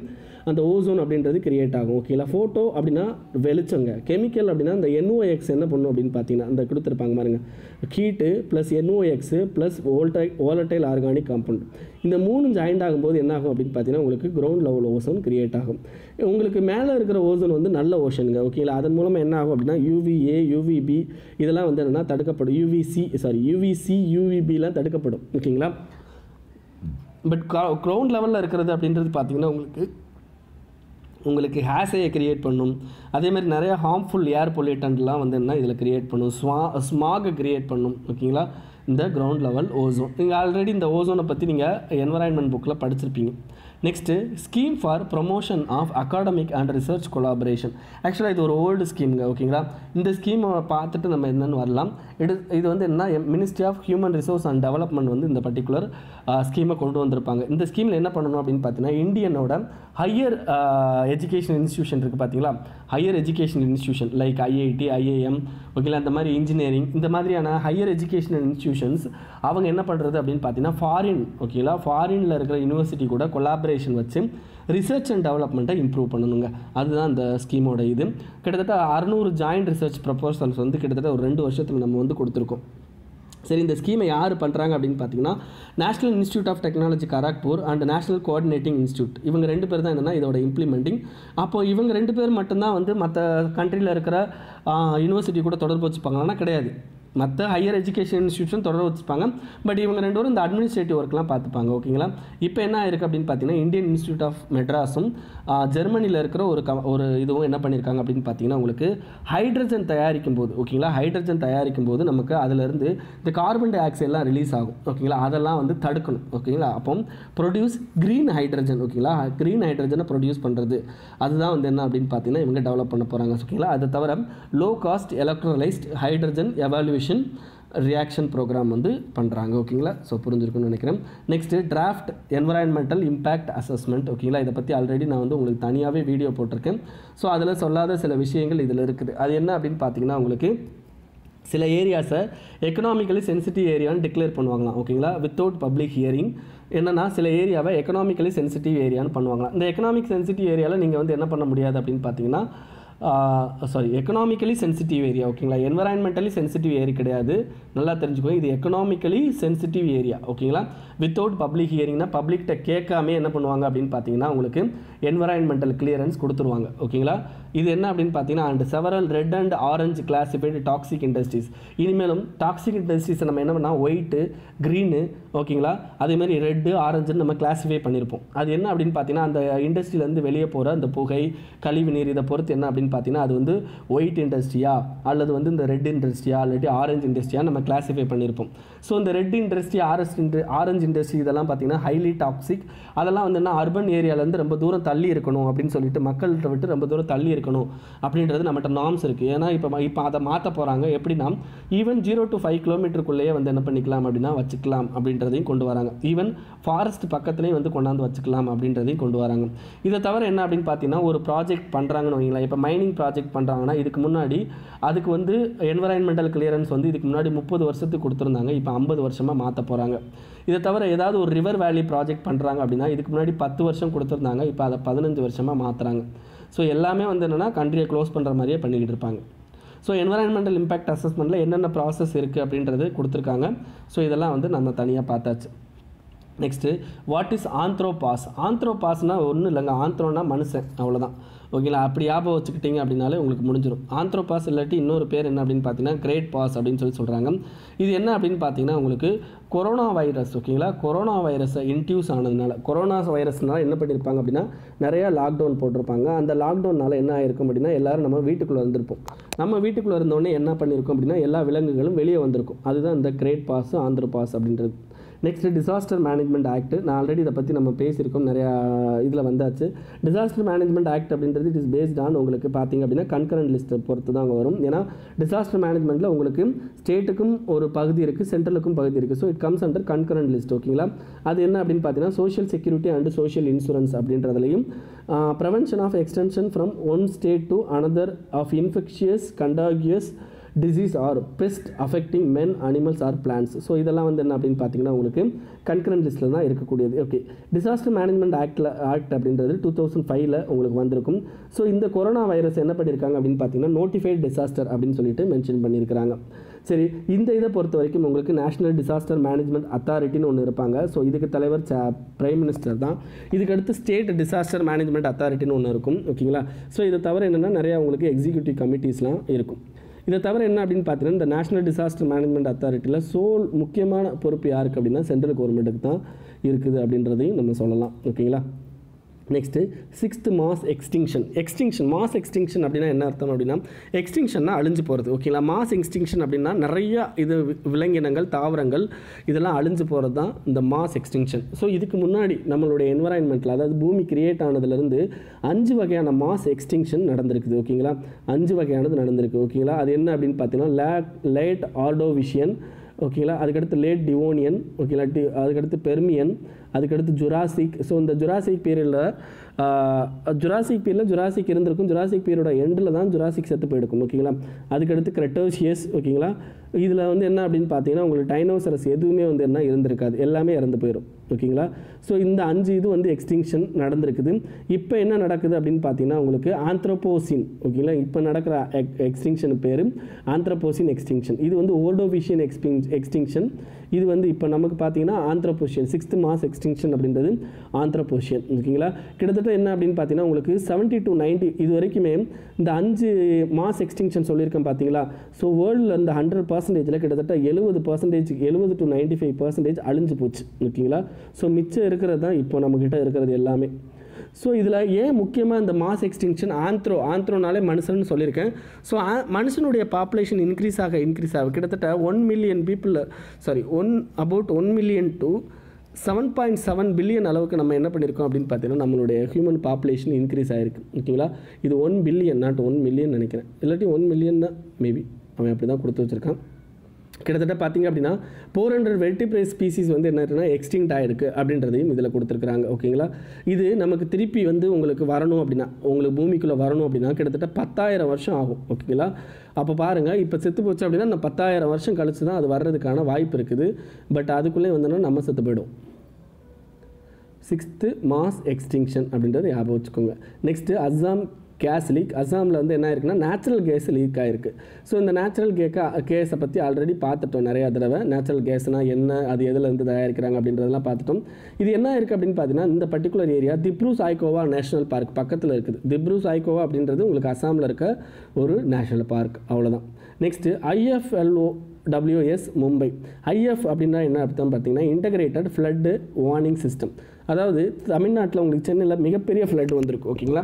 அந்த ஓசோன் அப்படின்றது கிரியேட் ஆகும் ஓகேங்களா ஃபோட்டோ அப்படின்னா வெளிச்சங்க கெமிக்கல் அப்படின்னா இந்த என்ஓஎக்ஸ் என்ன பண்ணும் அப்படின்னு பார்த்தீங்கன்னா அந்த கொடுத்துருப்பாங்க பாருங்க ஹீட்டு ப்ளஸ் என்ஓஎக்ஸு ப்ளஸ் வோல்டை volatile ஆர்கானிக் காம்பவுண்ட் இந்த மூணும் ஜாயிண்ட் ஆகும்போது என்ன ஆகும் அப்படின்னு பார்த்தீங்கன்னா உங்களுக்கு கிரவுண்ட் லெவல் ஓசோன் கிரியேட் ஆகும் உங்களுக்கு மேலே இருக்கிற ஓசோன் வந்து நல்ல ஓஷனுங்க ஓகேங்களா அதன் மூலமாக என்ன ஆகும் அப்படின்னா யூவிஏ யூவிபி இதெல்லாம் வந்து என்னென்னா தடுக்கப்படும் யூவிசி சாரி யூவிசி யூவிபிலாம் தடுக்கப்படும் ஓகேங்களா பட் கிரவுண்ட் லெவலில் இருக்கிறது அப்படின்றது பார்த்தீங்கன்னா உங்களுக்கு உங்களுக்கு ஹேஸையை கிரியேட் பண்ணும் அதே மாதிரி நிறைய ஹார்ம்ஃபுல் ஏர் பொல்யூட்டன்ட்லாம் வந்து என்ன இதில் கிரியேட் பண்ணும் ஸ்மா ஸ்மாகை கிரியேட் பண்ணும் ஓகேங்களா இந்த கிரவுண்ட் லெவல் ஓசோன் நீங்கள் ஆல்ரெடி இந்த ஓசோனை பற்றி நீங்கள் என்வரான்மெண்ட் புக்கில் படிச்சிருப்பீங்க next scheme for promotion of academic and research collaboration ஆக்சுவலாக இது ஒரு ஓல்டு ஸ்கீமுங்க ஓகேங்களா இந்த ஸ்கீமை பார்த்துட்டு நம்ம என்னென்னு வரலாம் இது இது வந்து என்ன ministry of human resource and development வந்து இந்த பர்டிகுலர் ஸ்கீமை கொண்டு வந்திருப்பாங்க இந்த ஸ்கீமில் என்ன பண்ணணும் அப்படின்னு பார்த்தீங்கன்னா இந்தியனோட ஹையர் எஜுகேஷன் இன்ஸ்டியூஷன் இருக்குது பார்த்தீங்களா higher education institution like IIT IIM ஓகேங்களா இந்த மாதிரி இன்ஜினியரிங் இந்த மாதிரியான ஹையர் எஜுகேஷனல் இன்ஸ்டியூஷன்ஸ் அவங்க என்ன பண்ணுறது அப்படின்னு பார்த்தீங்கன்னா ஃபாரின் ஓகேங்களா ஃபாரினில் இருக்கிற யூனிவர்சிட்டி கூட கொலாபரேஷன் வச்சு ரிசர்ச் அண்ட் டெவலப்மெண்ட்டை இம்ப்ரூவ் பண்ணணுங்க அதுதான் இந்த ஸ்கீமோட இது கிட்டத்தட்ட அறநூறு ஜாயிண்ட் ரிசர்ச் ப்ரப்போசல்ஸ் வந்து கிட்டத்தட்ட ஒரு ரெண்டு வருஷத்தில் நம்ம வந்து கொடுத்துருக்கோம் சரி இந்த ஸ்கீமை யார் பண்ணுறாங்க அப்படின்னு பார்த்தீங்கன்னா National Institute of Technology Kharagpur and National Coordinating Institute இவங்க ரெண்டு பேர் தான் என்னென்னா இதோட இம்ப்ளிமெண்டிங் அப்போ இவங்க ரெண்டு பேர் மட்டும்தான் வந்து மற்ற கண்ட்ரியில் இருக்கிற யூனிவர்சிட்டி கூட தொடர்பு வச்சுப்பாங்களான்னா கிடையாது மற்ற ஹையர் எஜுகேஷன் இன்ஸ்டியூஷன் தொடர்பு வச்சுப்பாங்க பட் இவங்க ரெண்டு பேரும் இந்த அட்மினிஸ்ட்ரேட்டிவ் ஒர்க்லாம் பார்த்துப்பாங்க ஓகேங்களா இப்போ என்ன ஆயிருக்கு அப்படின்னு பார்த்தீங்கன்னா இந்தியன் இன்ஸ்டியூட் ஆஃப் மெட்ராஸும் ஜெர்மனியில் இருக்கிற ஒரு க ஒரு இதுவும் என்ன பண்ணியிருக்காங்க அப்படின்னு பார்த்தீங்கன்னா உங்களுக்கு ஹைட்ரஜன் தயாரிக்கும் போது ஓகேங்களா ஹைட்ரஜன் தயாரிக்கும் போது நமக்கு அதிலிருந்து இந்த கார்பன் டை ஆக்சைடெலாம் ரிலீஸ் ஆகும் ஓகேங்களா அதெல்லாம் வந்து தடுக்கணும் ஓகேங்களா அப்போ ப்ரொடியூஸ் க்ரீன் ஹைட்ரஜன் ஓகேங்களா க்ரீன் ஹைட்ரஜனை ப்ரொடியூஸ் பண்ணுறது அதுதான் வந்து என்ன அப்படின்னு பார்த்தீங்கன்னா இவங்க டெவலப் பண்ண போகிறாங்க ஓகேங்களா அதை தவிர low cost electrolysed hydrogen evaluation reaction programme வந்து பண்ணுறாங்க ஓகேங்களா ஸோ புரிஞ்சிருக்குன்னு நினைக்கிறேன் next draft environmental impact assessment ஓகேங்களா இதை பற்றி ஆல்ரெடி நான் வந்து உங்களுக்கு தனியாகவே வீடியோ போட்டிருக்கேன் ஸோ அதில் சொல்லாத சில விஷயங்கள் இதில் இருக்குது அது என்ன அப்படின்னு பார்த்தீங்கன்னா உங்களுக்கு சில ஏரியாஸை எக்கனாமிக்கலி சென்சிட்டிவ் ஏரியான்னு டிக்ளேர் பண்ணுவாங்களாம் ஓகேங்களா வித்தவுட் பப்ளிக் ஹியரிங் என்னன்னா சில ஏரியாவை எக்கனாமிக்கலி சென்சிட்டிவ் ஏரியான்னு பண்ணுவாங்களாம் இந்த எக்கனாமிக் சென்சிட்டிவ் ஏரியாவில் நீங்கள் வந்து என்ன பண்ண முடியாது அப்படின்னு பார்த்தீங்கன்னா சாரி எக்கனாமிக்கலி சென்சிட்டிவ் ஏரியா ஓகேங்களா என்வரான்மெண்டலி சென்சிட்டிவ் ஏரியா கிடையாது நல்லா தெரிஞ்சுக்கோங்க இது எக்கனாமிக்கலி சென்சிட்டிவ் ஏரியா ஓகேங்களா வித்தவுட் பப்ளிக் ஹியரிங்னா பப்ளிக்கிட்ட கேட்காம என்ன பண்ணுவாங்க அப்படின்னு பார்த்தீங்கன்னா உங்களுக்கு என்வரான்மெண்டல் கிளியரன்ஸ் கொடுத்துருவாங்க ஓகேங்களா இது என்ன அப்படின்னு பார்த்தீங்கன்னா and several red and orange classified toxic industries இனிமேலும் டாக்ஸிக் இண்டஸ்ட்ரீஸை நம்ம என்ன பண்ணால் ஒயிட்டு க்ரீனு ஓகேங்களா அதே மாதிரி ரெட்டு ஆரஞ்சுன்னு நம்ம கிளாஸிஃபை பண்ணியிருப்போம் அது என்ன அப்படின்னு பார்த்தீங்கன்னா அந்த இண்டஸ்ட்ரியிலேருந்து வெளியே போகிற அந்த புகை கழிவு நீர் இதை பொறுத்து என்ன அப்படின்னு பார்த்தீங்கன்னா அது வந்து ஒயிட் இண்டஸ்ட்ரியா அல்லது வந்து இந்த ரெட் இண்டஸ்ட்ரியா இல்லாட்டி ஆரஞ்சு இண்டஸ்ட்ரியா நம்ம கிளாஸிஃபை பண்ணியிருப்போம் ஸோ இந்த ரெட் இண்டஸ்ட்ரி ஆரஸ் ஆரஞ்சு இண்டஸ்ட்ரி இதெல்லாம் பார்த்தீங்கன்னா ஹைலி டாக்ஸிக் அதெல்லாம் வந்து என்ன அர்பன் ஏரியாவிலேருந்து ரொம்ப தூரம் தள்ளி இருக்கணும் அப்படின்னு சொல்லிட்டு மக்கள்கிட்ட விட்டு ரொம்ப தூரம் தள்ளி இருக்கணும் அப்படின்றது நம்மகிட்ட நார்ம்ஸ் இருக்குது ஏன்னா இப்போ இப்போ அதை மாற்ற போகிறாங்க எப்படின்னா ஈவன் ஜீரோ டு ஃபைவ் கிலோமீட்டருக்குள்ளேயே வந்து என்ன பண்ணிக்கலாம் அப்படின்னா வச்சுக்கலாம் அப்படின்றதையும் கொண்டு வராங்க ஈவன் ஃபாரஸ்ட் பக்கத்துலேயும் வந்து கொண்டாந்து வச்சுக்கலாம் அப்படின்றதையும் கொண்டு வராங்க இதை தவிர என்ன அப்படின்னு பார்த்தீங்கன்னா ஒரு ப்ராஜெக்ட் பண்ணுறாங்கன்னு வைங்களேன் இப்போ மைனிங் ப்ராஜெக்ட் பண்ணுறாங்கன்னா இதுக்கு முன்னாடி அதுக்கு வந்து என்வரான்மெண்டல் கிளியரன்ஸ் வந்து இதுக்கு முன்னாடி முப்பது வருஷத்துக்கு கொடுத்துருந்தாங்க இப்போ ஐம்பது வருஷமாக மாற்ற போகிறாங்க இதை தவிர ஏதாவது ஒரு ரிவர் வேலி ப்ராஜெக்ட் பண்ணுறாங்க அப்படின்னா இதுக்கு முன்னாடி பத்து வருஷம் கொடுத்துருந்தாங்க இப்போ அதை பதினஞ்சு வருஷமாக மாற்றுறாங்க ஸோ எல்லாமே வந்து என்னென்னா கண்ட்ரியை க்ளோஸ் பண்ணுற மாதிரியே பண்ணிக்கிட்டு இருப்பாங்க ஸோ என்வரான்மெண்டல் இம்பேக்ட் அசஸ்மெண்ட்டில் என்னென்ன ப்ராசஸ் இருக்குது அப்படின்றது கொடுத்துருக்காங்க ஸோ இதெல்லாம் வந்து நம்ம தனியாக பார்த்தாச்சு நெக்ஸ்ட்டு வாட் இஸ் ஆந்த்ரோபாஸ் ஆந்த்ரோபாஸ்னால் ஒன்றும் இல்லைங்க ஆந்த்ரோனா மனுஷன் அவ்வளோதான் ஓகேங்களா அப்படி ஞாபகம் வச்சுக்கிட்டீங்க அப்படின்னாலே உங்களுக்கு முடிஞ்சிடும் ஆந்த்ரோபாஸ் இல்லாட்டி இன்னொரு பேர் என்ன அப்படின்னு பார்த்தீங்கன்னா கிரேட் பாஸ் அப்படின்னு சொல்லி சொல்கிறாங்க இது என்ன அப்படின்னு பார்த்தீங்கன்னா உங்களுக்கு கொரோனா வைரஸ் ஓகேங்களா கொரோனா வைரஸை இன்டியூஸ் ஆனதுனால கொரோனா வைரஸ்னால என்ன பண்ணியிருப்பாங்க அப்படின்னா நிறையா லாக்டவுன் போட்டிருப்பாங்க அந்த லாக்டவுனால் என்ன ஆயிருக்கும் அப்படின்னா எல்லாரும் நம்ம வீட்டுக்குள்ளே வந்திருப்போம் நம்ம வீட்டுக்குள்ளே இருந்தோடனே என்ன பண்ணியிருக்கோம் அப்படின்னா எல்லா விலங்குகளும் வெளியே வந்திருக்கும் அதுதான் இந்த கிரேட் பாஸ் ஆந்திர பாஸ் அப்படின்றது நெக்ஸ்ட் டிசாஸ்டர் மேனேஜ்மெண்ட் ஆக்ட் நான் ஆல்ரெடி இதை பற்றி நம்ம பேசியிருக்கோம் நிறையா இதில் வந்தாச்சு டிசாஸ்டர் மேனேஜ்மெண்ட் ஆக்ட் அப்படின்றது இட் இஸ் பேஸ்ட் ஆன் உங்களுக்கு பார்த்தீங்க அப்படின்னா கன்கரண்ட் லிஸ்ட்டை பொறுத்து தான் அங்கே வரும் ஏன்னா டிசாஸ்டர் மேனேஜ்மெண்ட்டில் உங்களுக்கு ஸ்டேட்டுக்கும் ஒரு பகுதி இருக்குது சென்ட்ரலுக்கும் பகுதி இருக்குது so it comes under concurrent list ஓகேங்களா அது என்ன அப்படின்னு பார்த்தீங்கன்னா social security and social insurance அப்படின்றதுலையும் prevention of extension from one state to another of infectious contagious disease or pest affecting men animals or plants so இதெல்லாம் வந்து என்ன அப்படின்னு பார்த்தீங்கன்னா உங்களுக்கு கன்கரண்ட் லிஸ்ட்டில் தான் இருக்கக்கூடியது ஓகே டிசாஸ்டர் மேனேஜ்மெண்ட் ஆக்டில் ஆக்ட் அப்படின்றது டூ தௌசண்ட் ஃபைவ்ல உங்களுக்கு வந்திருக்கும் ஸோ இந்த கொரோனா வைரஸ் என்ன பண்ணியிருக்காங்க அப்படின்னு பார்த்தீங்கன்னா நோட்டிஃபைட் டிசாஸ்டர் அப்படின்னு சொல்லிட்டு மென்ஷன் பண்ணியிருக்கிறாங்க சரி இந்த இதை பொறுத்த வரைக்கும் உங்களுக்கு நேஷனல் டிசாஸ்டர் மேனேஜ்மெண்ட் அத்தாரிட்டின்னு ஒன்று இருப்பாங்க ஸோ இதுக்கு தலைவர் பிரைம் மினிஸ்டர் தான் இதுக்கு அடுத்து ஸ்டேட் டிசாஸ்டர் மேனேஜ்மெண்ட் அத்தாரிட்டின்னு ஒன்று இருக்கும் ஓகேங்களா ஸோ இதை தவிர என்னென்னா நிறையா உங்களுக்கு எக்ஸிக்யூட்டிவ் கமிட்டிஸ்லாம் இருக்கும் இதை தவிர என்ன அப்படின்னு பார்த்தீங்கன்னா இந்த நேஷனல் டிசாஸ்டர் மேனேஜ்மெண்ட் அத்தாரிட்டியில் சோல் முக்கியமான பொறுப்பு யாருக்கு அப்படின்னா சென்ட்ரல் கவர்மெண்ட்டுக்கு தான் இருக்குது அப்படின்றதையும் நம்ம சொல்லலாம் ஓகேங்களா next sixth mass extinction extinction mass extinction அப்படின்னா என்ன அர்த்தம் அப்படின்னா எக்ஸ்டிங்ஷன்னா அழிஞ்சு போகிறது ஓகேங்களா மாஸ் எக்ஸ்டிங்ஷன் அப்படின்னா நிறைய இது வி- விலங்கினங்கள் தாவரங்கள் இதெல்லாம் அழிஞ்சு போகிறது தான் இந்த மாஸ் எக்ஸ்டிங்ஷன் ஸோ இதுக்கு முன்னாடி நம்மளுடைய என்வரான்மெண்ட்டில் அதாவது பூமி கிரியேட் ஆனதுலேருந்து அஞ்சு வகையான மாஸ் எக்ஸ்டிங்ஷன் நடந்திருக்குது ஓகேங்களா அஞ்சு வகையானது நடந்திருக்கு ஓகேங்களா அது என்ன அப்படின்னு பார்த்தீங்கன்னா லேட் லேட் ஆர்டோவிஷியன் ஓகேங்களா அதுக்கடுத்து லேட் டிவோனியன் ஓகேங்களா டி அதுக்கடுத்து பெர்மியன் அதுக்கடுத்து ஜுராசிக் ஸோ இந்த ஜுராசிக் பீரியடில் ஜுராசிக் பீரியடில் ஜுராசிக் இருந்திருக்கும் ஜுராசிக் பீரியடோட எண்டில் தான் ஜுராசிக் செத்து போயிருக்கும் ஓகேங்களா அதுக்கடுத்து கிரெட்டோசியஸ் ஓகேங்களா இதில் வந்து என்ன அப்படின்னு பார்த்தீங்கன்னா உங்களுக்கு டைனோசரஸ் எதுவுமே வந்து என்ன இருந்திருக்காது எல்லாமே இறந்து போயிடும் ஓகேங்களா ஸோ இந்த அஞ்சு இது வந்து எக்ஸ்டிங்ஷன் நடந்திருக்குது இப்போ என்ன நடக்குது அப்படின்னு பார்த்தீங்கன்னா உங்களுக்கு ஆந்த்ரோபோசின் ஓகேங்களா இப்போ நடக்கிற எக்ஸ்டிங்ஷன் பேர் ஆந்த்ரோபோசின் எக்ஸ்டிங்ஷன் இது வந்து ஓர்டோவிஷியன் எக்ஸ்டிங் எக்ஸ்டிங்ஷன் இது வந்து இப்போ நமக்கு பார்த்தீங்கன்னா ஆந்த்ரோபோஷியன் சிக்ஸ்த் மாஸ் எக்ஸ்டிங்ஷன் அப்படின்றது ஆந்த்ரோபோஷியன் ஓகேங்களா கிட்டத்தட்ட என்ன அப்படின்னு பார்த்தீங்கன்னா உங்களுக்கு செவன்ட்டி டு நைன்ட்டி இது வரைக்குமே இந்த அஞ்சு மாஸ் எக்ஸ்டிங்ஷன் சொல்லியிருக்கேன் பார்த்தீங்களா ஸோ வேர்ல்டில் இந்த ஹண்ட்ரட் பர்சன்டேஜில் கிட்டத்தட்ட எழுபது பர்சன்டேஜ் எழுபது டு நைன்ட்டி ஃபைவ் பர்சன்டேஜ் அழிஞ்சு போச்சு ஓகேங்களா ஸோ மிச்சம் இருக்கிறது தான் இப்போ நம்மக்கிட்ட இருக்கிறது எல்லாமே ஸோ இதில் ஏன் முக்கியமாக இந்த மாஸ் எக்ஸ்டிங்ஷன் ஆந்த்ரோ ஆந்த்ரோனாலே மனுஷன்னு சொல்லியிருக்கேன் ஸோ மனுஷனுடைய பாப்புலேஷன் இன்க்ரீஸ் ஆக இன்க்ரீஸ் ஆக கிட்டத்தட்ட one million people sorry one about one million to seven point seven billion அளவுக்கு நம்ம என்ன பண்ணியிருக்கோம் அப்படின்னு பார்த்தீங்கன்னா நம்மளுடைய ஹியூமன் பாப்புலேஷன் இன்க்ரீஸ் ஆகிருக்கு ஓகேங்களா இது one billion not one million நினைக்கிறேன் இல்லாட்டி ஒன் மில்லியன் தான் மேபி அவன் அப்படி தான் கொடுத்து வச்சுருக்கான் கிட்டத்தட்ட பார்த்தீங்க அப்படின்னா ஃபோர் ஹண்ட்ரட் வெர்டிப்ரைஸ் ஸ்பீசிஸ் வந்து என்ன இருக்குன்னா எக்ஸ்டிங்ட் ஆகிருக்கு அப்படின்றதையும் இதில் கொடுத்துருக்குறாங்க ஓகேங்களா இது நமக்கு திருப்பி வந்து உங்களுக்கு வரணும் அப்படின்னா உங்களுக்கு பூமிக்குள்ளே வரணும் அப்படின்னா கிட்டத்தட்ட பத்தாயிரம் வருஷம் ஆகும் ஓகேங்களா அப்போ பாருங்கள் இப்போ செத்து போச்சு அப்படின்னா இந்த பத்தாயிரம் வருஷம் கழிச்சு தான் அது வர்றதுக்கான வாய்ப்பு இருக்குது பட் அதுக்குள்ளே வந்தோன்னா நம்ம செத்து போயிடும் சிக்ஸ்த்து மாஸ் எக்ஸ்டிங்ஷன் அப்படின்றத ஞாபகம் வச்சுக்கோங்க நெக்ஸ்ட்டு அஸ்ஸாம் கேஸ் லீக் அஸ்ஸாமில் வந்து என்ன இருக்குன்னா நேச்சுரல் கேஸ் லீக் ஆயிருக்கு ஸோ இந்த நேச்சுரல் கேக்கா கேஸை பற்றி ஆல்ரெடி பார்த்துட்டோம் நிறையா தடவை நேச்சுரல் கேஸ்னால் என்ன அது எதில் இருந்து தயாரிக்கிறாங்க அப்படின்றதெல்லாம் பார்த்துட்டோம் இது என்ன இருக்குது அப்படின்னு பார்த்தீங்கன்னா இந்த particular area Dibru Saikhowa national park பக்கத்தில் இருக்குது திப்ரு சாய்கோவா அப்படின்றது உங்களுக்கு அஸ்ஸாமில் இருக்க ஒரு நேஷனல் பார்க் அவ்வளோதான் next IFLOWS Mumbai IF அப்படின்னா என்ன அர்த்தம் பார்த்தீங்கன்னா இன்டகிரேட்டட் ஃப்ளட்டு வார்னிங் சிஸ்டம் அதாவது தமிழ்நாட்டில் உங்களுக்கு சென்னையில் மிகப்பெரிய ஃப்ளட் வந்திருக்கு ஓகேங்களா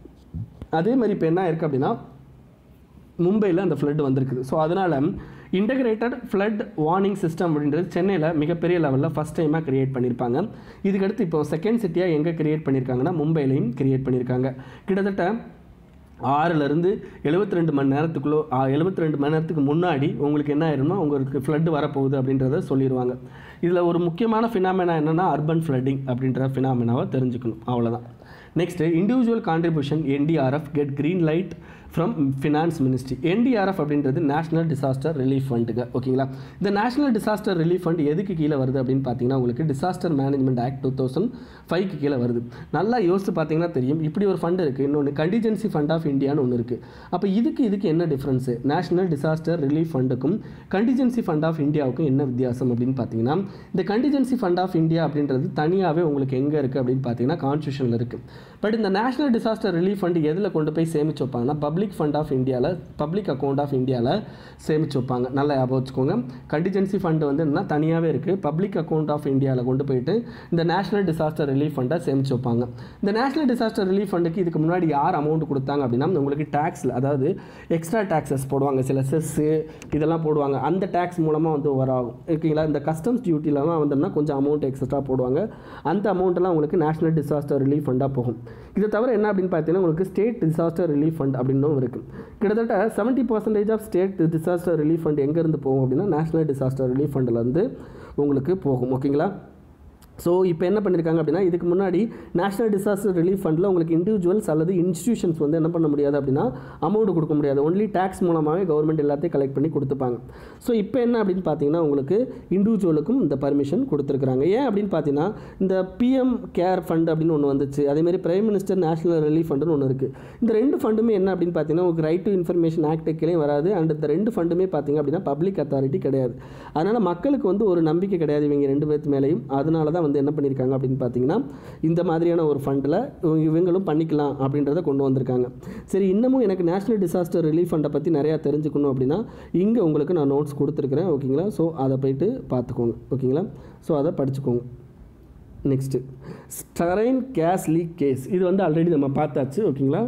அதே மாதிரி இப்போ என்ன இருக்குது அப்படின்னா மும்பையில் அந்த ஃப்ளட் வந்திருக்குது ஸோ அதனால் இன்டகிரேட்டட் ஃப்ளட் வார்னிங் சிஸ்டம் அப்படின்றது சென்னையில் மிகப்பெரிய லெவலில் ஃபஸ்ட் டைமாக கிரியேட் பண்ணியிருப்பாங்க இதுக்கடுத்து இப்போ செகண்ட் சிட்டியாக எங்கே கிரியேட் பண்ணியிருக்காங்கன்னா மும்பையிலையும் கிரியேட் பண்ணியிருக்காங்க கிட்டத்தட்ட ஆறுலேருந்து எழுபத்தி ரெண்டு மணி நேரத்துக்குள்ளே எழுபத்தி ரெண்டு மணி நேரத்துக்கு முன்னாடி உங்களுக்கு என்ன ஆயிரும்னா உங்களுக்கு ஃப்ளட் வரப்போகுது அப்படின்றத சொல்லிடுவாங்க இதில் ஒரு முக்கியமான ஃபினாமினா என்னென்னா அர்பன் ஃப்ளட்டிங் அப்படின்ற ஃபினாமினாவை தெரிஞ்சுக்கணும் அவ்வளோதான் next individual contribution NDRF get green light from finance ministry NDRF அப்படின்றது நேஷனல் டிசாஸ்டர் ரிலீஃப் ஃபண்டுங்க ஓகேங்களா இந்த நேஷனல் டிசாஸ்டர் ரிலீஃப் ஃபண்ட் எதுக்கு கீழே வருது அப்படின்னு பார்த்தீங்கன்னா உங்களுக்கு disaster management act two thousand ஃபைவ்க்கு கீழே வருது நல்லா யோசித்து பார்த்தீங்கன்னா தெரியும் இப்படி ஒரு ஃபண்ட் இருக்குது இன்னொன்று கண்டிஜென்சி ஃபண்ட் ஆஃப் இந்தியான்னு ஒன்று இருக்குது அப்போ இதுக்கு இதுக்கு என்ன டிஃப்ரென்ஸு நேஷனல் டிசாஸ்டர் ரிலீஃப் ஃபண்டுக்கும் கண்டிஜென்சி ஃபண்ட் ஆஃப் இந்தியாவுக்கும் என்ன வித்தியாசம் அப்படின்னு பார்த்தீங்கன்னா இந்த கண்டிஜென்சி ஃபண்ட் ஆஃப் இந்தியா அப்படின்றது தனியாகவே உங்களுக்கு எங்கே இருக்குது அப்படின்னு பார்த்தீங்கன்னா கான்ஸ்டியூஷனில் இருக்குது பட் இந்த நேஷனல் டிசாஸ்டர் ரிலீஃப் ஃபண்ட் எதில் கொண்டு போய் சேமிச்சு வைப்பாங்கன்னா பப்ளிக் ஃபண்ட் ஆஃப் இந்தியாவில் பப்ளிக் அக்கௌண்ட் ஆஃப் இந்தியாவில் சேமிச்சு வைப்பாங்க நல்லா ஞாபகம் வச்சுக்கோங்க கண்டிஜென்சி ஃபண்டு வந்து என்ன தனியாகவே இருக்குது பப்ளிக் அக்கௌண்ட் ஆஃப் இந்தியாவில் கொண்டு போயிட்டு இந்த நேஷனல் டிசாஸ்டர் ரிலீஃப் ஃபண்டை சேமிச்சு வைப்பாங்க இந்த நேஷனல் டிசாஸ்டர் ரிலீஃப் ஃபண்டுக்கு இதுக்கு முன்னாடி யார் அமௌண்ட் கொடுத்தாங்க அப்படின்னா உங்களுக்கு டேக்ஸில் அதாவது எக்ஸ்ட்ரா டேக்ஸஸ் போடுவாங்க சில செஸ்ஸு இதெல்லாம் போடுவாங்க அந்த டேக்ஸ் மூலமாக வந்து வராகும் ஓகேங்களா இந்த கஸ்டம்ஸ் டியூட்டிலலாம் வந்தோம்னா கொஞ்சம் அமௌண்ட் எக்ஸ்ட்ரா போடுவாங்க அந்த அமௌண்ட்டெல்லாம் உங்களுக்கு நேஷனல் டிசாஸ்டர் ரிலீஃப் ஃபண்டாக போகும் இதை தவிர என்ன அப்படின்னு பார்த்தீங்கன்னா உங்களுக்கு ஸ்டேட் டிசாஸ்டர் ரிலீஃப் ஃபண்ட் அப்படின்னும் இருக்குது கிட்டத்தட்ட seventy percentage of state disaster relief fund எங்கேருந்து போகும் அப்படின்னா நேஷனல் டிசாஸ்டர் ரிலீஃப் ஃபண்டில் வந்து உங்களுக்கு போகும் ஓகேங்களா ஸோ இப்போ என்ன பண்ணியிருக்காங்க அப்படின்னா இதுக்கு முன்னாடி நேஷனல் டிசாஸ்டர் ரிலீஃப் ஃபண்டில் உங்களுக்கு இண்டிவிஜுவல்ஸ் அல்லது இன்ஸ்டிடியூஷன்ஸ் வந்து என்ன பண்ண முடியாது அப்படின்னா அமௌண்ட் கொடுக்க முடியாது ஒன்லி டேக்ஸ் மூலமாகவே கவர்மெண்ட் எல்லாத்தையும் கலெக்ட் பண்ணி கொடுத்துப்பாங்க ஸோ இப்போ என்ன அப்படின்னு பார்த்தீங்கன்னா உங்களுக்கு இண்டிவிஜுவலுக்கும் இந்த பர்மிஷன் கொடுத்துருக்குறாங்க ஏன் அப்படின்னு பார்த்தீங்கன்னா இந்த பிஎம் கேர் ஃபண்ட் அப்படின்னு ஒன்று வந்துச்சு அதேமாதிரி பிரைம் மினிஸ்டர் நேஷனல் ரிலீஃப் ஃபண்டுன்னு ஒன்று இருக்குது இந்த ரெண்டு ஃபண்டுமே என்ன அப்படின்னு பார்த்தீங்கன்னா உங்களுக்கு ரைட் டு இன்ஃபர்மேஷன் ஆக்ட் கீழேயும் வராது அண்ட் இந்த ரெண்டு ஃபண்டுமே பார்த்தீங்க அப்படின்னா பப்ளிக் அத்தாரிட்டி கிடையாது அதனால் மக்களுக்கு வந்து ஒரு நம்பிக்கை கிடையாது இவங்க ரெண்டு பேர்த்து மேலேயும் அதனால தான் வந்து என்ன பண்ணியிருக்காங்க அப்படின்னு பார்த்தீங்கன்னா இந்த மாதிரியான ஒரு ஃபண்டில் இவங்களும் பண்ணிக்கலாம் அப்படின்றத கொண்டு வந்திருக்காங்க சரி இன்னமும் எனக்கு நேஷனல் டிசாஸ்டர் ரிலீஃப் ஃபண்டை பற்றி நிறையா தெரிஞ்சுக்கணும் அப்படின்னா இங்கே உங்களுக்கு நான் நோட்ஸ் கொடுத்துருக்குறேன் ஓகேங்களா ஸோ அதை போயிட்டு பார்த்துக்கோங்க ஓகேங்களா ஸோ அதை படிச்சுக்கோங்க next styrene gas leak gas இது வந்து ஆல்ரெடி நம்ம பார்த்தாச்சு ஓகேங்களா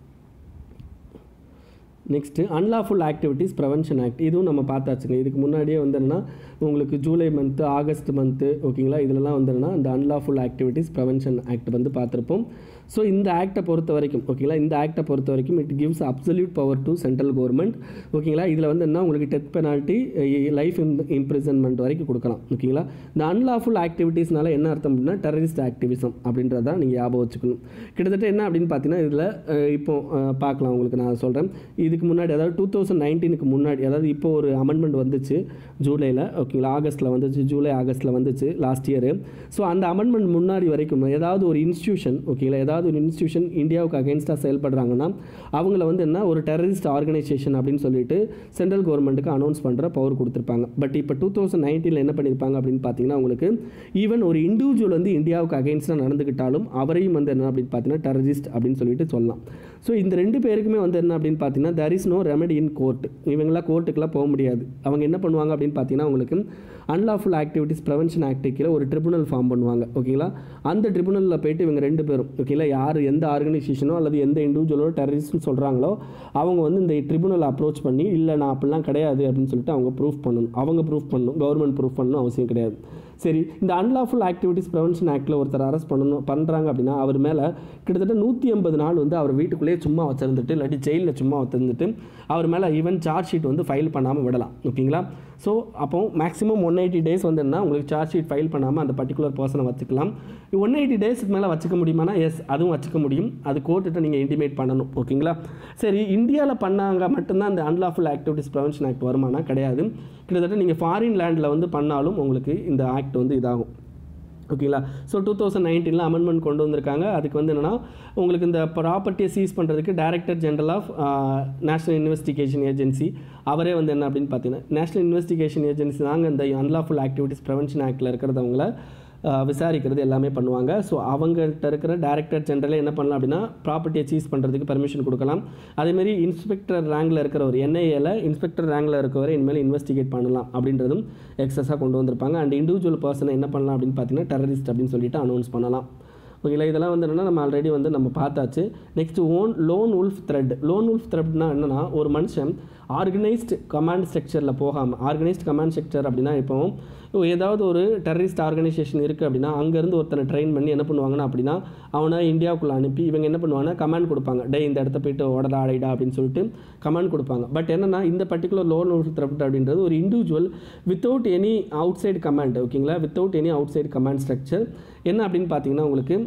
next unlawful activities prevention act இதுவும் நம்ம பார்த்தாச்சுங்க இதுக்கு முன்னாடியே வந்து என்னன்னா உங்களுக்கு ஜூலை மந்த்து ஆகஸ்ட் மந்த்து ஓகேங்களா இதிலலாம் வந்து என்னன்னா இந்த அன்லாஃபுல் ஆக்டிவிட்டீஸ் ப்ரிவென்ஷன் ஆக்ட் வந்து பார்த்துருப்போம் ஸோ இந்த ஆக்டை பொறுத்த வரைக்கும் ஓகேங்களா இந்த ஆக்டை பொறுத்த வரைக்கும் it gives absolute power to central government ஓகேங்களா இதில் வந்து என்ன உங்களுக்கு டெத் பெனால்ட்டி லைஃப் இம்ப்ரிசன்மெண்ட் வரைக்கும் கொடுக்கலாம் ஓகேங்களா இந்த அன்லாஃபுல் ஆக்டிவிட்டீஸ்னால என்ன அர்த்தம் அப்படின்னா டெரரிஸ்ட் ஆக்டிவிசம் அப்படின்றத நீங்கள் ஞாபகம் வச்சுக்கணும் கிட்டத்தட்ட என்ன அப்படின்னு பார்த்தீங்கன்னா இதில் இப்போ அஹ், பார்க்கலாம் உங்களுக்கு நான் சொல்கிறேன் இதுக்கு முன்னாடி அதாவது டூ தௌசண்ட் நைன்டீனுக்கு முன்னாடி அதாவது இப்போ ஒரு அமெண்ட்மெண்ட் வந்துச்சு ஜூலையில் ஓகேங்களா ஆகஸ்ட்டில் வந்துச்சு ஜூலை ஆகஸ்ட்டில் வந்துச்சு லாஸ்ட் இயர் ஸோ அந்த அமெண்ட்மெண்ட் முன்னாடி வரைக்கும் ஏதாவது ஒரு இன்ஸ்டியூஷன் ஓகேங்களா ஏதாவது ஒரு இன்ஸ்டியூஷன் இந்தியாவுக்கு அகேன்ஸ்டாக செயல்படுறாங்கன்னா அவங்கள வந்து என்ன ஒரு டெரரிஸ்ட் ஆர்கனைசேஷன் அப்படின்னு சொல்லிட்டு சென்ட்ரல் கவர்மெண்ட்டுக்கு அனௌன்ஸ் பண்ணுற பவர் கொடுத்துருப்பாங்க பட் இப்போ டூ தௌசண்ட் நைன்டீனில் என்ன பண்ணியிருப்பாங்க அப்படின்னு பார்த்தீங்கன்னா உங்களுக்கு ஈவன் ஒரு இண்டிவிஜுவல் வந்து இந்தியாவுக்கு அகேன்ஸ்டாக நடந்துக்கிட்டாலும் அவரையும் வந்து என்ன அப்படின்னு பார்த்தீங்கன்னா டெரரிஸ்ட் அப்படின்னு சொல்லிட்டு சொல்லலாம் ஸோ இந்த ரெண்டு பேருக்குமே வந்து என்ன அப்படின்னு பார்த்தீங்கன்னா there is no remedy in court இவங்களாம் கோர்ட்டுக்கெலாம் போக முடியாது அவங்க என்ன பண்ணுவாங்க அப்படின்னு பார்த்தீங்கன்னா உங்களுக்கு அன்லாஃபுல் ஆக்டிவிட்டிஸ் ப்ரிவென்ஷன் ஆக்ட் கீழே ஒரு ட்ரிபுனல் ஃபார்ம் பண்ணுவாங்க ஓகேங்களா அந்த ட்ரிபுனலில் போயிட்டு இவங்க ரெண்டு பேரும் ஓகேங்களா யார் எந்த ஆர்கனைசேஷனோ அல்லது எந்த இண்டிவிஜுவலோ டெரரிஸ்ட்னு சொல்கிறாங்களோ அவங்க வந்து இந்த ட்ரிபுனல் அப்ரோச் பண்ணி இல்லை நான் அப்படிலாம் கிடையாது அப்படின்னு சொல்லிட்டு அவங்க ப்ரூஃப் பண்ணணும் அவங்க ப்ரூஃப் பண்ணணும் கவர்மெண்ட் ப்ரூஃப் பண்ணணும் அவசியம் கிடையாது சரி இந்த அன்லாஃபுல் ஆக்டிவிட்டிஸ் ப்ரிவென்ஷன் ஆக்டில் ஒருத்தர் அரெஸ்ட் பண்ணணும் பண்ணுறாங்க அப்படின்னா அவர் மேலே கிட்டத்தட்ட நூற்றி ஐம்பது நாள் வந்து அவர் வீட்டுக்குள்ளேயே சும்மா வச்சிருந்துட்டு இல்லாட்டி ஜெயிலில் சும்மா வச்சிருந்துட்டு அவர் மேலே ஈவன் சார்ஜ் ஷீட் வந்து ஃபைல் பண்ணாமல் விடலாம் ஓகேங்களா ஸோ அப்போ மேக்ஸிமம் ஒன் எயிட்டி டேஸ் வந்து என்ன உங்களுக்கு சார்ஜ் ஷீட் ஃபைல் பண்ணாமல் அந்த பர்டிகுலர் பர்சனை வச்சுக்கலாம் ஒன் எயிட்டி டேஸ்க்கு மேலே வச்சுக்க முடியுமானா எஸ் அதுவும் வச்சுக்க முடியும் அது கோர்ட்டுகிட்ட நீங்கள் இன்டிமேட் பண்ணணும் ஓகேங்களா சரி இந்தியாவில் பண்ணாங்க மட்டும்தான் அந்த அன்லாஃபுல் ஆக்டிவிட்டிஸ் ப்ரிவென்ஷன் ஆக்ட் வருமானா கிடையாது கிட்டத்தட்ட நீங்கள் ஃபாரின் லேண்டில் வந்து பண்ணாலும் உங்களுக்கு இந்த ஆக்ட் வந்து இதாகும் ஓகேங்களா ஸோ டூ தௌசண்ட் நைன்டீனில் அமெண்ட்மெண்ட் கொண்டு வந்திருக்காங்க அதுக்கு வந்து என்னென்னா உங்களுக்கு இந்த ப்ராப்பர்ட்டியை சீஸ் பண்ணுறதுக்கு director general of national investigation agency அவரே வந்து என்ன அப்படின்னு பார்த்தீங்கன்னா நேஷனல் இன்வெஸ்டிகேஷன் ஏஜென்சி தாங்க இந்த அன்லாஃபுல் ஆக்டிவிட்டிஸ் ப்ரிவென்ஷன் ஆக்டில் இருக்கிறதவங்கள ஆஹ் விசாரிக்கிறது எல்லாமே பண்ணுவாங்க ஸோ அவங்கள்ட்ட இருக்கிற டைரக்டர் ஜெனரலே என்ன பண்ணலாம் அப்படின்னா ப்ராப்பர்ட்டியை சீஸ் பண்ணுறதுக்கு பர்மிஷன் கொடுக்கலாம் அதேமாரி இன்ஸ்பெக்டர் ரேங்கில் இருக்கிற ஒரு என்ஐஏல இன்ஸ்பெக்டர் ரேங்கில் இருக்கவரை இனிமேல் இன்வெஸ்டிகேட் பண்ணலாம் அப்படின்றதும் எக்ஸஸாக கொண்டு வந்திருப்பாங்க அண்ட் இண்டிவிஜுவல் பர்சனை என்ன பண்ணலாம் அப்படின்னு பார்த்தீங்கன்னா டெரரிஸ்ட் அப்படின்னு சொல்லிட்டு அனௌன்ஸ் பண்ணலாம் ஓகேங்களா இதெல்லாம் வந்து என்னென்னா நம்ம ஆல்ரெடி வந்து நம்ம பார்த்தாச்சு next own lone wolf threat lone wolf த்ரெட்னா என்னென்னா ஒரு மனுஷன் ஆர்கனைஸ்டு கமாண்ட் ஸ்ட்ரக்சரில் போகாமல் ஆர்கனைஸ்டு கமாண்ட் ஸ்ட்ரக்சர் அப்படின்னா இப்போ ஏதாவது ஒரு டெரரிஸ்ட் ஆர்கனைசேஷன் இருக்குது அப்படின்னா அங்கேருந்து ஒருத்தனை ட்ரெயின் பண்ணி என்ன பண்ணுவாங்கன்னா அப்படின்னா அவனை இந்தியாவுக்குள்ளே அனுப்பி இவங்க என்ன பண்ணுவாங்கன்னா கமாண்ட் கொடுப்பாங்க டே இந்த இடத்த போயிட்டு ஓடடா ஆடைடா அப்படின்னு சொல்லிட்டு கமாண்ட் கொடுப்பாங்க பட் என்னன்னா இந்த பர்டிகுலர் லோன் த்ரெப்ட் அப்படின்றது ஒரு individual without any outside command ஓகேங்களா without any outside command structure என்ன அப்படின்னு பார்த்தீங்கன்னா உங்களுக்கு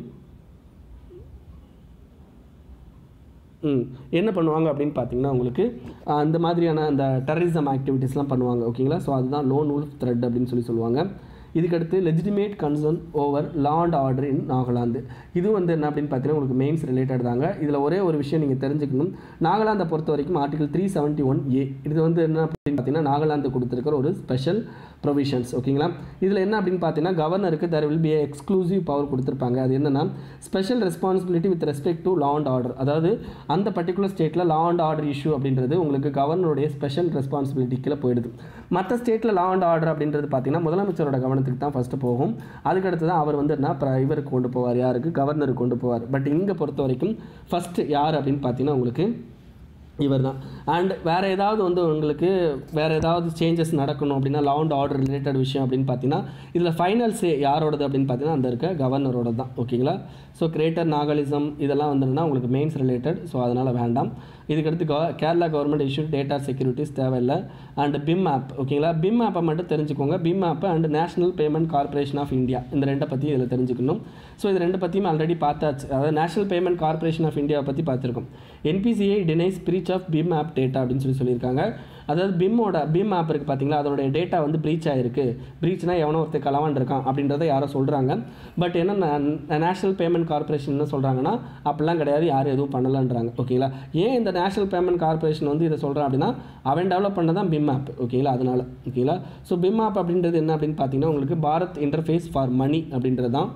ம் என்ன பண்ணுவாங்க அப்படின்னு பார்த்தீங்கன்னா உங்களுக்கு ஆஹ், இந்த மாதிரியான அந்த டெரரிசம் ஆக்டிவிட்டீஸ்லாம் பண்ணுவாங்க ஓகேங்களா ஸோ அதுதான் லோன் உல்ஃப் த்ரெட் அப்படின்னு சொல்லி சொல்லுவாங்க இதுக்கடுத்து legitimate concern over law and order in Nagaland இது வந்து என்ன அப்படின்னு பார்த்தீங்கன்னா உங்களுக்கு மெயின்ஸ் ரிலேட்டட் தாங்க இதில் ஒரே ஒரு விஷயம் நீங்கள் தெரிஞ்சுக்கணும் நாகாலாந்தை பொறுத்த வரைக்கும் article three seventy one A இது வந்து என்ன அப்படின்னு பார்த்தீங்கன்னா நாகாலாந்து கொடுத்துருக்கிற ஒரு ஸ்பெஷல் ப்ரொவிஷன்ஸ் ஓகேங்களா இதில் என்ன அப்படின்னு பார்த்தீங்கன்னா கவர்னருக்கு there will be exclusive power கொடுத்துருப்பாங்க அது என்னன்னா special responsibility with respect to law and order அதாவது அந்த பர்டிகுலர் ஸ்டேட்டில் லா அண்ட் ஆர்டர் இஷ்யூ அப்படின்றது உங்களுக்கு கவர்னருடைய ஸ்பெஷல் ரெஸ்பான்சிபிலிட்டி கீழே போயிடுது மற்ற ஸ்டேட்டில் லா அண்ட் ஆர்டர் அப்படின்றது பார்த்தீங்கன்னா முதலமைச்சரோட கவனத்துக்கு தான் ஃபஸ்ட்டு போகும் அதுக்கடுத்து தான் அவர் வந்து என்ன அப்புறம் இவருக்கு கொண்டு போவார் யாருக்கு கவர்னருக்கு கொண்டு போவார் பட் இங்கே பொறுத்த வரைக்கும் ஃபஸ்ட்டு யார் அப்படின்னு பார்த்தீங்கன்னா உங்களுக்கு இவர் தான் அண்ட் வேறு ஏதாவது வந்து உங்களுக்கு வேறு ஏதாவது சேஞ்சஸ் நடக்கணும் அப்படின்னா லா அண்ட் ஆர்டர் ரிலேட்டட் விஷயம் அப்படின்னு பார்த்தீங்கன்னா இதில் ஃபைனல் சே யாரோடது அப்படின்னு பார்த்தீங்கன்னா அந்த இருக்க கவர்னரோட தான் ஓகேங்களா ஸோ கிரேட்டர் நாகலிசம் இதெல்லாம் வந்துன்னா உங்களுக்கு மெயின்ஸ் ரிலேட்டட் ஸோ அதனால் வேண்டாம் இதுக்கடுத்து கவ Kerala government issue data securities தேவையில்லை அண்ட் பிம் ஆப் ஓகேங்களா பிம் ஆப்பை மட்டும் தெரிஞ்சுக்கோங்க BHIM app and National Payment Corporation of India இந்த ரெண்டை பற்றி இதில் தெரிஞ்சுக்கணும் ஸோ இது ரெண்டு பற்றியும் ஆல்ரெடி பார்த்தாச்சு அதாவது நேஷனல் பேமெண்ட் கார்ப்பரேஷன் ஆஃப் இந்தியாவை பற்றி பார்த்துருக்கோம் NPCI denies breach of BHIM app data அப்படின்னு சொல்லி சொல்லியிருக்காங்க அதாவது பிம்மோட பிம் ஆப் இருக்குது பார்த்தீங்களா அதோட டேட்டா வந்து ப்ரீச் ஆயிருக்கு ப்ரீச்னா எவனோ ஒருத்தர் களவான் இருக்கான் அப்படின்றத யாரோ சொல்கிறாங்க பட் என்ன நேஷனல் பேமெண்ட் கார்ப்பரேஷன் என்ன சொல்கிறாங்கன்னா அப்படிலாம் கிடையாது யாரும் எதுவும் பண்ணலன்றாங்க ஓகேங்களா ஏன் இந்த நேஷனல் பேமெண்ட் கார்ப்பரேஷன் வந்து இதை சொல்கிறான் அப்படின்னா அவன் டெவலப் பண்ண தான் பிம் ஆப் ஓகேங்களா அதனால ஓகேங்களா ஸோ பிம் ஆப் அப்படின்றது என்ன அப்படின்னு பார்த்தீங்கன்னா உங்களுக்கு பாரத் இன்டர்ஃபேஸ் ஃபார் மணி அப்படின்றது தான்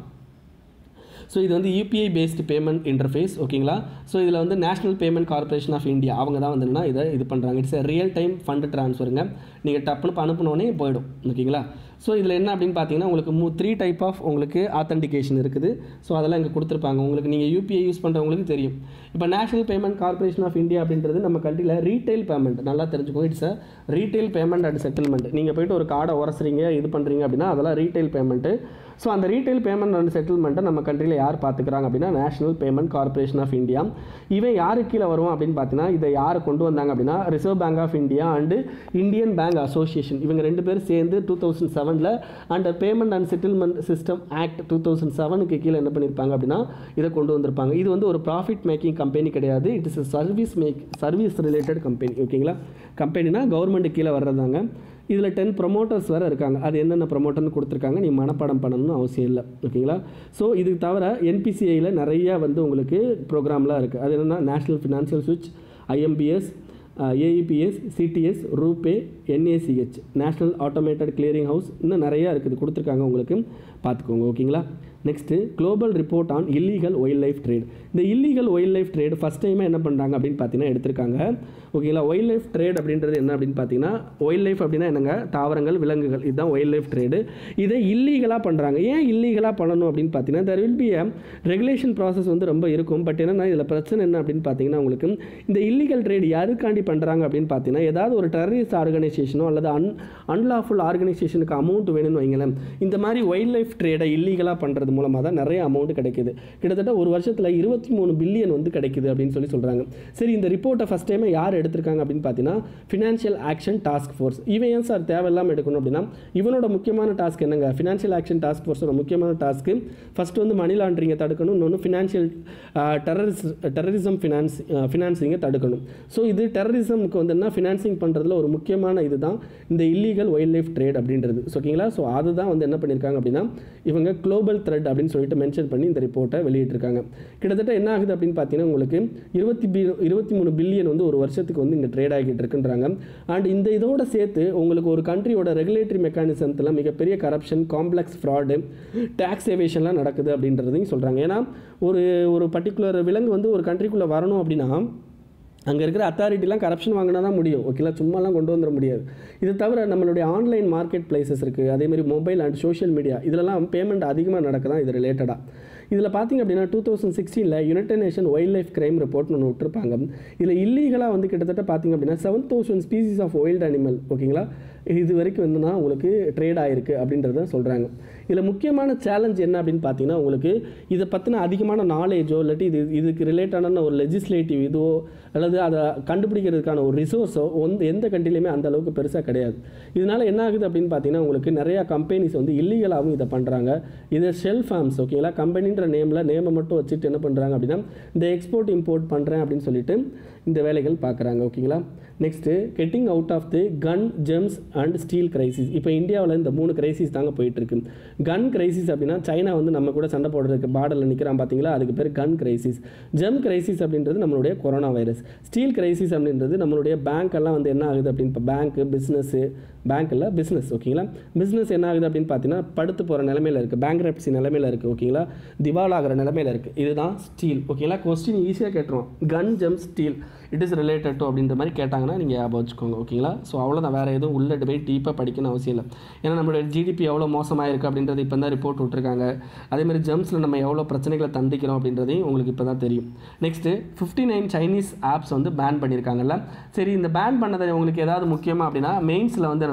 ஸோ இது வந்து யூபிஐ பேஸ்டு பேமெண்ட் இன்டர்ஃபேஸ் ஓகேங்களா ஸோ இதில் வந்து National Payment Corporation of India அவங்க தான் வந்து என்னன்னா இதை இது பண்ணுறாங்க இட்ஸ் ரியல் டைம் ஃபண்டு ட்ரான்ஸ்ஃபருங்க நீங்கள் டப்புனு அனுப்பினோடனே போயிடும் ஓகேங்களா ஸோ இதில் என்ன அப்படின்னு பார்த்தீங்கன்னா உங்களுக்கு மூ த்ரீ டைப் ஆஃப் உங்களுக்கு ஆத்தன்டிகேஷன் இருக்குது ஸோ அதெல்லாம் இங்கே கொடுத்துருப்பாங்க உங்களுக்கு நீங்கள் யூபிஐ யூஸ் பண்ணுறவங்களுக்கு தெரியும் இப்போ National Payment Corporation of India அப்படின்றது நம்ம கண்ட்ரியில் ரீட்டைல் பேமெண்ட் நல்லா தெரிஞ்சுக்கோங்க it's a retail payment and settlement நீங்கள் போயிட்டு ஒரு கார்டை உரசுறீங்க இது பண்ணுறீங்க அப்படின்னா அதெல்லாம் ரீட்டைல் பேமெண்ட்டு ஸோ அந்த ரீட்டைல் பேமெண்ட் அண்ட் செட்டில்மெண்ட்டை நம்ம கண்ட்ரியில் யார் பார்த்துக்கிறாங்க அப்படின்னா National Payment Corporation of India இவன் யாருக்கு கீழே வருவான் அப்படின்னு பார்த்தீங்கன்னா இதை யார் கொண்டு வந்தாங்க அப்படின்னா Reserve Bank of India and Indian Bank Association இவங்க ரெண்டு பேரும் சேர்ந்து டூ தௌசண்ட் செவனில் and payment and settlement system act two thousand செவனுக்கு கீழே என்ன பண்ணியிருப்பாங்க அப்படின்னா இதை கொண்டு வந்திருப்பாங்க இது வந்து ஒரு ப்ராஃபிட் மேக்கிங் கம்பெனி கிடையாது it is service make service related company ஓகேங்களா கம்பெனினா கவர்மெண்ட் கீழே வர்றதாங்க இதில் டென் ப்ரொமோட்டர்ஸ் வேறு இருக்காங்க அது என்னென்ன ப்ரொமோட்டர்னு கொடுத்துருக்காங்க நீ மனப்பாடம் பண்ணணும்னு அவசியம் இல்லை ஓகேங்களா ஸோ இதுக்கு தவிர என்பிசிஐயில் நிறைய வந்து உங்களுக்கு ப்ரோக்ராம்லாம் இருக்குது அது என்னென்னா நேஷ்னல் ஃபினான்ஷியல் சுவிட்ச் IMPS AEPS CTS RuPay NACH national automated clearing house இன்னும் நிறையா இருக்குது கொடுத்துருக்காங்க உங்களுக்கு பார்த்துக்கோங்க ஓகேங்களா next global report on illegal wildlife trade இந்த illegal wildlife trade first டைமாக என்ன பண்ணுறாங்க அப்படின்னு பார்த்தீங்கன்னா எடுத்திருக்காங்க ஓகேங்களா ஒயில்ட் லைஃப் ட்ரேட் அப்படின்றது என்ன அப்படின்னு பார்த்தீங்கன்னா ஒயில்ட் லைஃப் அப்படின்னா என்னங்க தாவரங்கள் விலங்குகள் இதுதான் ஒயில்ட் லைஃப் ட்ரேடு இதை இல்லீகலாக பண்ணுறாங்க ஏன் இல்லீகலாக பண்ணணும் அப்படின்னு பார்த்தீங்கன்னா there will be a regulation process வந்து ரொம்ப இருக்கும் பட் என்னன்னா இதில் பிரச்சனை என்ன அப்படின்னு பார்த்தீங்கன்னா உங்களுக்கு இந்த இல்லீகல் ட்ரேட் யாருக்காண்டி பண்ணுறாங்க அப்படின்னு பார்த்தீங்கன்னா ஏதாவது ஒரு டெரரிஸ்ட் ஆர்கனைசேஷனோ அல்லது அன் அன்லாஃபுல் ஆர்கனைசேஷனுக்கு அமௌண்ட் வேணும்னு வைங்களேன் இந்த மாதிரி வைல்ட் லைஃப் ட்ரேடை இல்லீகலாக பண்ணுறது மூலமாக தான் நிறைய அமௌண்ட் கிடைக்குது கிட்டத்தட்ட ஒரு வருஷத்தில் இருபத்தி மூணு பில்லியன் வந்து கிடைக்குது அப்படின்னு சொல்லி சொல்கிறாங்க சரி இந்த ரிப்போர்ட்டை ஃபஸ்ட் டைம் யார் எடுத்திருக்காங்க அப்படின்னு பார்த்தீங்கன்னா ஃபினான்ஷியல் ஆக்ஷன் டாஸ்க் ஃபோர்ஸ் இவன் ஏன் சார் தேவையில்லாமல் எடுக்கணும் அப்படின்னா இவனோட முக்கியமான டாஸ்க் என்னங்க ஃபினான்ஷியல் ஆக்ஷன் டாஸ்க் ஃபோர்ஸோட முக்கியமான டாஸ்க்கு ஃபஸ்ட் வந்து மணி லாண்ட்ரிங்கை தடுக்கணும் இன்னொன்று ஃபினான்ஷியல் டெரரிஸ் டெரரிசம் ஃபினான்ஸ் ஃபினான்சிங்கை தடுக்கணும் ஸோ இது டெரரிசம்க்கு வந்து என்ன ஃபினான்சிங் பண்ணுறதுல ஒரு முக்கியமான இதுதான் இந்த இல்லீகல் வைல்ட் லைஃப் ட்ரேட் அப்படின்றது ஸோ ஓகேங்களா ஸோ அதுதான் வந்து என்ன பண்ணியிருக்காங்க அப்படின்னா இவங்க குளோபல் த்ரெட் அப்படின்னு சொல்லிட்டு மென்ஷன் பண்ணி இந்த ரிப்போர்ட்டை வெளியிட்டிருக்காங்க கிட்டத்தட்ட என்ன ஆகுது அப்படின்னு பார்த்தீங்கன்னா உங்களுக்கு இருபத்தி பி இருபத்தி மூணு பில்லியன் வந்து ஒரு வருஷத்துக்கு வந்து இங்கே ட்ரேட் ஆகிட்டு இருக்குன்றாங்க அண்ட் இந்த இதோட சேர்த்து உங்களுக்கு ஒரு கண்ட்ரியோட ரெகுலேட்டரி மெக்கானிசத்தில் மிகப்பெரிய கரப்ஷன் காம்ப்ளெக்ஸ் ஃப்ராடு டேக்ஸ் எவேஷன்லாம் நடக்குது அப்படின்றதையும் சொல்கிறாங்க ஏன்னா ஒரு ஒரு பர்டிகுலர் விலங்கு வந்து ஒரு கண்ட்ரிக்குள்ளே வரணும் அப்படின்னா அங்கே இருக்கிற அத்தாரிட்டிலாம் கரப்ஷன் வாங்கினா தான் முடியும் ஓகேங்களா சும்மாலாம் கொண்டு வந்துட முடியாது இது தவிர நம்மளுடைய ஆன்லைன் மார்க்கெட் பிளேசஸ் இருக்குது அதேமாதிரி மொபைல் அண்ட் சோஷியல் மீடியா இதெல்லாம் பேமெண்ட் அதிகமாக நடக்குதான் இது ரிலேட்டடாக இதில் பார்த்தீங்க அப்படின்னா டூ தௌசண்ட் சிக்ஸ்டீனில் United Nation wildlife crime ரிப்போர்ட்னு ஒன்று விட்டுருப்பாங்க இதில் இல்லீகலாக வந்து கிட்டத்தட்ட பார்த்தீங்க அப்படின்னா seven thousand species of wild animal ஓகேங்களா இது வரைக்கும் வந்துன்னா உங்களுக்கு ட்ரேட் ஆயிருக்கு அப்படின்றத சொல்கிறாங்க இதில் முக்கியமான சேலஞ்ச் என்ன அப்படின்னு பார்த்தீங்கன்னா உங்களுக்கு இதை பற்றின அதிகமான நாலேஜோ இல்லாட்டி இது இதுக்கு ரிலேட்டடான ஒரு லெஜிஸ்லேட்டிவ் இதுவோ அல்லது அதை கண்டுபிடிக்கிறதுக்கான ஒரு ரிசோர்ஸோ வந்து எந்த கண்ட்ரிலையுமே அந்த அளவுக்கு பெருசாக கிடையாது இதனால் என்ன ஆகுது அப்படின்னு பார்த்தீங்கன்னா உங்களுக்கு நிறையா கம்பெனிஸ் வந்து இல்லீகலாகவும் இதை பண்ணுறாங்க இது ஷெல் ஃபார்ம்ஸ் ஓகேங்களா கம்பெனின்ற நேமில் நேமை மட்டும் வச்சுட்டு என்ன பண்ணுறாங்க அப்படின்னா இந்த எக்ஸ்போர்ட் இம்போர்ட் பண்ணுறேன் அப்படின்னு சொல்லிட்டு இந்த வேலைகள் பார்க்குறாங்க ஓகேங்களா next getting out of the gun gems and steel crisis இப்போ இந்தியாவில் இந்த மூணு கிரைசிஸ் தாங்க போயிட்டுருக்கு கன் கிரைசிஸ் அப்படின்னா சைனா வந்து நம்ம கூட சண்டை போடுறதுக்கு பார்டரில் நிற்கிறான் பார்த்தீங்களா அதுக்கு பேர் கன் கிரைசிஸ் ஜெம் கிரைசிஸ் அப்படின்றது நம்மளுடைய கொரோனா வைரஸ் ஸ்டீல் கிரைசிஸ் அப்படின்றது நம்மளுடைய பேங்க் எல்லாம் வந்து என்ன ஆகுது அப்படின்னு இப்போ பேங்க்கு பிஸ்னஸ்ஸு பேங்க்கில் பிஸ்னஸ் ஓகேங்களா பிஸ்னஸ் என்ன ஆகுது அப்படின்னு பார்த்தீங்கன்னா படுத்து போகிற நிலமையில் இருக்குது பேங்க் ரெப்சி நிலமையில் இருக்குது ஓகேங்களா திவால் ஆகிற நிலமையில் இருக்குது இதுதான் ஸ்டீல் ஓகேங்களா கொஸ்டின் ஈஸியாக கேட்டுருவோம் gun gem steel it is related to அப்படின்ற மாதிரி கேட்டாங்கன்னா நீங்கள் ஞாபகம் வச்சுக்கோங்க ஓகேங்களா ஸோ அவ்வளோதான் வேறு எதுவும் உள்ள போய் டீப்பாக படிக்கணும் அவசியம் இல்லை ஏன்னா நம்மளுடைய ஜிடிபி எவ்வளோ மோசமாக இருக்குது அப்படின்றது இப்போ தான் ரிப்போர்ட் விட்ருக்காங்க அதேமாதிரி ஜெம்ஸில் நம்ம எவ்வளோ பிரச்சனைகளை தந்திக்கிறோம் அப்படின்றதையும் உங்களுக்கு இப்போ தான் தெரியும் next fifty nine Chinese apps வந்து பேன் பண்ணியிருக்காங்கல்ல சரி இந்த பேன் பண்ணதை உங்களுக்கு ஏதாவது முக்கியமாக அப்படின்னா மெயின்ஸில் வந்து என்னென்னா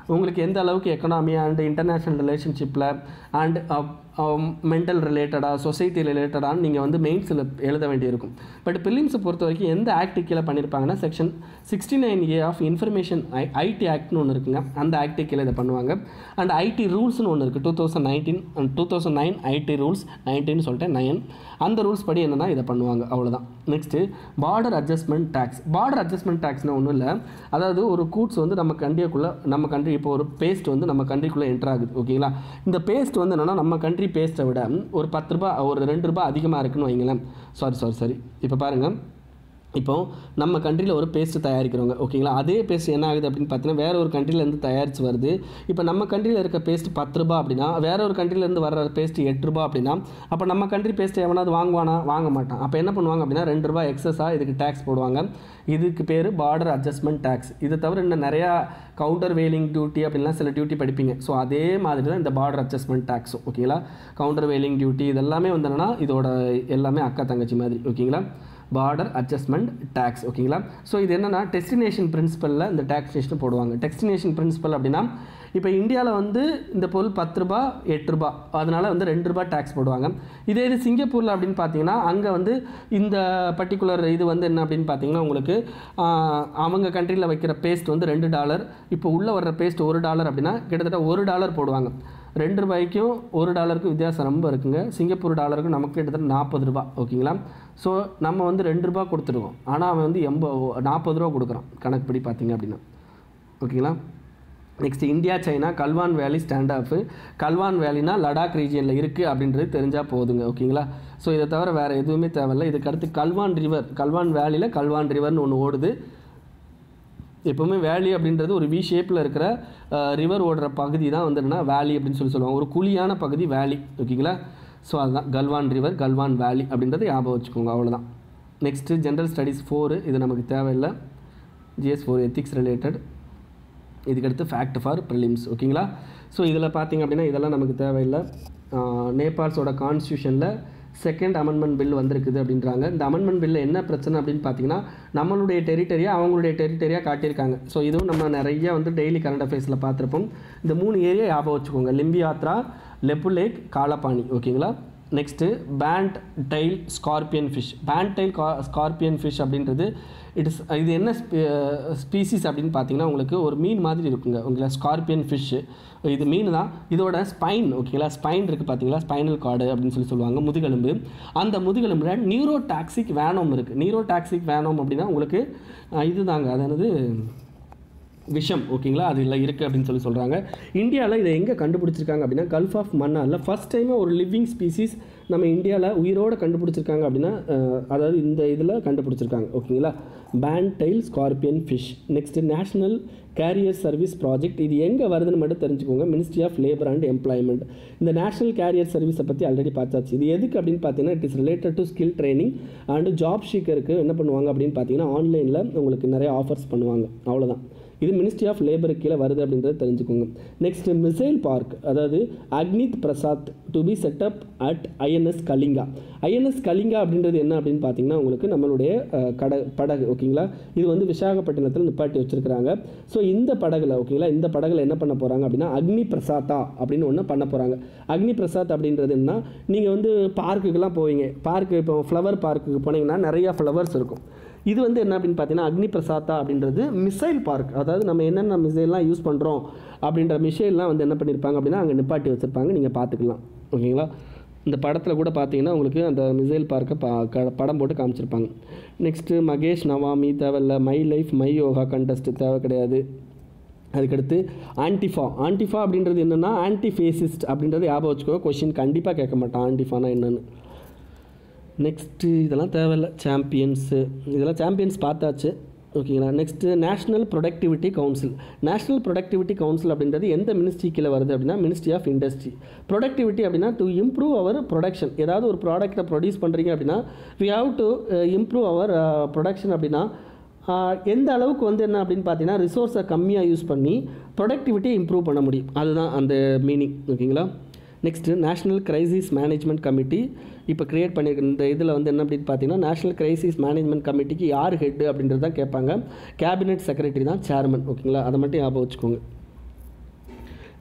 உங்களுக்கு எந்த அளவுக்கு எக்கனாமி அண்ட் இன்டர்நேஷ்னல் ரிலேஷன்ஷிப்பில் அண்ட் மென்டல் ரிலேட்டடாக சொசைட்டி ரிலேட்டடாக நீங்கள் வந்து மெயின்ஸில் எழுத வேண்டியிருக்கும் பட் பிலிம்ஸை பொறுத்த வரைக்கும் எந்த ஆக்ட் கீழே பண்ணியிருப்பாங்கன்னா section sixty nine A of information I IT ஆக்ட்னு ஒன்று இருக்குங்க அந்த ஆக்ட் கீழே இதை பண்ணுவாங்க அண்ட் ஐடி ரூல்ஸ்னு ஒன்று இருக்குது two thousand nineteen two thousand nine IT rules nineteen சொல்லிட்டேன் நைன் அந்த ரூல்ஸ் படி என்னென்னா இதை பண்ணுவாங்க அவ்வளோதான் next border adjustment tax border adjustment டேக்ஸ்னால் ஒன்றும் இல்லை அதாவது ஒரு கூட்ஸ் வந்து நம்ம கண்ட்ரிக்குள்ளே நம்ம கண்ட்ரி இப்போ ஒரு பேஸ்ட் வந்து நம்ம கண்ட்ரிக்குள்ளே என்டர் ஆகுது ஓகேங்களா இந்த பேஸ்ட் வந்து என்னென்னா நம்ம கண்ட்ரி பேஸ்ட்டை விட ஒரு பத்து ரூபா ஒரு ரெண்டு ரூபா அதிகமாக இருக்குன்னு வைங்களேன் சாரி சாரி சாரி இப்போ பாருங்கள் இப்போ நம்ம கண்ட்ரியில் ஒரு பேஸ்ட் தயாரிக்கிறவங்க ஓகேங்களா அதே பேஸ்ட் என்ன ஆகுது அப்படின்னு பார்த்தீங்கன்னா வேற ஒரு கண்ட்ரிலேருந்து தயாரித்து வருது இப்போ நம்ம கண்ட்ரியில் இருக்க பேஸ்ட் பத்து ரூபா அப்படின்னா வேற ஒரு கண்ட்ரிலேருந்து வர்ற பேஸ்ட் எட்டு ரூபா அப்படின்னா அப்போ நம்ம கண்ட்ரி பேஸ்ட் எவனாவது வாங்குவானா வாங்க மாட்டான் அப்போ என்ன பண்ணுவாங்க அப்படின்னா ரெண்டு ரூபா எக்ஸஸாக இதுக்கு டேக்ஸ் போடுவாங்க இதுக்கு பேர் பார்டர் அட்ஜஸ்ட்மெண்ட் டேக்ஸ் இது தவிர இன்னும் நிறையா கவுண்டர் வேலிங் டியூட்டி அப்படின்லாம் சில டியூட்டி படிப்பீங்க ஸோ அதே மாதிரி தான் இந்த பார்டர் அட்ஜஸ்ட்மெண்ட் டேக்ஸ் ஓகேங்களா கவுண்டர் வேலிங் டியூட்டி இதெல்லாமே வந்து என்னன்னா இதோட எல்லாமே அக்கா தங்கச்சி மாதிரி ஓகேங்களா பார்டர் அட்ஜஸ்ட்மெண்ட் டேக்ஸ் ஓகேங்களா ஸோ இது என்னென்னா டெஸ்டினேஷன் பிரின்சிபலில் இந்த டேக்ஸேஷன் போடுவாங்க டெஸ்டினேஷன் பிரின்சிபல் அப்படின்னா இப்போ இந்தியாவில் வந்து இந்த பொருள் பத்து ரூபா எட்டு ரூபா அதனால் வந்து ரெண்டு ரூபா டேக்ஸ் போடுவாங்க இதே இது சிங்கப்பூரில் அப்படின்னு பார்த்தீங்கன்னா அங்கே வந்து இந்த பர்டிகுலர் இது வந்து என்ன அப்படின்னு பார்த்தீங்கன்னா உங்களுக்கு ஆஹ், அவங்க கண்ட்ரியில் வைக்கிற பேஸ்ட் வந்து ரெண்டு டாலர் இப்போ உள்ளே வர்ற பேஸ்ட் ஒரு டாலர் அப்படின்னா கிட்டத்தட்ட ஒரு டாலர் போடுவாங்க ரெண்டு ரூபாய்க்கும் ஒரு டாலருக்கும் வித்தியாசம் ரொம்ப இருக்குங்க சிங்கப்பூர் டாலருக்கும் நமக்கு கிட்டத்தட்ட நாற்பது ரூபா ஓகேங்களா ஸோ நம்ம வந்து ரெண்டு ரூபா கொடுத்துருவோம் ஆனால் அவன் வந்து எண்பது நாற்பது ரூபா கொடுக்குறான் கணக்குப்படி பார்த்தீங்க அப்படின்னா ஓகேங்களா next India China Galwan valley standoff Galwan வேலினா லடாக் ரீஜியனில் இருக்குது அப்படின்றது தெரிஞ்சால் போதுங்க ஓகேங்களா ஸோ இதை தவிர வேறு எதுவுமே தேவையில்லை இதுக்கு அடுத்து கல்வான் ரிவர் கல்வான் வேலியில் கல்வான் ரிவர்னு ஒன்று ஓடுது எப்போவுமே வேலி அப்படின்றது ஒரு வி ஷேப்பில் இருக்கிற ரிவர் ஓடுற பகுதி தான் வந்து என்னன்னா வேலி அப்படின்னு சொல்லி சொல்லுவாங்க ஒரு குழியான பகுதி வேலி ஓகேங்களா ஸோ அதுதான் கல்வான் ரிவர் கல்வான் வேலி அப்படின்றத ஞாபகம் வச்சுக்கோங்க அவ்வளோதான் நெக்ஸ்ட்டு ஜென்ரல் ஸ்டடீஸ் ஃபோரு இது நமக்கு தேவையில்லை ஜிஎஸ் ஃபோர் எத்திக்ஸ் ரிலேட்டட் இதுக்கடுத்து ஃபேக்ட் ஃபார் ப்ரிலிம்ஸ் ஓகேங்களா ஸோ இதில் பார்த்தீங்க அப்படின்னா இதெல்லாம் நமக்கு தேவையில்லை ஆஹ் நேபாள்ஸோட கான்ஸ்டியூஷனில் செகண்ட் அமெண்ட்மெண்ட் பில் வந்திருக்குது அப்படின்றாங்க இந்த அமெண்ட்மெண்ட் பில்ல என்ன பிரச்சனை அப்படின்னு பார்த்தீங்கன்னா நம்மளுடைய டெரிட்டரியா அவங்களுடைய டெரிட்டரியா காட்டியிருக்காங்க ஸோ இதுவும் நம்ம நிறைய வந்து டெய்லி கரண்ட் அஃபேர்ஸில் பார்த்துருப்போம் இந்த மூணு ஏரியா ஞாபகம் வச்சுக்கோங்க லிம்பியாத்ரா லெப்பு லேக் காலப்பாணி ஓகேங்களா next band tail scorpion fish band tail scorpion fish அப்படின்றது இட் இஸ் இது என்ன ஸ்பீசிஸ் அப்படின்னு பார்த்தீங்கன்னா உங்களுக்கு ஒரு மீன் மாதிரி இருக்குங்க உங்களை ஸ்கார்பியன் ஃபிஷ்ஷு இது மீன் தான் இதோட ஸ்பைன் ஓகேங்களா ஸ்பைன் இருக்குது பார்த்தீங்களா ஸ்பைனல் கார்டு அப்படின்னு சொல்லி சொல்லுவாங்க முதுகெலும்பு அந்த முதுகெலும்புல நியூரோ டாக்ஸிக் வேனோம் இருக்குது நியூரோ டாக்ஸிக் வேனோம் அப்படின்னா உங்களுக்கு அஹ், இதுதாங்க அதாவது விஷம் ஓகேங்களா அது இல்லை இருக்குது அப்படின்னு சொல்லி சொல்கிறாங்க இந்தியாவில் இதை எங்கே கண்டுபிடிச்சிருக்காங்க அப்படின்னா கல்ஃப் ஆஃப் மன்னாரில் ஃபஸ்ட் டைமாக ஒரு லிவிங் ஸ்பீசிஸ் நம்ம இந்தியாவில் உயிரோடு கண்டுபிடிச்சிருக்காங்க அப்படின்னா அஹ், அதாவது இந்த இதில் கண்டுபிடிச்சிருக்காங்க ஓகேங்களா band tail scorpion fish next national career service project இது எங்கே வருதுன்னு மட்டும் தெரிஞ்சுக்கோங்க ministry of labour and employment இந்த நேஷனல் கேரியர் சர்வீஸை பற்றி ஆல்ரெடி பார்த்தாச்சு இது எதுக்கு அப்படின்னு பார்த்தீங்கன்னா it is related to skill training and job ஷீக்கருக்கு என்ன பண்ணுவாங்க அப்படின்னு பார்த்தீங்கன்னா ஆன்லைனில் உங்களுக்கு நிறைய ஆஃபர்ஸ் பண்ணுவாங்க அவ்வளோதான் இது மினிஸ்ட்ரி ஆஃப் லேபருக்கு கீழே வருது அப்படின்றத தெரிஞ்சுக்கோங்க நெக்ஸ்ட் மிசைல் பார்க் அதாவது Agneeprasth to be set up at INS Kalinga INS Kalinga அப்படின்றது என்ன அப்படின்னு பார்த்தீங்கன்னா உங்களுக்கு நம்மளுடைய அஹ், கட படகு ஓகேங்களா இது வந்து விசாகப்பட்டினத்தில் நிப்பாட்டி வச்சிருக்கிறாங்க ஸோ இந்த படகுல ஓகேங்களா இந்த படகுல என்ன பண்ண போகிறாங்க அப்படின்னா அக்னி பிரசாத்தா அப்படின்னு ஒன்று பண்ண போகிறாங்க அக்னி பிரசாத் அப்படின்றது என்ன நீங்கள் வந்து பார்க்குக்கெல்லாம் போவீங்க பார்க்கு இப்போ ஃப்ளவர் பார்க்குக்கு போனீங்கன்னா நிறையா ஃப்ளவர்ஸ் இருக்கும் இது வந்து என்ன அப்படின்னு பார்த்தீங்கன்னா அக்னி பிரசாத்தா அப்படின்றது மிசைல் பார்க் அதாவது நம்ம என்னென்ன மிசைல்லாம் யூஸ் பண்ணுறோம் அப்படின்ற மிசைல்லாம் வந்து என்ன பண்ணியிருப்பாங்க அப்படின்னா அங்கே நிப்பாட்டி வச்சுருப்பாங்க நீங்கள் பார்த்துக்கலாம் ஓகேங்களா இந்த படத்தில் கூட பார்த்தீங்கன்னா உங்களுக்கு அந்த மிசைல் பார்க்கை பா க படம் போட்டு காமிச்சிருப்பாங்க நெக்ஸ்ட்டு மகேஷ் நவாமி தேவையில்ல my life my yoga contest தேவை கிடையாது அதுக்கடுத்து ஆன்டிஃபா ஆன்டிஃபா அப்படின்றது என்னென்னா ஆன்டி ஃபேசிஸ்ட் அப்படின்றது ஞாபகம் வச்சுக்கோ கொஷின் கண்டிப்பாக கேட்க மாட்டான் ஆன்டிஃபானா என்னன்னு நெக்ஸ்ட்டு இதெல்லாம் தேவையில்ல சாம்பியன்ஸு இதெல்லாம் சாம்பியன்ஸ் பார்த்தாச்சு ஓகேங்களா next national productivity council national productivity council அப்படின்றது எந்த மினிஸ்ட்ரி கீழே வருது அப்படின்னா மினிஸ்ட்ரி ஆஃப் இண்டஸ்ட்ரி ப்ரொடக்டிவிட்டி அப்படின்னா டு இம்ப்ரூவ் அவர் ப்ரொடக்ஷன் ஏதாவது ஒரு ப்ராடக்ட்டை ப்ரொடியூஸ் பண்ணுறீங்க அப்படின்னா we have to improve our production அப்படின்னா ஆஹ், எந்த அளவுக்கு வந்து என்ன அப்படின்னு பார்த்தீங்கன்னா ரிசோர்ஸை கம்மியாக யூஸ் பண்ணி ப்ரொடக்டிவிட்டியை இம்ப்ரூவ் பண்ண முடியும் அதுதான் அந்த மீனிங் ஓகேங்களா next national crisis management committee இப்போ கிரியேட் பண்ணியிருக்க இந்த இதில் வந்து என்ன அப்படின்னு பார்த்தீங்கன்னா நேஷனல் கிரைசிஸ் மேனேஜ்மெண்ட் கமிட்டிக்கு யார் ஹெட் அப்படின்றது தான் கேட்பாங்க கேபினெட் செக்ரட்டரி தான் சேர்மன் ஓகேங்களா அதை மட்டும் ஞாபகம் வச்சுக்கோங்க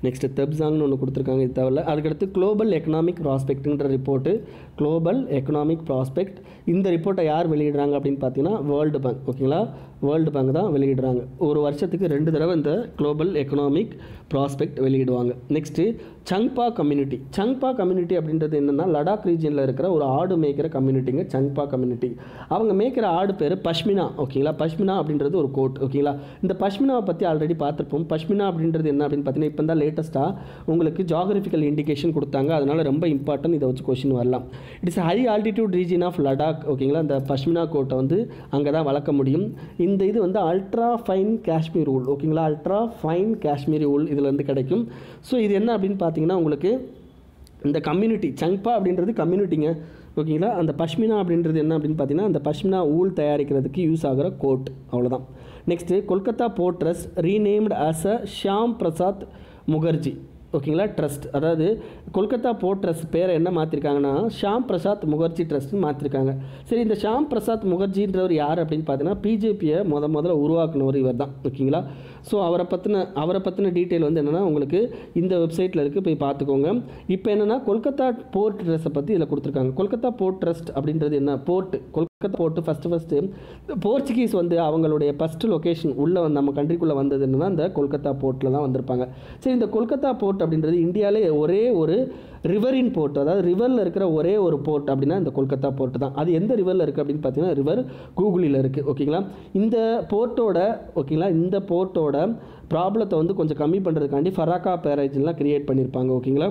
நெக்ஸ்ட் தெப்சாங்னு ஒன்று கொடுத்துருக்காங்க இது தவிர அதுக்கடுத்து குளோபல் எக்கனாமிக் ப்ராஸ்பெக்ட்ன்ற ரிப்போர்ட்டு குளோபல் எக்கனாமிக் ப்ராஸ்பெக்ட் இந்த ரிப்போர்ட்டை யார் வெளியிடுறாங்க அப்படின்னு பார்த்தீங்கன்னா வேர்ல்டு பேங்க் ஓகேங்களா வேர்ல்டு பேங்க் தான் வெளியிடுறாங்க ஒரு வருஷத்துக்கு ரெண்டு தடவை இந்த குளோபல் எக்கனாமிக் ப்ராஸ்பெக்ட் வெளியிடுவாங்க next Changpa community Changpa community அப்படின்றது என்னென்னா லடாக் ரீஜனில் இருக்கிற ஒரு ஆடு மேய்க்கிற கம்யூனிட்டிங்க சங்பா கம்யூனிட்டி அவங்க மேய்க்கிற ஆடு பேர் பஷ்மினா ஓகேங்களா பஷ்மினா அப்படின்றது ஒரு கோட் ஓகேங்களா இந்த பஷ்மினாவை பற்றி ஆல்ரெடி பார்த்துருப்போம் பஷ்மினா அப்படின்றது என்ன அப்படின்னு பார்த்தீங்கன்னா இப்போ தான் லேட்டஸ்ட்டாக உங்களுக்கு ஜாகிரபிக்கல் இண்டிகேஷன் கொடுத்தாங்க அதனால் ரொம்ப இம்பார்ட்டன்ட் இதை வச்சு கொஷின் வரலாம் it is high altitude region of Ladakh ஓகேங்களா இந்த பஷ்மினா கோட்டை வந்து அங்கே தான் வளர்க்க முடியும் இந்த இது வந்து அல்ட்ரா ஃபைன் காஷ்மீர் ஊல் ஓகேங்களா அல்ட்ரா ஃபைன் காஷ்மீரி ஊல் இதில் இருந்து கிடைக்கும் ஸோ இது என்ன அப்படின்னு பார்த்தீங்கன்னா உங்களுக்கு இந்த கம்யூனிட்டி சங்பா அப்படின்றது கம்யூனிட்டிங்க ஓகேங்களா அந்த பஷ்மினா அப்படின்றது என்ன அப்படின்னு பார்த்தீங்கன்னா அந்த பஷ்மினா ஊல் தயாரிக்கிறதுக்கு யூஸ் ஆகிற கோட் அவ்வளோதான் next Kolkata port trust renamed as a Syama Prasad Mookerjee ஓகேங்களா ட்ரஸ்ட் அதாவது கொல்கத்தா போர்ட் ட்ரஸ்ட் பேரை என்ன மாற்றிருக்காங்கன்னா ஷாம் பிரசாத் முகர்ஜி ட்ரஸ்ட்னு மாற்றிருக்காங்க சரி இந்த ஷாம் பிரசாத் முகர்ஜின்றவர் யார் அப்படின்னு பார்த்தீங்கன்னா பிஜேபியை முத முதல்ல உருவாக்குனவர் இவர் தான் ஓகேங்களா ஸோ அவரை பற்றின அவரை பற்றின டீட்டெயில் வந்து என்னென்னா உங்களுக்கு இந்த வெப்சைட்டில் இருக்குது போய் பார்த்துக்கோங்க இப்போ என்னென்னா கொல்கத்தா போர்ட் ட்ரஸ்ட்டை பற்றி இதில் கொடுத்துருக்காங்க கொல்கத்தா போர்ட் ட்ரஸ்ட் அப்படின்றது என்ன port Kolkata port first first Portuguese வந்து அவங்களுடைய ஃபஸ்ட்டு லொக்கேஷன் உள்ளே வந்து நம்ம கண்ட்ரிக்குள்ளே வந்தது என்னன்னா இந்த கொல்கத்தா போர்ட்டில் தான் வந்திருப்பாங்க சரி இந்த கொல்கத்தா போர்ட் அப்படின்றது இந்தியாவிலே ஒரே ஒரு ரிவரின் போர்ட் அதாவது ரிவரில் இருக்கிற ஒரே ஒரு போர்ட் அப்படின்னா இந்த கொல்கத்தா போர்ட் தான் அது எந்த ரிவரில் இருக்குது அப்படின்னு பார்த்தீங்கன்னா ரிவர் கூகுளில் இருக்குது ஓகேங்களா இந்த போர்ட்டோட ஓகேங்களா இந்த போர்ட்டோட ப்ராப்ளத்தை வந்து கொஞ்சம் கம்மி பண்ணுறதுக்காண்டி ஃபராக்கா பேரேஜ்லாம் கிரியேட் பண்ணியிருப்பாங்க ஓகேங்களா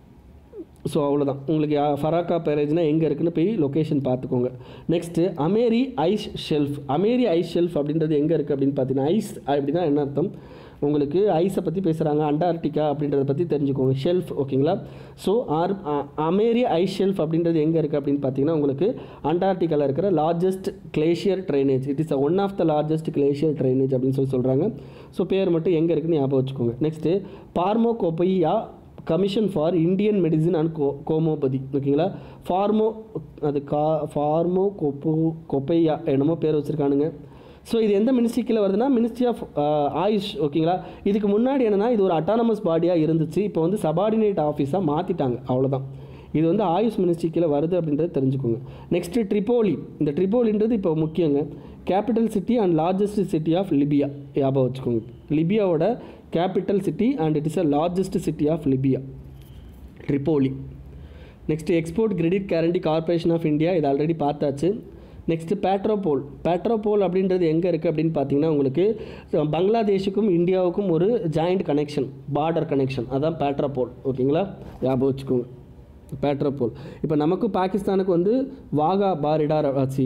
ஸோ அவ்வளோதான் உங்களுக்கு யா- ஃபராக்கா பேரேஜ்னா எங்கே இருக்குன்னு போய் லொக்கேஷன் பார்த்துக்கோங்க next Amery ice shelf Amery ice shelf அப்படின்றது எங்கே இருக்குது அப்படின்னு பார்த்தீங்கன்னா ஐஸ் அப்படின்னா என்ன அர்த்தம் உங்களுக்கு ஐஸை பற்றி பேசுகிறாங்க அண்டார்டிகா அப்படின்றத பற்றி தெரிஞ்சுக்கோங்க ஷெல்ஃப் ஓகேங்களா so our Amery ice shelf அப்படின்றது எங்கே இருக்குது அப்படின்னு பார்த்தீங்கன்னா உங்களுக்கு அண்டார்டிகாவில் இருக்கிற largest glacier drainage it is one of the largest glacier drainage அப்படின்னு சொல்லி சொல்கிறாங்க ஸோ பேர் மட்டும் எங்கே இருக்குன்னு ஞாபகம் வச்சுக்கோங்க next pharmacopoeia commission for Indian medicine and ho homoeopathy ஓகேங்களா ஃபார்மோ அது கா ஃபார்மோ கொப்போ கொப்பையா என்னமோ பேர் வச்சுருக்கானுங்க ஸோ இது எந்த மினிஸ்ட்ரி கீழே வருதுன்னா மினிஸ்ட்ரி ஆஃப் ஆயுஷ் ஓகேங்களா இதுக்கு முன்னாடி என்னன்னா இது ஒரு அட்டானமஸ் பாடியாக இருந்துச்சு இப்போ வந்து சபார்டினேட் ஆஃபீஸாக மாற்றிட்டாங்க அவ்வளோதான் இது வந்து ஆயுஷ் மினிஸ்ட்ரி கீழே வருது அப்படின்றத தெரிஞ்சுக்கோங்க நெக்ஸ்ட்டு ட்ரிபோலி இந்த ட்ரிபோலின்றது இப்போ முக்கியங்க capital city and largest city of Libya ஞாபகம் வச்சுக்கோங்க லிபியாவோட capital city and it is a largest city of Libya Tripoli next export credit guarantee corporation of India இது ஆல்ரெடி பார்த்தாச்சு நெக்ஸ்ட்டு பேட்ரோபோல் பேட்ரோபோல் அப்படின்றது எங்கே இருக்குது அப்படின்னு பார்த்தீங்கன்னா உங்களுக்கு அஹ், பங்களாதேஷுக்கும் இந்தியாவுக்கும் ஒரு ஜாயிண்ட் கனெக்ஷன் பார்டர் கனெக்ஷன் அதான் பேட்ரோபோல் ஓகேங்களா ஞாபகம் வச்சுக்கோங்க பேட்ரோபோல் இப்போ நமக்கு பாகிஸ்தானுக்கு வந்து வாகா பாரிடார் ஆச்சு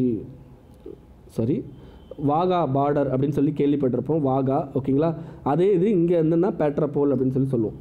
சாரி வாகா பார்டர் அப்படின்னு சொல்லி கேள்விப்பட்டிருப்போம் வாகா ஓகேங்களா அதே இது இங்கே என்னன்னா பேட்ரப்போல் அப்படின்னு சொல்லி சொல்லுவோம்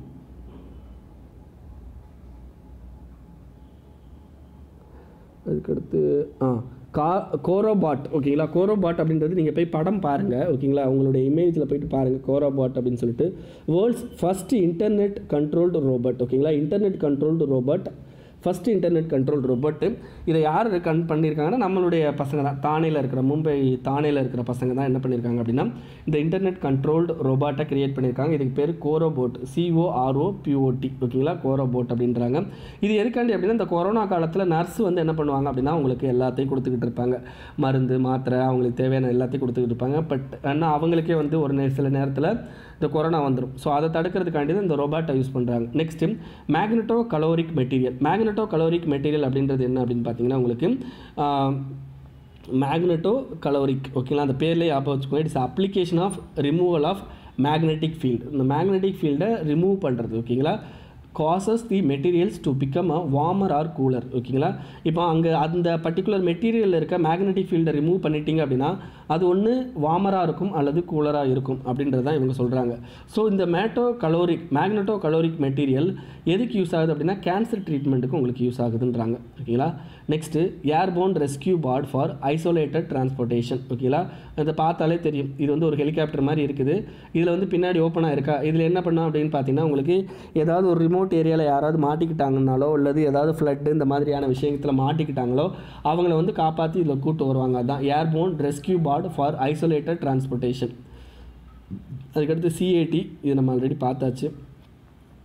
அதுக்கடுத்து ஆ கா கோரோபாட் ஓகேங்களா கோரோபாட் அப்படின்றது நீங்கள் போய் படம் பாருங்கள் ஓகேங்களா உங்களுடைய இமேஜில் போயிட்டு பாருங்கள் கோரோபாட் அப்படின்னு சொல்லிட்டு world's first internet controlled robot ஓகேங்களா internet controlled robot first internet control robot இதை யார் கன் பண்ணியிருக்காங்கன்னா நம்மளுடைய பசங்க தான் தானேல இருக்கிற மும்பை தானேல இருக்கிற பசங்க தான் என்ன பண்ணியிருக்காங்க அப்படின்னா இந்த இன்டர்நெட் கண்ட்ரோல்டு ரோபோட்டை கிரியேட் பண்ணியிருக்காங்க இதுக்கு பேர் கோரோபோட் சிஓஆர்ஓ பிஓடி ஓகேங்களா கோரோபோட் அப்படின்றாங்க இது எதுக்காண்டி அப்படின்னா இந்த கொரோனா காலத்தில் நர்ஸ் வந்து என்ன பண்ணுவாங்க அப்படின்னா உங்களுக்கு எல்லாத்தையும் கொடுத்துக்கிட்டு இருப்பாங்க மருந்து மாத்திரை அவங்களுக்கு தேவையான எல்லாத்தையும் கொடுத்துக்கிட்டு இருப்பாங்க பட் ஆனால் அவங்களுக்கே வந்து ஒரு நே- சில நேரத்தில் இந்த கொரோனா வந்துடும் ஸோ அதை தடுக்கிறதுக்காண்டி தான் இந்த ரோபாட்டை யூஸ் பண்ணுறாங்க next magnetocaloric material magnetocaloric material அப்படின்றது என்ன அப்படின்னு பார்த்தீங்கன்னா உங்களுக்கு மேக்னட்டோ கலோரிக் ஓகேங்களா அந்த பேர்லேயே ஞாபகம் வச்சுக்கோங்க it's application of removal of magnetic field இந்த மேக்னெட்டிக் ஃபீல்டை ரிமூவ் பண்ணுறது ஓகேங்களா causes the materials to become a warmer or cooler ஓகேங்களா இப்போ அங்கே அந்த பர்டிகுலர் மெட்டீரியலில் இருக்க மேக்னெட்டிக் ஃபீல்டை ரிமூவ் பண்ணிட்டீங்க அப்படின்னா அது ஒன்று வார்மராக இருக்கும் அல்லது கூலராக இருக்கும் அப்படின்றது தான் இவங்க சொல்கிறாங்க ஸோ இந்த magnetocaloric magnetocaloric material எதுக்கு யூஸ் ஆகுது அப்படின்னா கேன்சர் ட்ரீட்மெண்ட்டுக்கு உங்களுக்கு யூஸ் ஆகுதுன்றாங்க ஓகேங்களா next airborne rescue pod for isolated transportation ஓகேங்களா இதை பார்த்தாலே தெரியும் இது வந்து ஒரு ஹெலிகாப்டர் மாதிரி இருக்குது இதில் வந்து பின்னாடி ஓப்பனாக இருக்கா இதில் என்ன பண்ணோம் அப்படின்னு பார்த்தீங்கன்னா உங்களுக்கு ஏதாவது ஒரு ரிமோட் ஏரியாவில் யாராவது மாட்டிக்கிட்டாங்கனாலோ அல்லது ஏதாவது ஃப்ளட்டு இந்த மாதிரியான விஷயத்தில் மாட்டிக்கிட்டாங்களோ அவங்கள வந்து காப்பாற்றி இதில் கூட்டு வருவாங்க அதான் airborne rescue pod for isolated transportation அதுக்கடுத்து சிஏடி இது நம்ம ஆல்ரெடி பார்த்தாச்சு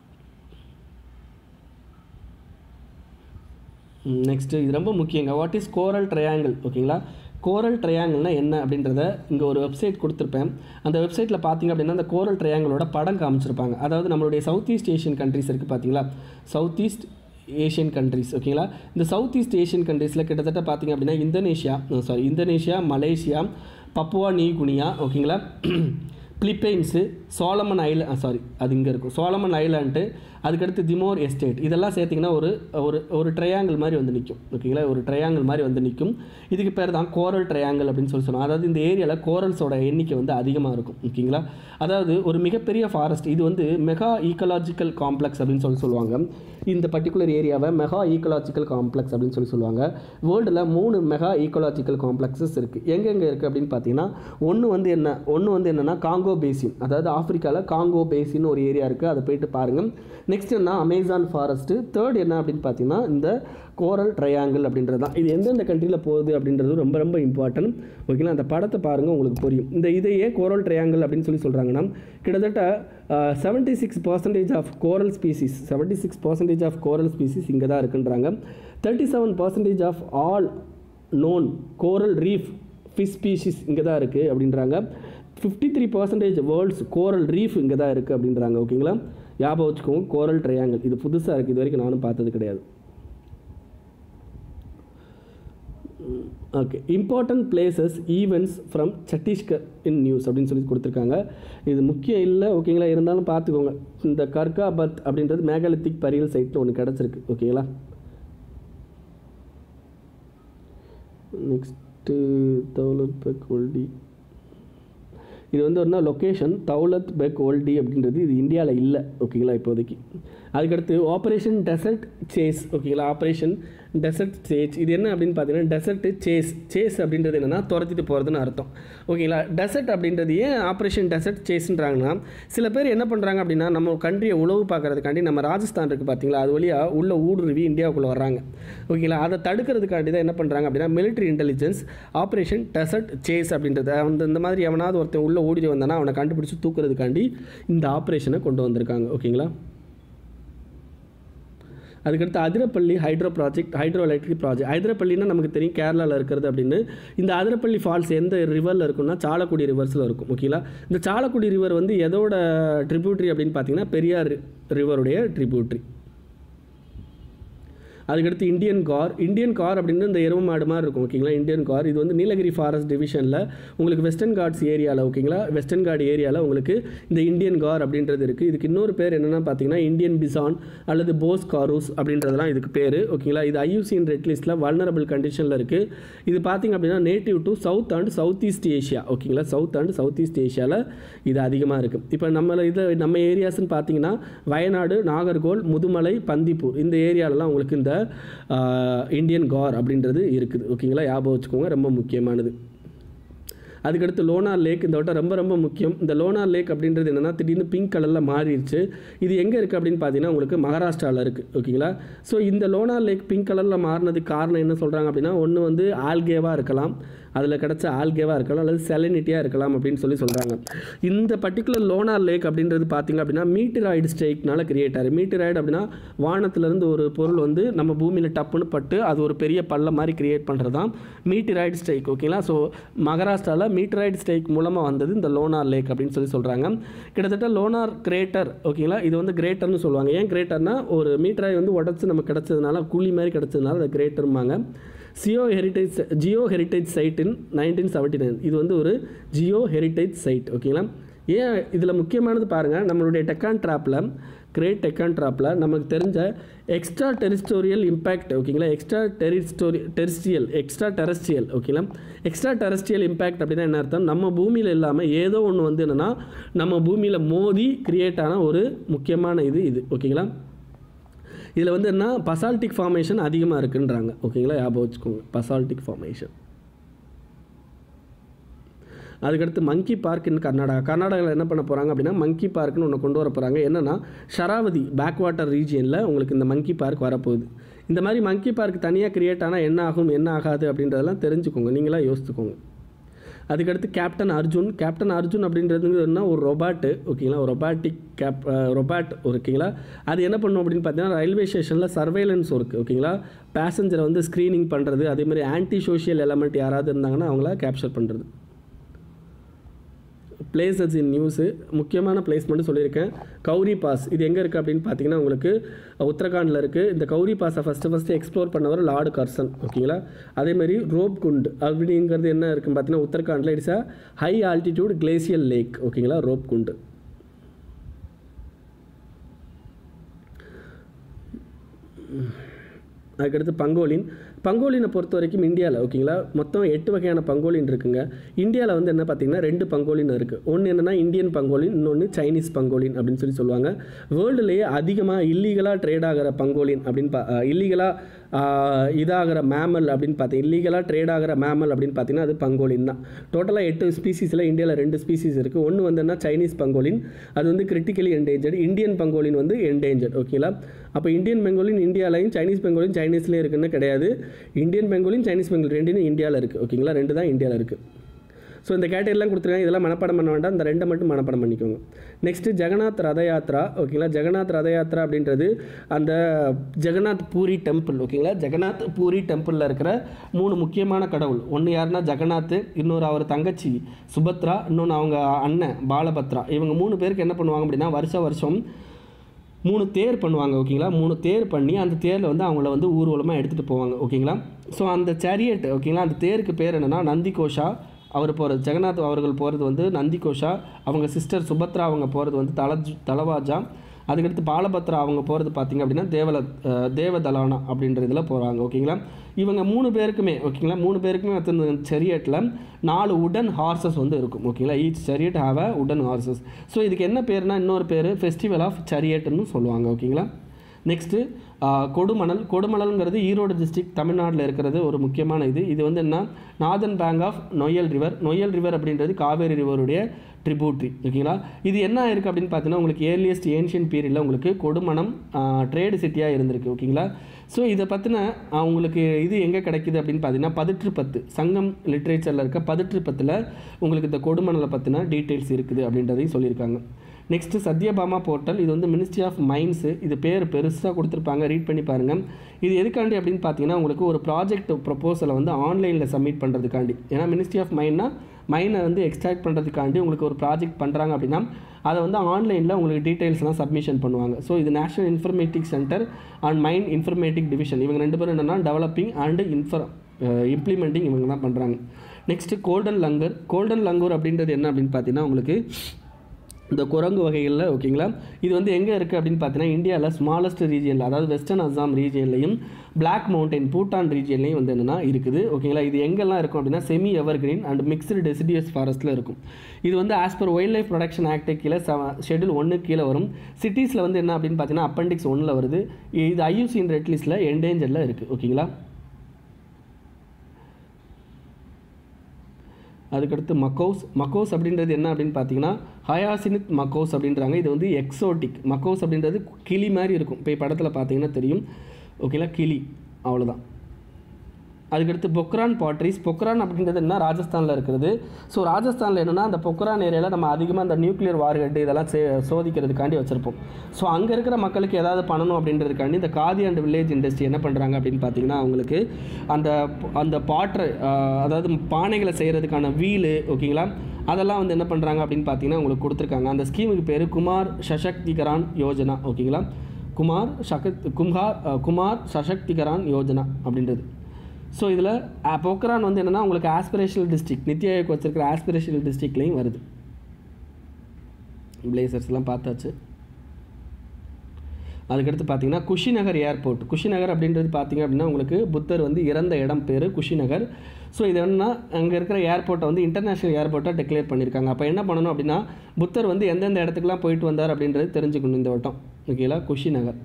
நெக்ஸ்ட்டு இது ரொம்ப முக்கியங்க வாட் இஸ் கோரல் ட்ரையாங்கிள் ஓகேங்களா கோரல் ட்ரையாங்கிள்னா என்ன அப்படின்றத இங்கே ஒரு வெப்சைட் கொடுத்துருப்பேன் அந்த வெப்சைட்டில் பார்த்தீங்க அப்படின்னா அந்த கோரல் ட்ரையாங்கிளோட படம் காமிச்சிருப்பாங்க அதாவது நம்மளுடைய சவுத் ஈஸ்ட் ஏஷியன் கண்ட்ரிஸ் இருக்குது பார்த்தீங்களா சவுத் ஈஸ்ட் ஏஷியன் கண்ட்ரிஸ் ஓகேங்களா இந்த சவுத் ஈஸ்ட் ஏஷியன் கண்ட்ரீஸில் கிட்டத்தட்ட பார்த்தீங்க அப்படின்னா Indonesia sorry Indonesia Malaysia Papua New Guinea ஓகேங்களா பிலிப்பைன்ஸு சோலமன் ஐல சாரி அது இங்கே இருக்கும் சோலமன் ஐலாண்டு அதுக்கடுத்து திமோர் எஸ்டேட் இதெல்லாம் சேர்த்திங்கன்னா ஒரு ஒரு ஒரு ட்ரையாங்கிள் மாதிரி வந்து நிற்கும் ஓகேங்களா ஒரு ட்ரையாங்கிள் மாதிரி வந்து நிற்கும் இதுக்கு பேர் தான் கோரல் ட்ரையாங்கிள் அப்படின்னு சொல்லி சொல்லுவாங்க அதாவது இந்த ஏரியாவில் கோரல்ஸோட எண்ணிக்கை வந்து அதிகமாக இருக்கும் ஓகேங்களா அதாவது ஒரு மிகப்பெரிய ஃபாரஸ்ட் இது வந்து மெகா ஈக்கலாஜிக்கல் காம்ப்ளெக்ஸ் அப்படின்னு சொல்லி சொல்லுவாங்க இந்த பர்டிகுலர் ஏரியாவை மெகா ஈக்கலாஜிக்கல் காம்ப்ளெக்ஸ் அப்படின்னு சொல்லி சொல்லுவாங்க வேர்ல்டில் மூணு மெகா ஈக்கலாஜிக்கல் காம்ப்ளெக்ஸஸ் இருக்குது எங்கெங்கே இருக்குது அப்படின்னு பார்த்தீங்கன்னா ஒன்று வந்து என்ன ஒன்று வந்து என்னென்னா காங்கோ பேசின் அதாவது ஆஃப்ரிக்காவில் காங்கோ பேசின் ஒரு ஏரியா இருக்குது அதை போயிட்டு பாருங்கள் நெக்ஸ்ட் என்ன அமேசான் ஃபாரஸ்ட்டு தேர்ட் என்ன அப்படின்னு பார்த்தீங்கன்னா இந்த கோரல் ட்ரையாங்கிள் அப்படின்றது தான் இது எந்தெந்த கண்ட்ரியில் போகுது அப்படின்றது ரொம்ப ரொம்ப இம்பார்ட்டன்ட் ஓகேங்களா அந்த படத்தை பாருங்கள் உங்களுக்கு புரியும் இந்த இதையே கோரல் ட்ரையாங்கிள் அப்படின்னு சொல்லி சொல்கிறாங்கன்னா கிட்டத்தட்ட seventy six percentage of coral species seventy six percentage of coral species இங்கே தான் இருக்குன்றாங்க thirty seven percentage of all known coral reef fish species இங்கே தான் இருக்குது அப்படின்றாங்க fifty three percentage world's coral reef இங்கே தான் இருக்குது அப்படின்றாங்க ஓகேங்களா ஞாபகம் வச்சுக்கோங்க கோரல் ட்ரையாங்கிள் இது புதுசாக இருக்குது இது வரைக்கும் நானும் பார்த்தது கிடையாது okay important places events from Chhattisgarh in news அப்படின்னு சொல்லி கொடுத்துருக்காங்க இது முக்கியம் இல்லை ஓகேங்களா இருந்தாலும் பார்த்துக்கோங்க இந்த கர்காபத் அப்படின்றது மேகாலித்திக் பரியல் சைட்டில் ஒன்று கிடச்சிருக்கு ஓகேங்களா நெக்ஸ்ட்டு தௌலத் பெக் ஓல்டி இது வந்து ஒரு லொக்கேஷன் தௌலத் பெக் ஓல்டி அப்படின்றது இது இந்தியாவில் இல்லை ஓகேங்களா இப்போதைக்கு அதுக்கடுத்து ஆப்ரேஷன் டெசர்ட் சேஸ் ஓகேங்களா ஆப்ரேஷன் டெசர்ட் சேஸ் இது என்ன அப்படின்னு பார்த்தீங்கன்னா டெசர்ட் சேஸ் சேஸ் அப்படின்றது என்னென்னா துரத்திட்டு போகிறதுன்னு அர்த்தம் ஓகேங்களா டெசர்ட் அப்படின்றது ஏன் ஆப்ரேஷன் டெசர்ட் சேஸ்ன்றாங்கன்னா சில பேர் என்ன பண்ணுறாங்க அப்படின்னா நம்ம கண்ட்ரியை உழவு பார்க்கறதுக்காண்டி நம்ம ராஜஸ்தான் இருக்குது பார்த்தீங்களா அது வழியாக உள்ள ஊடுருவி இந்தியாவுக்குள்ளே வர்றாங்க ஓகேங்களா அதை தடுக்கிறதுக்காண்டி தான் என்ன பண்ணுறாங்க அப்படின்னா military intelligence operation desert chase அப்படின்றத அந்த இந்த மாதிரி எவனாவது ஒருத்தன் உள்ளே ஓடி வந்தானா அவனை கண்டுபிடிச்சி தூக்குறதுக்காண்டி இந்த ஆப்ரேஷனை கொண்டு வந்திருக்காங்க ஓகேங்களா அதுக்கடுத்து Athirappilly hydro project hydroelectric project அதிரப்பள்ளினா நமக்கு தெரியும் கேரளாவில் இருக்கிறது அப்படின்னு இந்த அதிரப்பள்ளி ஃபால்ஸ் எந்த ரிவரில் இருக்குன்னா சாலக்குடி ரிவர்ஸில் இருக்கும் ஓகேங்களா இந்த சாலக்குடி ரிவர் வந்து எதோட ட்ரிபியூட்ரி அப்படின்னு பார்த்தீங்கன்னா பெரியார் ரிவருடைய ட்ரிபியூட்ரி அதுக்கடுத்து இந்தியன் கார் இந்தியன் கார் அப்படின்னு இந்த எரும மாடு மாதிரி இருக்கும் ஓகேங்களா இந்தியன் கார் இது வந்து நீலகிரி ஃபாரஸ்ட் டிவிஷனில் உங்களுக்கு வெஸ்டர்ன் காட்ஸ் ஏரியாவில் ஓகேங்களா வெஸ்டர்ன் கார்டு ஏரியாவில் உங்களுக்கு இந்த இந்தியன் கார் அப்படின்றது இருக்குது இதுக்கு இன்னொரு பேர் என்னென்னா பார்த்தீங்கன்னா இந்தியன் பிசான் அல்லது போஸ் காரூஸ் அப்படின்றதெல்லாம் இதுக்கு பேர் ஓகேங்களா இது ஐயூசியின் ரெட் லிஸ்ட்டில் வல்னரபிள் கண்டிஷனில் இருக்குது இது பார்த்திங்க அப்படின்னா native to south and south east Asia ஓகேங்களா சவுத் அண்ட் சவுத் ஈஸ்ட் ஏஷியாவில் இது அதிகமாக இருக்குது இப்போ நம்ம இதில் நம்ம ஏரியாஸ்ன்னு பார்த்தீங்கன்னா வயநாடு நாகர்கோல் முதுமலை பந்திப்பூர் இந்த ஏரியாலலாம் உங்களுக்கு இந்த இந்தியன் கார் அப்படின்றது இருக்குது ஓகேங்களா ஞாபகம் வச்சுக்கோங்க ரொம்ப முக்கியமானது அதுக்கடுத்து லோனார் லேக் இந்த வட்டம் ரொம்ப ரொம்ப முக்கியம் இந்த லோனார் லேக் அப்படின்றது என்னென்னா திடீர்னு பிங்க் கலரில் மாறிடுச்சு இது எங்கே இருக்குது அப்படின்னு பார்த்தீங்கன்னா உங்களுக்கு மகாராஷ்டிராவில் இருக்குது ஓகேங்களா ஸோ இந்த லோனார் லேக் பிங்க் கலரில் மாறினதுக்கு காரணம் என்ன சொல்கிறாங்க அப்படின்னா ஒன்று வந்து ஆல்கேவாக இருக்கலாம் அதில் கிடச்ச ஆல்கேவாக இருக்கலாம் அல்லது செலனிட்டியாக இருக்கலாம் அப்படின்னு சொல்லி சொல்கிறாங்க இந்த பர்டிகுலர் லோனார் லேக் அப்படின்றது பார்த்திங்க அப்படின்னா மீட்டராய்டு ஸ்ட்ரைக்னால கிரியேட் ஆகுது மீட்டராய்டு அப்படின்னா வானத்திலேருந்து ஒரு பொருள் வந்து நம்ம பூமியில் டப்புன்னு பட்டு அது ஒரு பெரிய பள்ள மாதிரி கிரியேட் பண்ணுறது தான் மீட்டராய்டு ஸ்ட்ரைக் ஓகேங்களா ஸோ மகாராஷ்டிராவில் மீட்டராய்டு ஸ்ட்ரைக் மூலமாக வந்தது இந்த லோனார் லேக் அப்படின்னு சொல்லி சொல்கிறாங்க கிட்டத்தட்ட லோனார் கிரேட்டர் ஓகேங்களா இது வந்து கிரேட்டர்னு சொல்லுவாங்க ஏன் கிரேட்டர்னா ஒரு மீட்டராய் வந்து உடச்சி நமக்கு கிடச்சதுனால குழி மாதிரி கிடச்சதுனால அதை கிரேட்டருமாங்க geo heritage geo heritage site in nineteen seventy nine இது வந்து ஒரு ஜியோ ஹெரிட்டேஜ் சைட் ஓகேங்களா ஏன் இதில் முக்கியமானது பாருங்கள் நம்மளுடைய டெக்கான் ட்ராப்பில் கிரேட் டெக்கான் ட்ராப்பில் நமக்கு தெரிஞ்ச எக்ஸ்ட்ரா டெரிஸ்டோரியல் இம்பேக்ட் ஓகேங்களா extra territory terrestrial extraterrestrial ஓகேங்களா எக்ஸ்ட்ரா டெரஸ்ட்ரியல் இம்பேக்ட் அப்படின்னா என்ன அர்த்தம் நம்ம பூமியில் இல்லாமல் ஏதோ ஒன்று வந்து என்னென்னா நம்ம பூமியில் மோதி கிரியேட் ஆன ஒரு முக்கியமான இது இது ஓகேங்களா இதில் வந்து என்ன பசால்டிக் ஃபார்மேஷன் அதிகமாக இருக்குன்றாங்க ஓகேங்களா ஞாபகம் வச்சுக்கோங்க பசால்டிக் ஃபார்மேஷன் அதுக்கடுத்து மங்கி பார்க் இன் கர்நாடகா கர்நாடகாவில் என்ன பண்ண போகிறாங்க அப்படின்னா மங்கி பார்க்னு ஒன்று கொண்டு வர போகிறாங்க என்னென்னா ஷராவதி பேக் வாட்டர் ரீஜியனில் உங்களுக்கு இந்த மங்கி பார்க் வரப்போகுது இந்த மாதிரி மங்கி பார்க் தனியாக கிரியேட் ஆனால் என்ன ஆகும் என்ன ஆகாது அப்படின்றதெல்லாம் தெரிஞ்சுக்கோங்க நீங்களாக யோசிச்சுக்கோங்க அதுக்கடுத்து கேப்டன் அர்ஜுன் கேப்டன் அர்ஜுன் அப்படின்றது என்ன ஒரு ரொபாட்டு ஓகேங்களா ஒரு ரொபாட்டிக் கேப் ரொபாட் ஓகேங்களா அது என்ன பண்ணும் அப்படின்னு பார்த்தீங்கன்னா ரயில்வே ஸ்டேஷனில் சர்வேலன்ஸ் ஒர்க் ஓகேங்களா பேசஞ்சரை வந்து ஸ்க்ரீனிங் பண்ணுறது அதேமாதிரி ஆன்டி சோஷியல் எலமெண்ட் யாராவது இருந்தாங்கன்னா அவங்கள கேப்சர் பண்ணுறது பிளேசஸ் இன் நியூஸு முக்கியமான பிளேஸ் மட்டும் சொல்லியிருக்கேன் கௌரி பாஸ் இது எங்கே இருக்குது அப்படின்னு பார்த்தீங்கன்னா உங்களுக்கு உத்தரகாண்டில் இருக்குது இந்த கௌரி பாஸை ஃபஸ்ட்டு ஃபஸ்ட்டு எக்ஸ்ப்ளோர் பண்ணவர் லார்டு கர்சன் ஓகேங்களா அதேமாதிரி ரோப் குண்ட் அப்படிங்கிறது என்ன இருக்குன்னு பார்த்தீங்கன்னா உத்தரகாண்டில் it's a high altitude glacial lake ஓகேங்களா ரோப் குண்டு அதுக்கடுத்து பங்கோலின் பங்கோலினை பொறுத்த வரைக்கும் இந்தியாவில் ஓகேங்களா மொத்தம் எட்டு வகையான பங்கோலின் இருக்குங்க இந்தியாவில் வந்து என்ன பார்த்தீங்கன்னா ரெண்டு பங்கோலின் இருக்குது ஒன்று என்னென்னா இந்தியன் பங்கோலின் இன்னொன்று சைனீஸ் பங்கோலின் அப்படின்னு சொல்லி சொல்லுவாங்க வேர்ல்டுலேயே அதிகமாக இல்லீகலாக ட்ரேட் ஆகிற பங்கோலின் அப்படின்னு பா இல்லீகலாக இதாகிற மேமல் அப்படின்னு பார்த்தீங்க இல்லீகலாக ட்ரேட் ஆகிற மேமல் அப்படின்னு பார்த்தீங்கன்னா அது பங்கோலின் தான் டோட்டலாக எட்டு ஸ்பீசிஸில் இந்தியாவில் ரெண்டு ஸ்பீசிஸ் இருக்குது ஒன்று வந்து என்ன சைனீஸ் பங்கோலின் அது வந்து கிரிட்டிக்கலி என்டேஞ்சர்டு இந்தியன் பங்கோலின் வந்து என்டேஞ்சர்ட் ஓகேங்களா அப்போ இந்தியன் பெங்கோலின் இந்தியாலையும் சைனீஸ் பெங்கோலின் சைனீஸ்லேயும் இருக்குன்னு கிடையாது இந்தியன் பெங்கோலின் சைனீஸ் பெங்கோல் ரெண்டுமே இந்தியாவில் இருக்குது ஓகேங்களா ரெண்டு தான் இந்தியாவில் இருக்குது ஸோ இந்த கேட்டகரிலாம் கொடுத்துருக்காங்க இதெல்லாம் மனப்பாடம் பண்ண வேண்டாம் இந்த ரெண்டை மட்டும் மனப்பாடம் பண்ணிக்கோங்க நெக்ஸ்ட்டு ஜெகநாத் ரத யாத்ரா ஓகேங்களா ஜெகநாத் ரத யாத்ரா அப்படின்றது அந்த ஜெகநாத் பூரி டெம்பிள் ஓகேங்களா ஜெகநாத் பூரி டெம்பிளில் இருக்கிற மூணு முக்கியமான கடவுள் ஒன்று யாருன்னா ஜெகநாத் இன்னொரு அவர் தங்கச்சி சுபத்ரா இன்னொன்று அவங்க அண்ணன் பாலபத்ரா இவங்க மூணு பேருக்கு என்ன பண்ணுவாங்க அப்படின்னா வருஷ வருஷம் மூணு தேர் பண்ணுவாங்க ஓகேங்களா மூணு தேர் பண்ணி அந்த தேரில் வந்து அவங்கள வந்து ஊர்வலமாக எடுத்துகிட்டு போவாங்க ஓகேங்களா ஸோ அந்த சேரியட் ஓகேங்களா அந்த தேருக்கு பேர் என்னென்னா நந்தி கோஷா அவர் போகிறது ஜெகநாத் அவர்கள் போகிறது வந்து நந்தி கோஷா அவங்க சிஸ்டர் சுபத்ரா அவங்க போகிறது வந்து தல தலவாஜா அதுக்கடுத்து பாலபத்ரா அவங்க போகிறது பார்த்தீங்க அப்படின்னா தேவல அஹ், தேவதலானா அப்படின்ற இதில் போகிறாங்க ஓகேங்களா இவங்க மூணு பேருக்குமே ஓகேங்களா மூணு பேருக்குமே வந்து செரியட்டில் நாலு உடன் ஹார்சஸ் வந்து இருக்கும் ஓகேங்களா ஈச் செரியட் ஹாவ் அ உடன் ஹார்சஸ் ஸோ இதுக்கு என்ன பேர்னா இன்னொரு பேர் ஃபெஸ்டிவல் ஆஃப் சரியட்னு சொல்லுவாங்க ஓகேங்களா நெக்ஸ்ட்டு கொடுமணல் கொடுமணல்ங்கிறது ஈரோடு டிஸ்ட்ரிக்ட் தமிழ்நாட்டில் இருக்கிறது ஒரு முக்கியமான இது இது வந்து என்ன northern bank of Noyyal river Noyyal river அப்படின்றது காவேரி ரிவருடைய ட்ரிபூட்ரி ஓகேங்களா இது என்ன இருக்குது அப்படின்னு பார்த்தீங்கன்னா உங்களுக்கு ஏர்லியஸ்ட் ஏன்ஷியன் பீரியடில் உங்களுக்கு கொடுமணம் ட்ரேடு சிட்டியாக இருந்திருக்கு ஓகேங்களா ஸோ இதை பற்றின உங்களுக்கு இது எங்கே கிடைக்குது அப்படின்னு பார்த்தீங்கன்னா பதிற்று பத்து சங்கம் லிட்ரேச்சரில் இருக்க பதிற்று பத்தில் உங்களுக்கு இந்த கொடுமணலை பற்றின டீட்டெயில்ஸ் இருக்குது அப்படின்றதையும் சொல்லியிருக்காங்க நெக்ஸ்ட்டு சத்யபாமா போர்ட்டல் இது வந்து மினிஸ்ட்ரி ஆஃப் மைன்ஸு இது பேர் பெருசாக கொடுத்துருப்பாங்க ரீட் பண்ணி பாருங்கள் இது எதுக்காண்டி அப்படின்னு பார்த்தீங்கன்னா உங்களுக்கு ஒரு ப்ராஜெக்ட் ப்ரொப்போசலை வந்து ஆன்லைனில் சப்மிட் பண்ணுறதுக்காண்டி ஏன்னா மினிஸ்ட்ரி ஆஃப் மைன்னா மைனை வந்து எக்ஸ்ட்ராக்ட் பண்ணுறதுக்காண்டி உங்களுக்கு ஒரு ப்ராஜெக்ட் பண்ணுறாங்க அப்படின்னா அதை வந்து ஆன்லைனில் உங்களுக்கு டீட்டெயில்ஸ்லாம் சப்மிஷன் பண்ணுவாங்க ஸோ இது national informatic centre and mind informatic division இவங்க ரெண்டு பேரும் என்னென்னா டெவலப்பிங் அண்ட் இன்ஃபர் இம்ப்ளிமெண்டிங் இவங்க தான் பண்ணுறாங்க next golden langur golden langur அப்படின்றது என்ன அப்படின்னு பார்த்தீங்கன்னா உங்களுக்கு இந்த குரங்கு வகைகளில் ஓகேங்களா இது வந்து எங்கே இருக்குது அப்படின்னு பார்த்தீங்கன்னா இந்தியாவில் ஸ்மாலஸ்ட் ரீஜியனில் அதாவது வெஸ்டர்ன் அஸ்ஸாம் ரீஜியன்லையும் பிளாக் மவுண்டைன் பூட்டான் ரீஜியன்லையும் வந்து என்னென்னா இருக்குது ஓகேங்களா இது எங்கெல்லாம் இருக்கும் அப்படின்னா semi evergreen and mixed deciduous ஃபாரஸ்ட்டில் இருக்கும் இது வந்து as per wild life protection act கீழே செவ ஷெடியூல் ஒன்று கீழே வரும் சிட்டிஸில் வந்து என்ன அப்படின்னு பார்த்தீங்கன்னா அப்பெண்டிக்ஸ் ஒன்றில் வருது இது ஐயூசின் ரெட் லிஸ்ட்டில் என்டேஞ்சரில் இருக்குது ஓகேங்களா அதுக்கடுத்து மக்கோஸ் மக்கோஸ் அப்படின்றது என்ன அப்படின்னு பார்த்தீங்கன்னா ஹயாசினித் மக்கோஸ் அப்படின்றாங்க இது வந்து எக்ஸோட்டிக் மக்கோஸ் அப்படின்றது கிளி மாதிரி இருக்கும் இப்போ படத்தில் பார்த்தீங்கன்னா தெரியும் ஓகேங்களா கிளி அவ்வளோதான் அதுக்கடுத்து பொக்ரான் பாட்ரிஸ் பொக்ரான் அப்படின்றது என்ன ராஜஸ்தானில் இருக்கிறது ஸோ ராஜஸ்தானில் என்னென்னா அந்த பொக்ரான் ஏரியாவில் நம்ம அதிகமாக அந்த நியூக்ளியர் வார்ஹெட் இதெல்லாம் சே சோதிக்கிறதுக்காண்டி வச்சுருப்போம் ஸோ அங்கே இருக்கிற மக்களுக்கு ஏதாவது பண்ணணும் அப்படின்றதுக்காண்டி இந்த காதி அண்ட் வில்லேஜ் இண்டஸ்ட்ரி என்ன பண்ணுறாங்க அப்படின்னு பார்த்தீங்கன்னா அவங்களுக்கு அந்த அந்த பாட்ரு அதாவது பானைகளை செய்கிறதுக்கான வீலு ஓகேங்களா அதெல்லாம் வந்து என்ன பண்ணுறாங்க அப்படின்னு பார்த்தீங்கன்னா உங்களுக்கு கொடுத்துருக்காங்க அந்த ஸ்கீமுக்கு பேர் குமார் சசக்திகரான் யோஜனா ஓகேங்களா குமார் சகத் கும்ஹார் அஹ், குமார் சசக்திகரான் யோஜனா அப்படின்றது ஸோ இதில் பொக்ரான் வந்து என்னென்னா உங்களுக்கு ஆஸ்பிரேஷனல் டிஸ்ட்ரிக்ட் நித்தி ஆயோக் வச்சிருக்கிற ஆஸ்பிரேஷனல் டிஸ்ட்ரிக்ட்லேயும் வருது பிளேசர்ஸ்லாம் பார்த்தாச்சு அதுக்கடுத்து பார்த்தீங்கன்னா குஷிநகர் ஏர்போர்ட் குஷிநகர் அப்படின்றது பார்த்தீங்க அப்படின்னா உங்களுக்கு புத்தர் வந்து இறந்த இடம் பேர் குஷிநகர் ஸோ இது என்னன்னா அங்கே இருக்கிற ஏர்போர்ட்டை வந்து இன்டர்நேஷ்னல் ஏர்போர்ட்டாக டிக்ளேர் பண்ணியிருக்காங்க அப்போ என்ன பண்ணணும் அப்படின்னா புத்தர் வந்து எந்தெந்த இடத்துக்குலாம் போயிட்டு வந்தார் அப்படின்றது தெரிஞ்சுக்கணும் இந்த வட்டம் ஓகேங்களா குஷிநகர்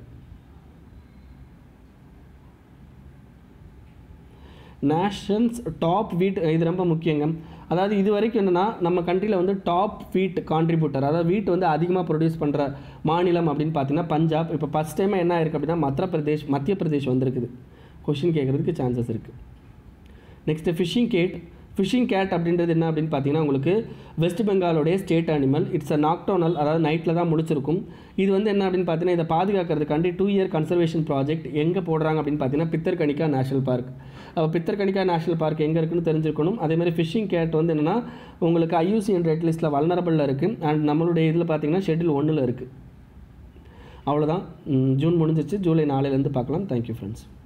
நேஷன்ஸ் டாப் வீட் இது ரொம்ப முக்கியங்க அதாவது இது வரைக்கும் என்னென்னா நம்ம கண்ட்ரியில் வந்து டாப் வீட் கான்ட்ரிபியூட்டர் அதாவது வீட் வந்து அதிகமாக ப்ரொடியூஸ் பண்ணுற மாநிலம் அப்படின்னு பார்த்தீங்கன்னா பஞ்சாப் இப்போ ஃபஸ்ட் டைமாக என்ன ஆயிருக்கு அப்படின்னா மத்திய பிரதேஷ் மத்திய பிரதேஷ் வந்திருக்குது கொஷின் கேட்குறதுக்கு சான்சஸ் இருக்குது next fishing cat fishing cat அப்படின்றது என்ன அப்படின்னு பார்த்தீங்கன்னா உங்களுக்கு வெஸ்ட் பெங்காலோடைய state animal it's a nocturnal அதாவது நைட்டில் தான் முடிச்சிருக்கும் இது வந்து என்ன அப்படின்னு பார்த்தீங்கன்னா இதை பாதுகாக்கிறதுக்காண்டி டூ இயர் கன்சர்வேஷன் ப்ராஜெக்ட் எங்கே போடுறாங்க அப்படின்னு பார்த்தீங்கன்னா பித்தர்கனிக்கா நேஷனல் பார்க் அப்போ பித்தர்கனிக்கா நேஷனல் பார்க் எங்கே இருக்குன்னு தெரிஞ்சுக்கணும் அதே மாதிரி ஃபிஷிங் கேட் வந்து என்னென்னா உங்களுக்கு ஐயூசிஎன் ரெட் லிஸ்ட்டில் வல்னரபிளில் இருக்குது அண்ட் நம்மளுடைய இதில் பார்த்தீங்கன்னா ஷெட்யூல் ஒன்றில் இருக்குது அவ்வளோதான் ம், ஜூன் முடிஞ்சிச்சு ஜூலை நாலுலேருந்து பார்க்கலாம் தேங்க்யூ ஃப்ரெண்ட்ஸ்